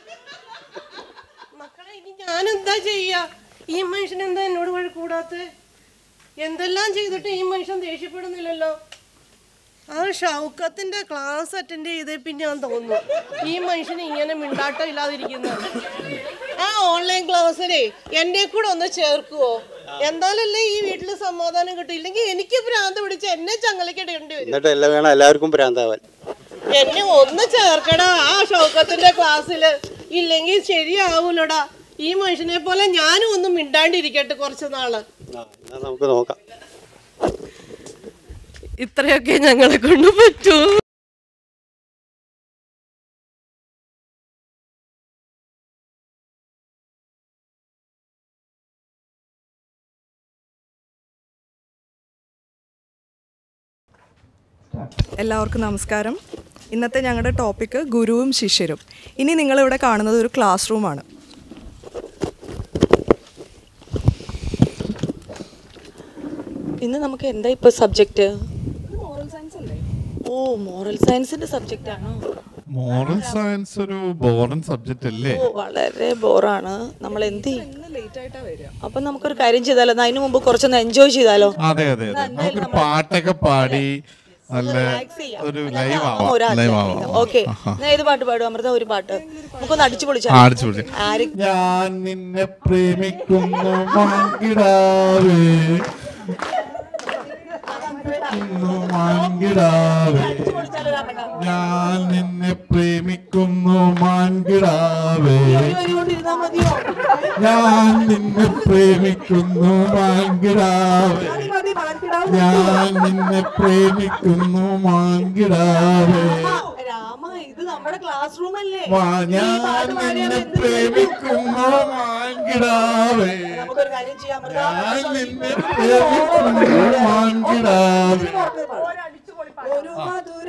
മക്കളെ ഇനി ഞാൻ എന്താ ചെയ്യാ ഈ മനുഷ്യൻ എന്താ എന്നോട് വഴക്ക് കൂടാത്ത എന്തെല്ലാം ചെയ്തിട്ട് ഈ മനുഷ്യൻ ദേഷ്യപ്പെടുന്നില്ലല്ലോ ആ ഷൗക്കത്തിന്റെ ക്ലാസ് അറ്റൻഡ് ചെയ്തേ പിന്നെ ഞാൻ തോന്നുന്നു ഈ മനുഷ്യന് ഇങ്ങനെ മിണ്ടാട്ടം ഇല്ലാതിരിക്കുന്നത് ആ ഓൺലൈൻ ക്ലാസ്സിലേ എന്നെ കൂടെ ഒന്ന് ചേർക്കുവോ എന്തായാലല്ലേ ഈ വീട്ടിൽ സമാധാനം കിട്ടും ഇല്ലെങ്കിൽ എനിക്ക് ഭ്രാന്ത് പിടിച്ച് എന്നെ ചങ്ങലക്കിടേണ്ടി വരും എന്നിട്ട് എല്ലാം വേണം എല്ലാവർക്കും ഭ്രാന്താവാൻ എന്നെ ഒന്ന് ചേർക്കടാ ആ ഷൗക്കത്തിന്റെ ക്ലാസ്സില് ഇല്ലെങ്കിൽ ശരിയാവൂലടാ ഈ മനുഷ്യനെ പോലെ ഞാനും ഒന്നും മിണ്ടാണ്ടിരിക്കട്ടെ കുറച്ച് നാള് ആ എന്നാ നമുക്ക് നോക്കാം ഇത്രയൊക്കെ ഞങ്ങളെ കൊണ്ട് പറ്റൂ എല്ലാവർക്കും നമസ്കാരം ഇന്നത്തെ ഞങ്ങളുടെ ടോപ്പിക്ക് ഗുരുവും ശിഷ്യരും ഇനി നിങ്ങളിവിടെ കാണുന്നത് ഒരു ക്ലാസ് റൂമാണ് ഇന്ന് നമുക്ക് എന്താ ഇപ്പൊ സബ്ജക്റ്റ് ഓ മോറൽ സയൻസിന്റെ സബ്ജക്റ്റ് ആണോ മോറൽ സയൻസ് ഒരു ബോറിംഗ് സബ്ജക്റ്റ് അല്ലേ ഓ വളരെ ബോറാണ് നമ്മൾ എന്ത് ചെയ്യും ലേറ്റ് ആയിട്ടാ വരിക അപ്പൊ നമുക്കൊരു കാര്യം ചെയ്താലോ എന്നാ അതിനു മുമ്പ് കുറച്ചൊന്ന് എൻജോയ് ചെയ്താലോ അതെ അതെ അതെ നമുക്കൊരു പാട്ടൊക്കെ പാടി നല്ല ഒരു ലൈവ് ആവാം ലൈവ് ആവാം ഓക്കെ ഏത് പാട്ട് പാടും അമൃത ഒരു പാട്ട് നമുക്കൊന്ന് അടിച്ചു പൊളിച്ചാലോ? ആ, അടിച്ചു പൊളിച്ച്. ആര് ഞാൻ നിന്നെ പ്രേമിക്കുന്നു മാങ്കിടാവേ മാങ്കിടാവേ ഞാൻ നിന്നെ പ്രേമിക്കുന്നു മാൻകിടാവേ ഞാൻ നിന്നെ പ്രേമിക്കുന്നു മാൻകിടാവേ ഞാൻ നിന്നെ പ്രേമിക്കുന്നു മാൻകിടാവേ രാമ ഇത് നമ്മുടെ ക്ലാസ് റൂം അല്ലേ വാ- ഞാൻ നിന്നെ പ്രേമിക്കുന്നു മാൻകിടാവേ നമുക്കൊരു കാര്യം ചെയ്യാം അമൃത. ഞാൻ നിന്നെ പ്രേമിക്കുന്നു മാൻകിടാവേ ഒരു മധുര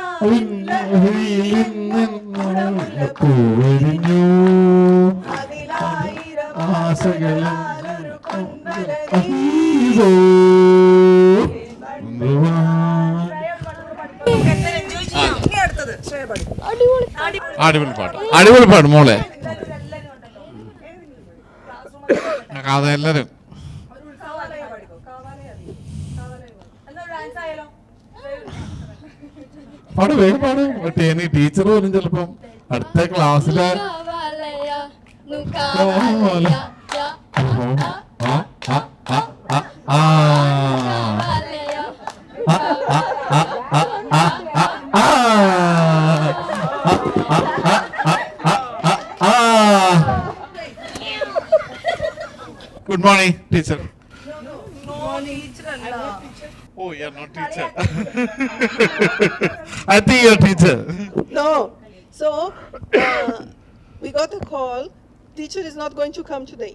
പൂവിരിഞ്ഞു ആശകൾ അടിപൊളി പാട്ട് അടിപൊളി പാട്ട് മോളെ അതെല്ലാരും പാട് വേഗം പാട് ടീ ടീച്ചർ പോലും ചിലപ്പം അടുത്ത ക്ലാസ്സിലെ good morning teacher Oh, you're not teacher. I think you're teacher. No. So, uh, we got a call. Teacher is not going to come today.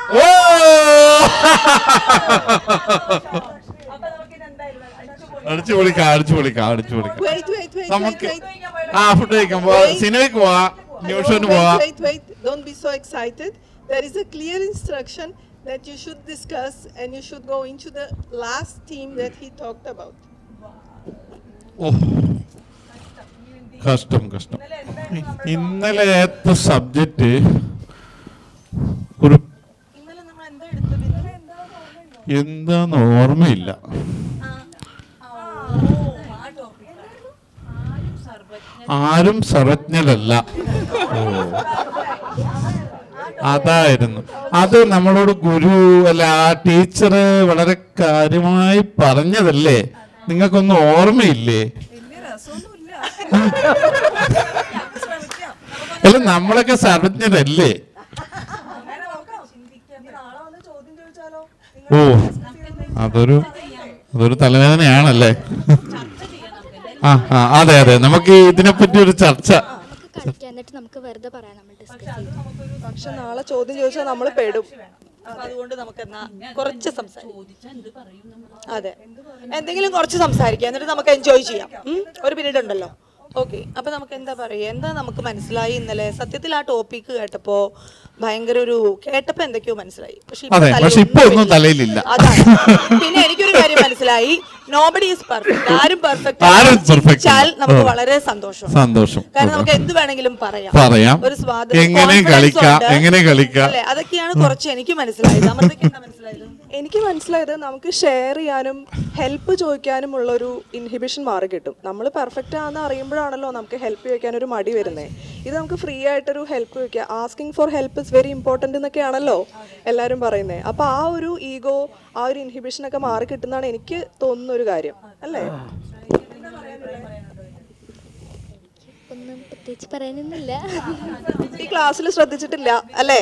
അടിച്ചു പൊളിക്കാം അടിച്ചു പൊളിക്കാം അടിച്ചു പൊളിക്കാം Wait, wait, wait, നമുക്ക് wait, wait. ആ ഫുഡ് കഴിക്കാൻ പോവാ Wait. സിനിമയ്ക്ക് പോവാ ന്യൂസ് ഷോന് wait, പോവാ wait, wait. Don't be so excited. There is a clear instruction that you should discuss and you should go into the last team that he talked about. ഓ കഷ്ടം കഷ്ടം ഇന്നലത്തെ സബ്ജക്റ്റ് ഒരു എന്താന്ന് ഓർമ്മയില്ല ആരും സർവജ്ഞരല്ല ഓ അതായിരുന്നു അത് നമ്മളോട് ഗുരു അല്ല ആ ടീച്ചർ വളരെ കാര്യമായി പറഞ്ഞതല്ലേ നിങ്ങൾക്കൊന്നും ഓർമ്മയില്ലേ അല്ല നമ്മളൊക്കെ സർവജ്ഞരല്ലേ ഓ അതൊരു അതൊരു തലവേദനയാണല്ലേ ആ ആ അതെ അതെ നമുക്ക് ഇതിനെപ്പറ്റി ഒരു ചർച്ച കളിക്കാം എന്നിട്ട് നമുക്ക് വെറുതെ പറയാം നമ്മൾ ഡിസ്കസ് ചെയ്യും പക്ഷെ നാളെ ചോദ്യം ചോദിച്ചാൽ നമ്മൾ പെടും അപ്പൊ അതുകൊണ്ട് നമുക്ക് എന്നാ കുറച്ച് സംസാരിക്കാം അതെ എന്തെങ്കിലും കുറച്ച് സംസാരിക്കാം എന്നിട്ട് നമുക്ക് എൻജോയ് ചെയ്യാം ഉം? ഒരു പീരീഡ് ഉണ്ടല്ലോ ഓക്കെ അപ്പൊ നമുക്ക് എന്താ പറയുക എന്താ നമുക്ക് മനസ്സിലായി ഇന്നലെ സത്യത്തിൽ ആ ടോപ്പിക്ക് കേട്ടപ്പോ ഭയങ്കര ഒരു കേട്ടപ്പോ എന്തൊക്കെയോ മനസ്സിലായി പക്ഷെ ഇപ്പൊ അതെ പക്ഷെ ഇപ്പൊ തലയിലൊന്നും ഒന്നും തലയിലില്ല അതാണ് പിന്നെ എനിക്കൊരു കാര്യം മനസ്സിലായി നോബഡി ഈസ് പെർഫെക്റ്റ് ആരും പെർഫെക്റ്റ് ആരും perfect ച്ചാൽ അല്ല. നമുക്ക് ഓ. വളരെ സന്തോഷം സന്തോഷം കാരണം നമുക്ക് എന്ത് വേണമെങ്കിലും പറയാം പറയാം ഒരു സ്വാതന്ത്ര്യം എങ്ങനെ confidence കളിക്കാം ഉണ്ട്. എങ്ങനെ കളിക്കാം അല്ലേ അതൊക്കെയാണ് കുറച്ച് എനിക്ക് മനസ്സിലായത് അമൃതയ്ക്ക് എന്താ മനസ്സിലായത് എനിക്ക് മനസ്സിലായത് നമുക്ക് ഷെയർ ചെയ്യാനും ഹെൽപ്പ് ചോദിക്കാനും ഉള്ള ഒരു ഇൻഹിബിഷൻ മാറി കിട്ടും നമ്മൾ പെർഫെക്റ്റ് ആണെന്ന് അറിയുമ്പോഴാണല്ലോ നമുക്ക് ഹെൽപ്പ് ചോദിക്കാൻ ഒരു മടി വരുന്നത് ഇത് നമുക്ക് ഫ്രീ ആയിട്ടൊരു ഹെൽപ്പ് ചോദിക്കുക asking for help is very important എന്നൊക്കെയാണല്ലോ എല്ലാവരും പറയുന്നത് അപ്പോൾ ആ ഒരു ഈഗോ ആ ഒരു ഇൻഹിബിഷൻ ഒക്കെ മാറി കിട്ടുന്നതാണ് എനിക്ക് തോന്നുന്ന ഒരു കാര്യം അല്ലേ ഒന്നും പ്രത്യേകിച്ച് പറയാനൊന്നുമില്ല ഈ ക്ലാസ്സിൽ ശ്രദ്ധിച്ചിട്ടില്ല അല്ലേ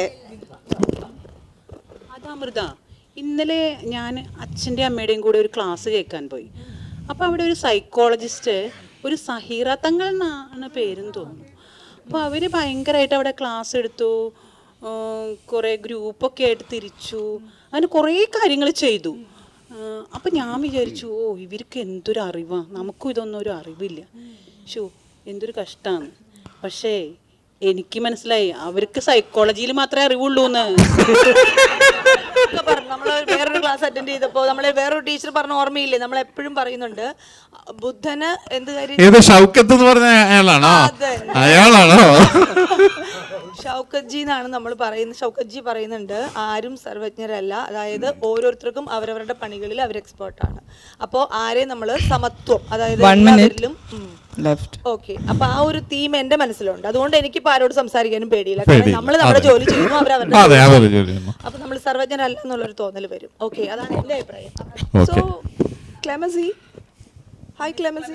അതാമൃത ഇന്നലെ ഞാൻ അച്ഛൻ്റെ അമ്മയുടെയും കൂടെ ഒരു ക്ലാസ് കേൾക്കാൻ പോയി അപ്പോൾ അവിടെ ഒരു സൈക്കോളജിസ്റ്റ് ഒരു സഹീറ തങ്ങൾ എന്നാണ് പേരെന്ന് തോന്നുന്നു അപ്പോൾ അവർ ഭയങ്കരമായിട്ട് അവിടെ ക്ലാസ് എടുത്തു കുറേ ഗ്രൂപ്പൊക്കെ ആയിട്ട് തിരിച്ചു അങ്ങനെ കുറേ കാര്യങ്ങൾ ചെയ്തു അപ്പം ഞാൻ വിചാരിച്ചു ഓ ഇവർക്ക് എന്തൊരു അറിവാണ് നമുക്കും ഇതൊന്നും ഒരു അറിവില്ല ഷോ എന്തൊരു കഷ്ടമാണ് പക്ഷേ എനിക്ക് മനസ്സിലായി അവർക്ക് സൈക്കോളജിയിൽ മാത്രമേ അറിവുള്ളൂ എന്ന് ഒക്കെ പറഞ്ഞു നമ്മൾ വേറൊരു ക്ലാസ് അറ്റൻഡ് ചെയ്തപ്പോൾ നമ്മളെ വേറൊരു ടീച്ചർ പറഞ്ഞ ഓർമ്മയില്ലേ നമ്മൾ എപ്പോഴും പറയുന്നുണ്ട് ബുദ്ധന് എന്ത് കാര്യം ഏത് ഷൗക്കത്ത് എന്ന് പറഞ്ഞ അയാളാണോ അതന്നെ. അയാളാണോ ഷൗക്കത്ത് ജി എന്നാണ് നമ്മൾ പറയുന്നത് ഷൗക്കത്ത് ജി പറയുന്നുണ്ട് ആരും സർവജ്ഞരല്ല അതായത് ഓരോരുത്തർക്കും അവരവരുടെ പണികളിൽ അവർ എക്സ്പേർട്ടാണ് അപ്പോൾ ആരെയും നമ്മൾ സമത്വം അതായത് One minute. എല്ലാവരിലും ലെഫ്റ്റ് ഓക്കെ അപ്പൊ ആ ഒരു തീം എന്റെ മനസ്സിലുണ്ട് അതുകൊണ്ട് എനിക്കിപ്പോ ആരോട് സംസാരിക്കാനും പേടിയില്ല പേടിയില്ല. കാരണം നമ്മൾ നമ്മുടെ അതെ. ജോലി ചെയ്യുന്നു അവർ അവരുടെ അതെ, ജോലി അവരുടെ ചെയ്യുന്നു. ജോലി ചെയ്യുന്നു. അപ്പൊ നമ്മൾ സർവജ്ഞരല്ല എന്നുള്ളൊരു തോന്നൽ വരും ഓക്കെ അതാണ് എന്റെ അഭിപ്രായം So, Clemency. Hi, Clemency.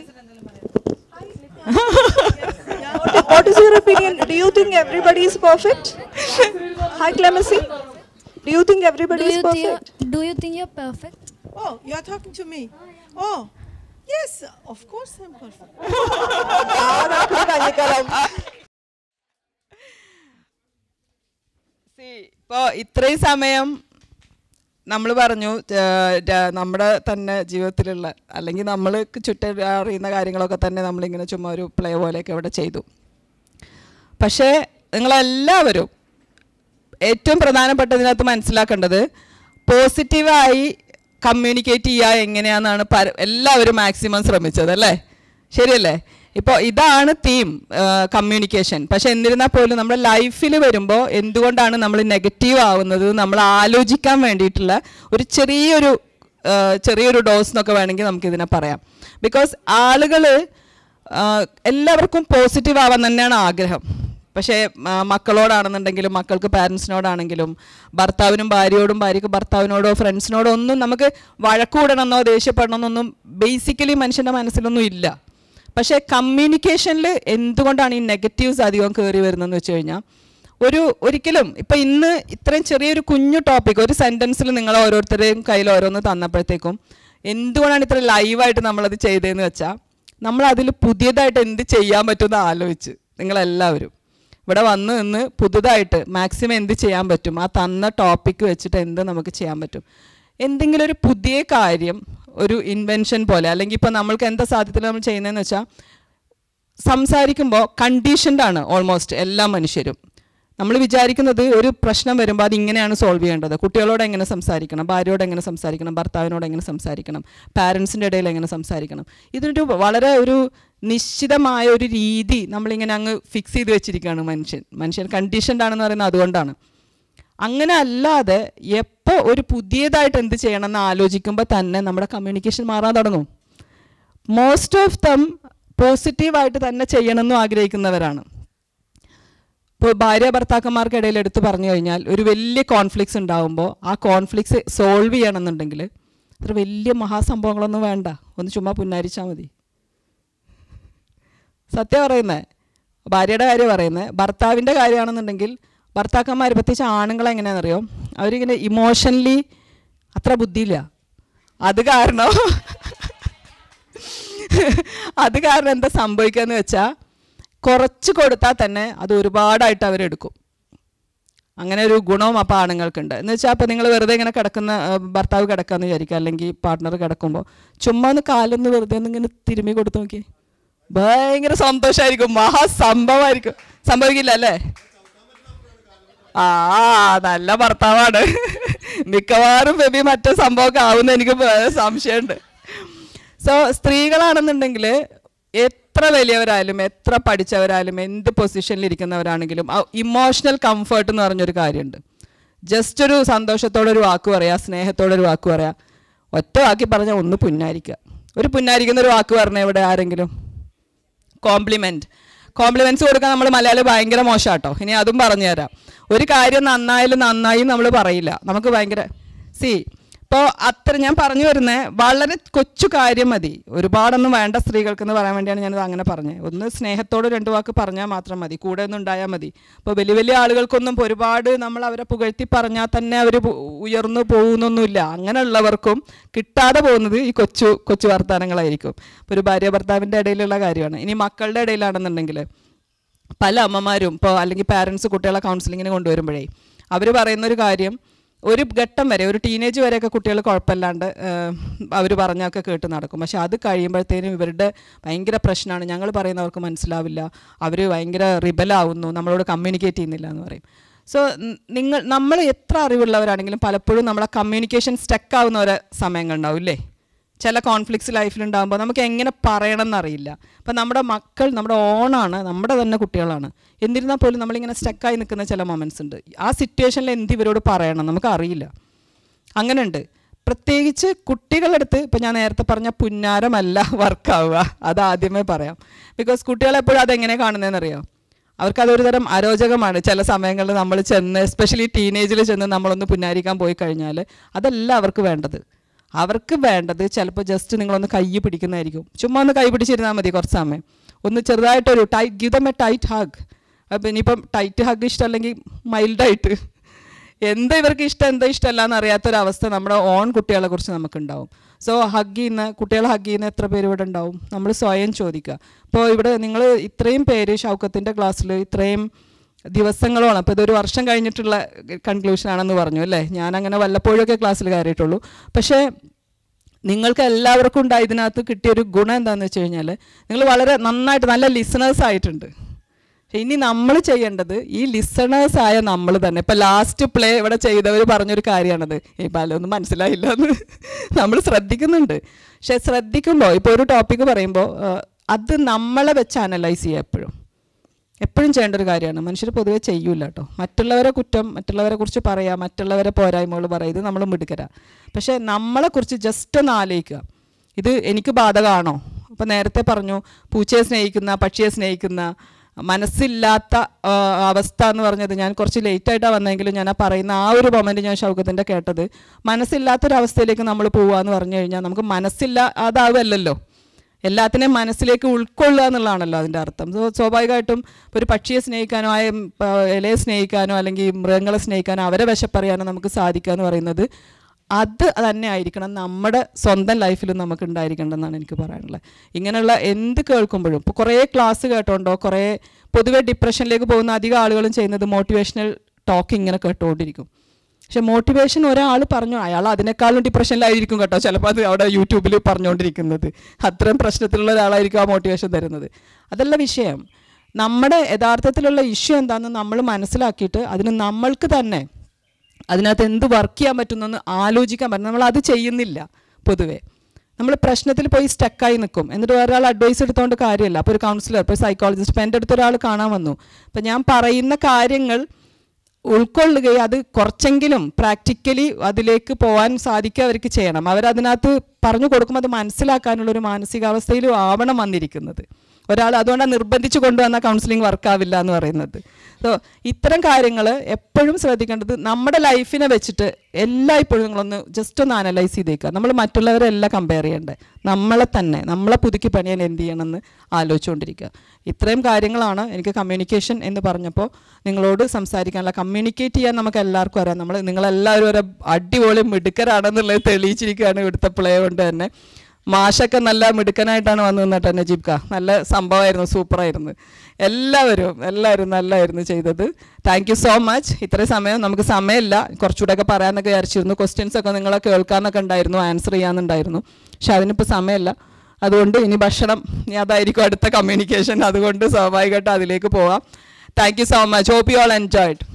what, what is your opinion? Do you think everybody is perfect? Hi, Clemency. Do you think everybody Do is you think perfect? do you think you're perfect? Oh, you're talking to me. Oh, yes, of course I'm perfect. ഇപ്പോൾ ഇത്രയും സമയം നമ്മൾ പറഞ്ഞു ഏർ, ര- നമ്മുടെ തന്നെ ജീവിതത്തിലുള്ള അല്ലെങ്കിൽ നമ്മൾ ചുറ്റും അറിയുന്ന കാര്യങ്ങളൊക്കെ തന്നെ നമ്മളിങ്ങനെ ചുമ്മാ ഒരു പ്ലേ പോലെയൊക്കെ ഇവിടെ ചെയ്തു പക്ഷേ നിങ്ങളെല്ലാവരും ഏറ്റവും പ്രധാനപ്പെട്ടതിനകത്ത് മനസ്സിലാക്കേണ്ടത് പോസിറ്റീവായി കമ്മ്യൂണിക്കേറ്റ് ചെയ്യുക എങ്ങനെയാണെന്നാണ് പര എല്ലാവരും മാക്സിമം ശ്രമിച്ചത് അല്ലേ ശരിയല്ലേ ഇപ്പോൾ ഇതാണ് തീം കമ്മ്യൂണിക്കേഷൻ പക്ഷെ എന്നിരുന്നാൽ പോലും നമ്മുടെ ലൈഫിൽ വരുമ്പോൾ എന്തുകൊണ്ടാണ് നമ്മൾ നെഗറ്റീവ് ആവുന്നത് നമ്മൾ ആലോചിക്കാൻ വേണ്ടിയിട്ടുള്ള ഒരു ചെറിയൊരു ആ, ചെറിയൊരു ഡോസ് എന്നൊക്കെ വേണമെങ്കിൽ നമുക്കിതിനെ പറയാം ബിക്കോസ് ആളുകൾ എല്ലാവർക്കും പോസിറ്റീവ് ആവാൻ തന്നെയാണ് ആഗ്രഹം പക്ഷേ ആ, മക്കളോടാണെന്നുണ്ടെങ്കിലും മക്കൾക്ക് പാരൻസിനോടാണെങ്കിലും ഭർത്താവിനും ഭാര്യയോടും ഭാര്യയ്ക്ക് ഭർത്താവിനോടോ ഫ്രണ്ട്സിനോടോ ഒന്നും നമുക്ക് വഴക്കൂടണമെന്നോ ദേഷ്യപ്പെടണമെന്നൊന്നും ബേസിക്കലി മനുഷ്യൻ്റെ മനസ്സിലൊന്നും ഇല്ല പക്ഷേ കമ്മ്യൂണിക്കേഷനിൽ എന്തുകൊണ്ടാണ് ഈ നെഗറ്റീവ്സ് അധികം കയറി വരുന്നതെന്ന് വെച്ച് കഴിഞ്ഞാൽ ഒരു ഒരിക്കലും ഇപ്പം ഇന്ന് ഇത്രയും ചെറിയൊരു കുഞ്ഞു ടോപ്പിക് ഒരു സെൻറ്റൻസിൽ നിങ്ങൾ ഓരോരുത്തരുടെയും കയ്യിൽ ഓരോന്ന് തന്നപ്പോഴത്തേക്കും എന്തുകൊണ്ടാണ് ഇത്ര ലൈവായിട്ട് നമ്മളത് ചെയ്തതെന്ന് വെച്ചാൽ നമ്മൾ അതിൽ പുതിയതായിട്ട് എന്ത് ചെയ്യാൻ പറ്റുമെന്ന് ആലോചിച്ച് നിങ്ങളെല്ലാവരും ഇവിടെ വന്ന് നിന്ന് പുതുതായിട്ട് മാക്സിമം എന്ത് ചെയ്യാൻ പറ്റും ആ തന്ന ടോപ്പിക്ക് വെച്ചിട്ട് എന്ത് നമുക്ക് ചെയ്യാൻ പറ്റും എന്തെങ്കിലും ഒരു പുതിയ കാര്യം ഒരു ഇൻവെൻഷൻ പോലെ അല്ലെങ്കിൽ ഇപ്പോൾ നമ്മൾക്ക് എന്താ സാധ്യതയിൽ നമ്മൾ ചെയ്യുന്നതെന്ന് വെച്ചാൽ സംസാരിക്കുമ്പോൾ കണ്ടീഷൻഡ് ആണ് ഓൾമോസ്റ്റ് എല്ലാ മനുഷ്യരും നമ്മൾ വിചാരിക്കുന്നത് ഒരു പ്രശ്നം വരുമ്പോൾ അത് ഇങ്ങനെയാണ് സോൾവ് ചെയ്യേണ്ടത് കുട്ടികളോട് എങ്ങനെ സംസാരിക്കണം ഭാര്യയോട് എങ്ങനെ സംസാരിക്കണം ഭർത്താവിനോട് എങ്ങനെ സംസാരിക്കണം പാരൻസിൻ്റെ ഇടയിൽ എങ്ങനെ സംസാരിക്കണം ഇതിനൊരു വളരെ ഒരു നിശ്ചിതമായ ഒരു രീതി നമ്മളിങ്ങനെ അങ്ങ് ഫിക്സ് ചെയ്ത് വെച്ചിരിക്കുകയാണ് മനുഷ്യൻ മനുഷ്യൻ കണ്ടീഷൻഡ് ആണെന്ന് പറയുന്നത് അതുകൊണ്ടാണ് അങ്ങനെ അല്ലാതെ എപ്പോൾ ഒരു പുതിയതായിട്ട് എന്ത് ചെയ്യണമെന്ന് ആലോചിക്കുമ്പോൾ തന്നെ നമ്മുടെ കമ്മ്യൂണിക്കേഷൻ മാറാൻ തുടങ്ങും മോസ്റ്റ് ഓഫ് ദം പോസിറ്റീവായിട്ട് തന്നെ ചെയ്യണമെന്നും ആഗ്രഹിക്കുന്നവരാണ് ഇപ്പോൾ ഭാര്യ ഭർത്താക്കന്മാർക്കിടയിൽ എടുത്ത് പറഞ്ഞു കഴിഞ്ഞാൽ ഒരു വലിയ കോൺഫ്ലിക്ട്സ് ഉണ്ടാകുമ്പോൾ ആ കോൺഫ്ലിക്ട്സ് സോൾവ് ചെയ്യണമെന്നുണ്ടെങ്കിൽ അത്ര വലിയ മഹാസംഭവങ്ങളൊന്നും വേണ്ട ഒന്ന് ചുമ്മാ പുന്നാരിച്ചാൽ മതി സത്യം പറയുന്നത് ഭാര്യയുടെ കാര്യം പറയുന്നത് ഭർത്താവിൻ്റെ കാര്യമാണെന്നുണ്ടെങ്കിൽ ഭർത്താക്കന്മാർ പ്രത്യേകിച്ച് ആണുങ്ങൾ എങ്ങനെയാണെന്നറിയോ അവരിങ്ങനെ ഇമോഷണലി അത്ര ബുദ്ധിയില്ല അത് കാരണം അത് കാരണം എന്താ സംഭവിക്കുക വെച്ചാൽ കുറച്ച് കൊടുത്താൽ തന്നെ അത് ഒരുപാടായിട്ട് അവരെടുക്കും അങ്ങനെ ഒരു ഗുണവും അപ്പോൾ ആണുങ്ങൾക്കുണ്ട് എന്ന് വെച്ചാൽ അപ്പോൾ നിങ്ങൾ വെറുതെ ഇങ്ങനെ കിടക്കുന്ന ആ, ഭർത്താവ് കിടക്കാന്ന് വിചാരിക്കുക അല്ലെങ്കിൽ പാർട്ട്ണർ കിടക്കുമ്പോൾ ചുമ്മാ ഒന്ന് കാലൊന്ന് വെറുതെ ഒന്ന് ഇങ്ങനെ തിരുമ്മി കൊടുത്തു നോക്കി ഭയങ്കര സന്തോഷമായിരിക്കും മഹാസംഭവമായിരിക്കും സംഭവിക്കില്ല അല്ലേ ആ നല്ല ഭർത്താവാണ് മിക്കവാറും ബേബി മറ്റേ സംഭവമൊക്കെ ആവുമെന്ന് എനിക്ക് വേ- സംശയമുണ്ട് സോ സ്ത്രീകളാണെന്നുണ്ടെങ്കിൽ എത്ര വലിയവരായാലും എത്ര പഠിച്ചവരായാലും എന്ത് പൊസിഷനിൽ ഇരിക്കുന്നവരാണെങ്കിലും ആ ഇമോഷണൽ കംഫർട്ട് എന്ന് പറഞ്ഞൊരു കാര്യമുണ്ട് ജസ്റ്റ് ഒരു സന്തോഷത്തോടെ ഒരു വാക്ക് പറയാ സ്നേഹത്തോടെ ഒരു വാക്ക് പറയാ ഒറ്റ വാക്കി പറഞ്ഞാൽ ഒന്ന് പുന്നാരിക്കുക ഒരു പുന്നാരിക്കുന്ന ഒരു വാക്ക് പറഞ്ഞ ഇവിടെ ആരെങ്കിലും കോംപ്ലിമെൻറ്റ് കോംപ്ലിമെൻറ്റ്സ് കൊടുക്കാൻ നമ്മൾ മലയാളി ഭയങ്കര മോശമാട്ടോ ഇനി അതും പറഞ്ഞു തരാം ഒരു കാര്യം നന്നായാലും നന്നായി നമ്മൾ പറയില്ല നമുക്ക് ഭയങ്കര സി ഇപ്പോൾ അത്ര ഞാൻ പറഞ്ഞു വരുന്നത് വളരെ കൊച്ചു കാര്യം മതി ഒരുപാടൊന്നും വേണ്ട സ്ത്രീകൾക്ക് എന്ന് പറയാൻ വേണ്ടിയാണ് ഞാനത് അങ്ങനെ പറഞ്ഞത് ഒന്ന് സ്നേഹത്തോട് രണ്ട് വാക്ക് പറഞ്ഞാൽ മാത്രം മതി കൂടെ ഒന്നും ഉണ്ടായാൽ മതി ഇപ്പോൾ വലിയ വലിയ ആളുകൾക്കൊന്നും ഇപ്പോൾ ഒരുപാട് നമ്മൾ അവരെ പുകഴ്ത്തി പറഞ്ഞാൽ തന്നെ അവർ ഉയർന്നു പോകുന്നൊന്നുമില്ല അങ്ങനെയുള്ളവർക്കും കിട്ടാതെ പോകുന്നത് ഈ കൊച്ചു കൊച്ചു വർത്തമാനങ്ങളായിരിക്കും ഇപ്പോൾ ഒരു ഭാര്യ ഭർത്താവിൻ്റെ ഇടയിലുള്ള കാര്യമാണ് ഇനി മക്കളുടെ ഇടയിലാണെന്നുണ്ടെങ്കിൽ പല അമ്മമാരും ഇപ്പോൾ അല്ലെങ്കിൽ പാരൻസ് കുട്ടികളെ കൗൺസിലിങ്ങിന് കൊണ്ടുവരുമ്പോഴേ അവർ പറയുന്നൊരു കാര്യം ഒരു ഘട്ടം വരെ ഒരു ടീനേജ് വരെയൊക്കെ കുട്ടികൾ കുഴപ്പമില്ലാണ്ട് അവർ പറഞ്ഞൊക്കെ കേട്ട് നടക്കും പക്ഷെ അത് കഴിയുമ്പോഴത്തേനും ഇവരുടെ ഭയങ്കര പ്രശ്നമാണ് ഞങ്ങൾ പറയുന്നവർക്ക് മനസ്സിലാവില്ല അവർ ഭയങ്കര റിബലാവുന്നു നമ്മളോട് കമ്മ്യൂണിക്കേറ്റ് ചെയ്യുന്നില്ല എന്ന് പറയും സോ നിങ്ങൾ നമ്മൾ എത്ര അറിവുള്ളവരാണെങ്കിലും പലപ്പോഴും നമ്മളെ കമ്മ്യൂണിക്കേഷൻ സ്റ്റക്ക് ആവുന്ന ഒരു സമയങ്ങളുണ്ടാവും ഇല്ലേ ചില കോൺഫ്ലിക്ട്സ് ലൈഫിലുണ്ടാകുമ്പോൾ നമുക്ക് എങ്ങനെ പറയണം എന്നറിയില്ല അപ്പം നമ്മുടെ മക്കൾ നമ്മുടെ ഓണാണ് നമ്മുടെ തന്നെ കുട്ടികളാണ് എന്നിരുന്നാൽ പോലും നമ്മളിങ്ങനെ സ്റ്റക്കായി നിൽക്കുന്ന ചില മൊമെൻറ്റ്സ് ഉണ്ട് ആ സിറ്റുവേഷനിൽ എന്ത് ഇവരോട് പറയണം നമുക്ക് അറിയില്ല അങ്ങനെയുണ്ട് പ്രത്യേകിച്ച് കുട്ടികളുടെ അടുത്ത് ഇപ്പം ഞാൻ നേരത്തെ പറഞ്ഞ പുന്നാരമല്ല വർക്കാവുക അത് ആദ്യമേ പറയാം ബിക്കോസ് കുട്ടികളെപ്പോഴും അതെങ്ങനെ കാണുന്നതെന്നറിയോ അവർക്ക് അതൊരു തരം അരോചകമാണ് ചില സമയങ്ങളിൽ നമ്മൾ ചെന്ന് എസ്പെഷ്യലി ടീനേജിൽ ചെന്ന് നമ്മളൊന്ന് പുന്നാരിക്കാൻ പോയി കഴിഞ്ഞാൽ അതല്ല അവർക്ക് വേണ്ടത് അവർക്ക് വേണ്ടത് ചിലപ്പോൾ ജസ്റ്റ് നിങ്ങളൊന്ന് കൈ പിടിക്കുന്നതായിരിക്കും ചുമ്മാ ഒന്ന് കൈ പിടിച്ചിരുന്നാൽ മതി കുറച്ച് സമയം ഒന്ന് ചെറുതായിട്ടൊരു tight give them a tight hug അപ്പം ഇനിയിപ്പം ടൈറ്റ് ഹഗ് ഇഷ്ടമല്ലെങ്കിൽ മൈൽഡായിട്ട് എന്താ ഇവർക്ക് ഇഷ്ടം എന്താ ഇഷ്ടമല്ല എന്ന് അറിയാത്തൊരവസ്ഥ നമ്മുടെ ഓൺ കുട്ടികളെ കുറിച്ച് നമുക്കുണ്ടാവും സോ ഹഗ് ചെയ്യുന്ന കുട്ടികളെ ഹഗ് ചെയ്യുന്ന എത്ര പേര് ഇവിടെ ഉണ്ടാവും നമ്മൾ സ്വയം ചോദിക്കുക ഇപ്പോൾ ഇവിടെ നിങ്ങൾ ഇത്രയും പേര് ഷൗക്കത്തിൻ്റെ ക്ലാസ്സിൽ ഇത്രയും ദിവസങ്ങളോളം അപ്പോൾ ഇതൊരു വർഷം കഴിഞ്ഞിട്ടുള്ള കൺക്ലൂഷൻ ആണെന്ന് പറഞ്ഞു അല്ലേ ഞാൻ അങ്ങനെ വല്ലപ്പോഴൊക്കെ ക്ലാസ്സിൽ കയറിയിട്ടുള്ളൂ പക്ഷേ നിങ്ങൾക്ക് എല്ലാവർക്കും ഉണ്ടായി ഇതിനകത്ത് കിട്ടിയൊരു ഗുണം എന്താണെന്ന് വെച്ച് കഴിഞ്ഞാൽ നിങ്ങൾ വളരെ നന്നായിട്ട് നല്ല ലിസണേഴ്സ് ആയിട്ടുണ്ട് പക്ഷേ ഇനി നമ്മൾ ചെയ്യേണ്ടത് ഈ ലിസണേഴ്സ് ആയ നമ്മൾ തന്നെ ഇപ്പം ലാസ്റ്റ് പ്ലേ ഇവിടെ ചെയ്തവർ പറഞ്ഞൊരു കാര്യമാണത് ഈ പലൊന്നും മനസ്സിലായില്ല എന്ന് നമ്മൾ ശ്രദ്ധിക്കുന്നുണ്ട് പക്ഷെ ശ്രദ്ധിക്കുമ്പോൾ ഇപ്പോൾ ഒരു ടോപ്പിക്ക് പറയുമ്പോൾ ആ, അത് നമ്മളെ വെച്ച് അനലൈസ് ചെയ്യുക എപ്പോഴും എപ്പോഴും ചെയ്യേണ്ട ഒരു കാര്യമാണ് മനുഷ്യർ പൊതുവേ ചെയ്യൂല കേട്ടോ മറ്റുള്ളവരെ കുറ്റം മറ്റുള്ളവരെ കുറിച്ച് പറയാം മറ്റുള്ളവരെ പോരായ്മകൾ പറയാം ഇത് നമ്മൾ മിടുക്കരാ പക്ഷേ നമ്മളെക്കുറിച്ച് ജസ്റ്റ് ഒന്ന് ആലോചിക്കുക ഇത് എനിക്ക് ബാധകമാണോ അപ്പോൾ നേരത്തെ പറഞ്ഞു പൂച്ചയെ സ്നേഹിക്കുന്ന പക്ഷിയെ സ്നേഹിക്കുന്ന മനസ്സില്ലാത്ത ആ, അവസ്ഥ എന്ന് പറഞ്ഞത് ഞാൻ കുറച്ച് ലേറ്റായിട്ടാണ് വന്നെങ്കിലും ഞാൻ ആ പറയുന്ന ആ ഒരു മൊമെൻറ്റ് ഞാൻ ഷൗക്കത്തിൻ്റെ കേട്ടത് മനസ്സില്ലാത്തൊരവസ്ഥയിലേക്ക് നമ്മൾ പോകുക എന്ന് പറഞ്ഞു കഴിഞ്ഞാൽ നമുക്ക് മനസ്സില്ല അതാവല്ലോ എല്ലാത്തിനെയും മനസ്സിലേക്ക് ഉൾക്കൊള്ളുക എന്നുള്ളതാണല്ലോ അതിൻ്റെ അർത്ഥം സോ സ്വാഭാവികമായിട്ടും ഇപ്പോൾ ഒരു പക്ഷിയെ സ്നേഹിക്കാനോ ആ ഉം, ആ, ഇലയെ സ്നേഹിക്കാനോ അല്ലെങ്കിൽ മൃഗങ്ങളെ സ്നേഹിക്കാനോ അവരെ വിശപ്പറിയാനോ നമുക്ക് സാധിക്കുക എന്ന് പറയുന്നത് അത് തന്നെ ആയിരിക്കണം നമ്മുടെ സ്വന്തം ലൈഫിലും നമുക്ക് ഉണ്ടായിരിക്കേണ്ടെന്നാണ് എനിക്ക് പറയാനുള്ളത് ഇങ്ങനെയുള്ള എന്ത് കേൾക്കുമ്പോഴും ഇപ്പോൾ കുറേ ക്ലാസ് കേട്ടോണ്ടോ കുറേ പൊതുവെ ഡിപ്രഷനിലേക്ക് പോകുന്ന അധികം ആളുകളും ചെയ്യുന്നത് മോട്ടിവേഷണൽ ടോക്ക് ഇങ്ങനെ കേട്ടുകൊണ്ടിരിക്കും പക്ഷെ മോട്ടിവേഷൻ ഒരാൾ പറഞ്ഞു അയാൾ അതിനേക്കാളും ഡിപ്രഷനിലായിരിക്കും കേട്ടോ ചിലപ്പോൾ അത് അവിടെ യൂട്യൂബിൽ പറഞ്ഞുകൊണ്ടിരിക്കുന്നത് അത്രയും പ്രശ്നത്തിലുള്ള ഒരാളായിരിക്കും ആ മോട്ടിവേഷൻ തരുന്നത് അതല്ല വിഷയം നമ്മുടെ യഥാർത്ഥത്തിലുള്ള ഇഷ്യൂ എന്താണെന്ന് നമ്മൾ മനസ്സിലാക്കിയിട്ട് അതിന് നമ്മൾക്ക് തന്നെ അതിനകത്ത് എന്ത് വർക്ക് ചെയ്യാൻ പറ്റുന്നെന്ന് ആലോചിക്കാൻ പറ്റും നമ്മൾ അത് ചെയ്യുന്നില്ല പൊതുവേ നമ്മൾ പ്രശ്നത്തിൽ പോയി സ്റ്റക്കായി നിൽക്കും എന്നിട്ട് ഒരാൾ അഡ്വൈസ് എടുത്തുകൊണ്ട് കാര്യമില്ല അപ്പോൾ ഒരു കൗൺസിലർ ഇപ്പോൾ സൈക്കോളജിസ്റ്റ് ഇപ്പോൾ എൻ്റെ അടുത്ത് ഒരാൾ കാണാൻ വന്നു അപ്പോൾ ഞാൻ പറയുന്ന കാര്യങ്ങൾ ഉൾക്കൊള്ളുകയും അത് കുറച്ചെങ്കിലും പ്രാക്ടിക്കലി അതിലേക്ക് പോകാൻ സാധിക്കുക അവർക്ക് ചെയ്യണം അവരതിനകത്ത് പറഞ്ഞു കൊടുക്കുമ്പോൾ അത് മനസ്സിലാക്കാനുള്ളൊരു മാനസികാവസ്ഥയിലും ആവണം വന്നിരിക്കുന്നത് ഒരാൾ അതുകൊണ്ടാണ് നിർബന്ധിച്ച് കൊണ്ടുവന്ന കൗൺസിലിംഗ് വർക്കാവില്ല എന്ന് പറയുന്നത് സോ ഇത്തരം കാര്യങ്ങൾ എപ്പോഴും ശ്രദ്ധിക്കേണ്ടത് നമ്മുടെ ലൈഫിനെ വെച്ചിട്ട് എല്ലാം ഇപ്പോഴും നിങ്ങളൊന്ന് ജസ്റ്റ് ഒന്ന് അനലൈസ് ചെയ്തേക്കുക നമ്മൾ മറ്റുള്ളവരെല്ലാം കമ്പയർ ചെയ്യണ്ടേ നമ്മളെ തന്നെ നമ്മളെ പുതുക്കി പണിയാൻ എന്ത് ചെയ്യണമെന്ന് ആലോചിച്ചുകൊണ്ടിരിക്കുക ഇത്രയും കാര്യങ്ങളാണ് എനിക്ക് കമ്മ്യൂണിക്കേഷൻ എന്ന് പറഞ്ഞപ്പോൾ നിങ്ങളോട് സംസാരിക്കാനുള്ള കമ്മ്യൂണിക്കേറ്റ് ചെയ്യാൻ നമുക്ക് എല്ലാവർക്കും അറിയാം നമ്മൾ നിങ്ങളെല്ലാവരും ഒരു അടിപൊളി മിടുക്കരാണെന്നുള്ളത് തെളിയിച്ചിരിക്കുകയാണ് ഇവിടുത്തെ പ്ലേ കൊണ്ട് തന്നെ മാഷൊക്കെ നല്ല മിടുക്കനായിട്ടാണ് വന്നു നിന്നിട്ട് നജീബ് ക നല്ല സംഭവമായിരുന്നു സൂപ്പറായിരുന്നു എല്ലാവരും എല്ലാവരും നല്ലതായിരുന്നു ചെയ്തത് താങ്ക് യു സോ മച്ച് ഇത്രയും സമയം നമുക്ക് സമയമില്ല കുറച്ചുകൂടെയൊക്കെ പറയാമെന്നൊക്കെ വിചാരിച്ചിരുന്നു ക്വസ്റ്റ്യൻസ് ഒക്കെ നിങ്ങളെ കേൾക്കാനൊക്കെ ഉണ്ടായിരുന്നു ആൻസർ ചെയ്യാന്നുണ്ടായിരുന്നു പക്ഷെ അതിനിപ്പോൾ സമയമില്ല അതുകൊണ്ട് ഇനി ഭക്ഷണം ഇനി അതായിരിക്കും അടുത്ത കമ്മ്യൂണിക്കേഷൻ അതുകൊണ്ട് സ്വാഭാവികമായിട്ട് അതിലേക്ക് പോവാം thank you so much hope you all enjoyed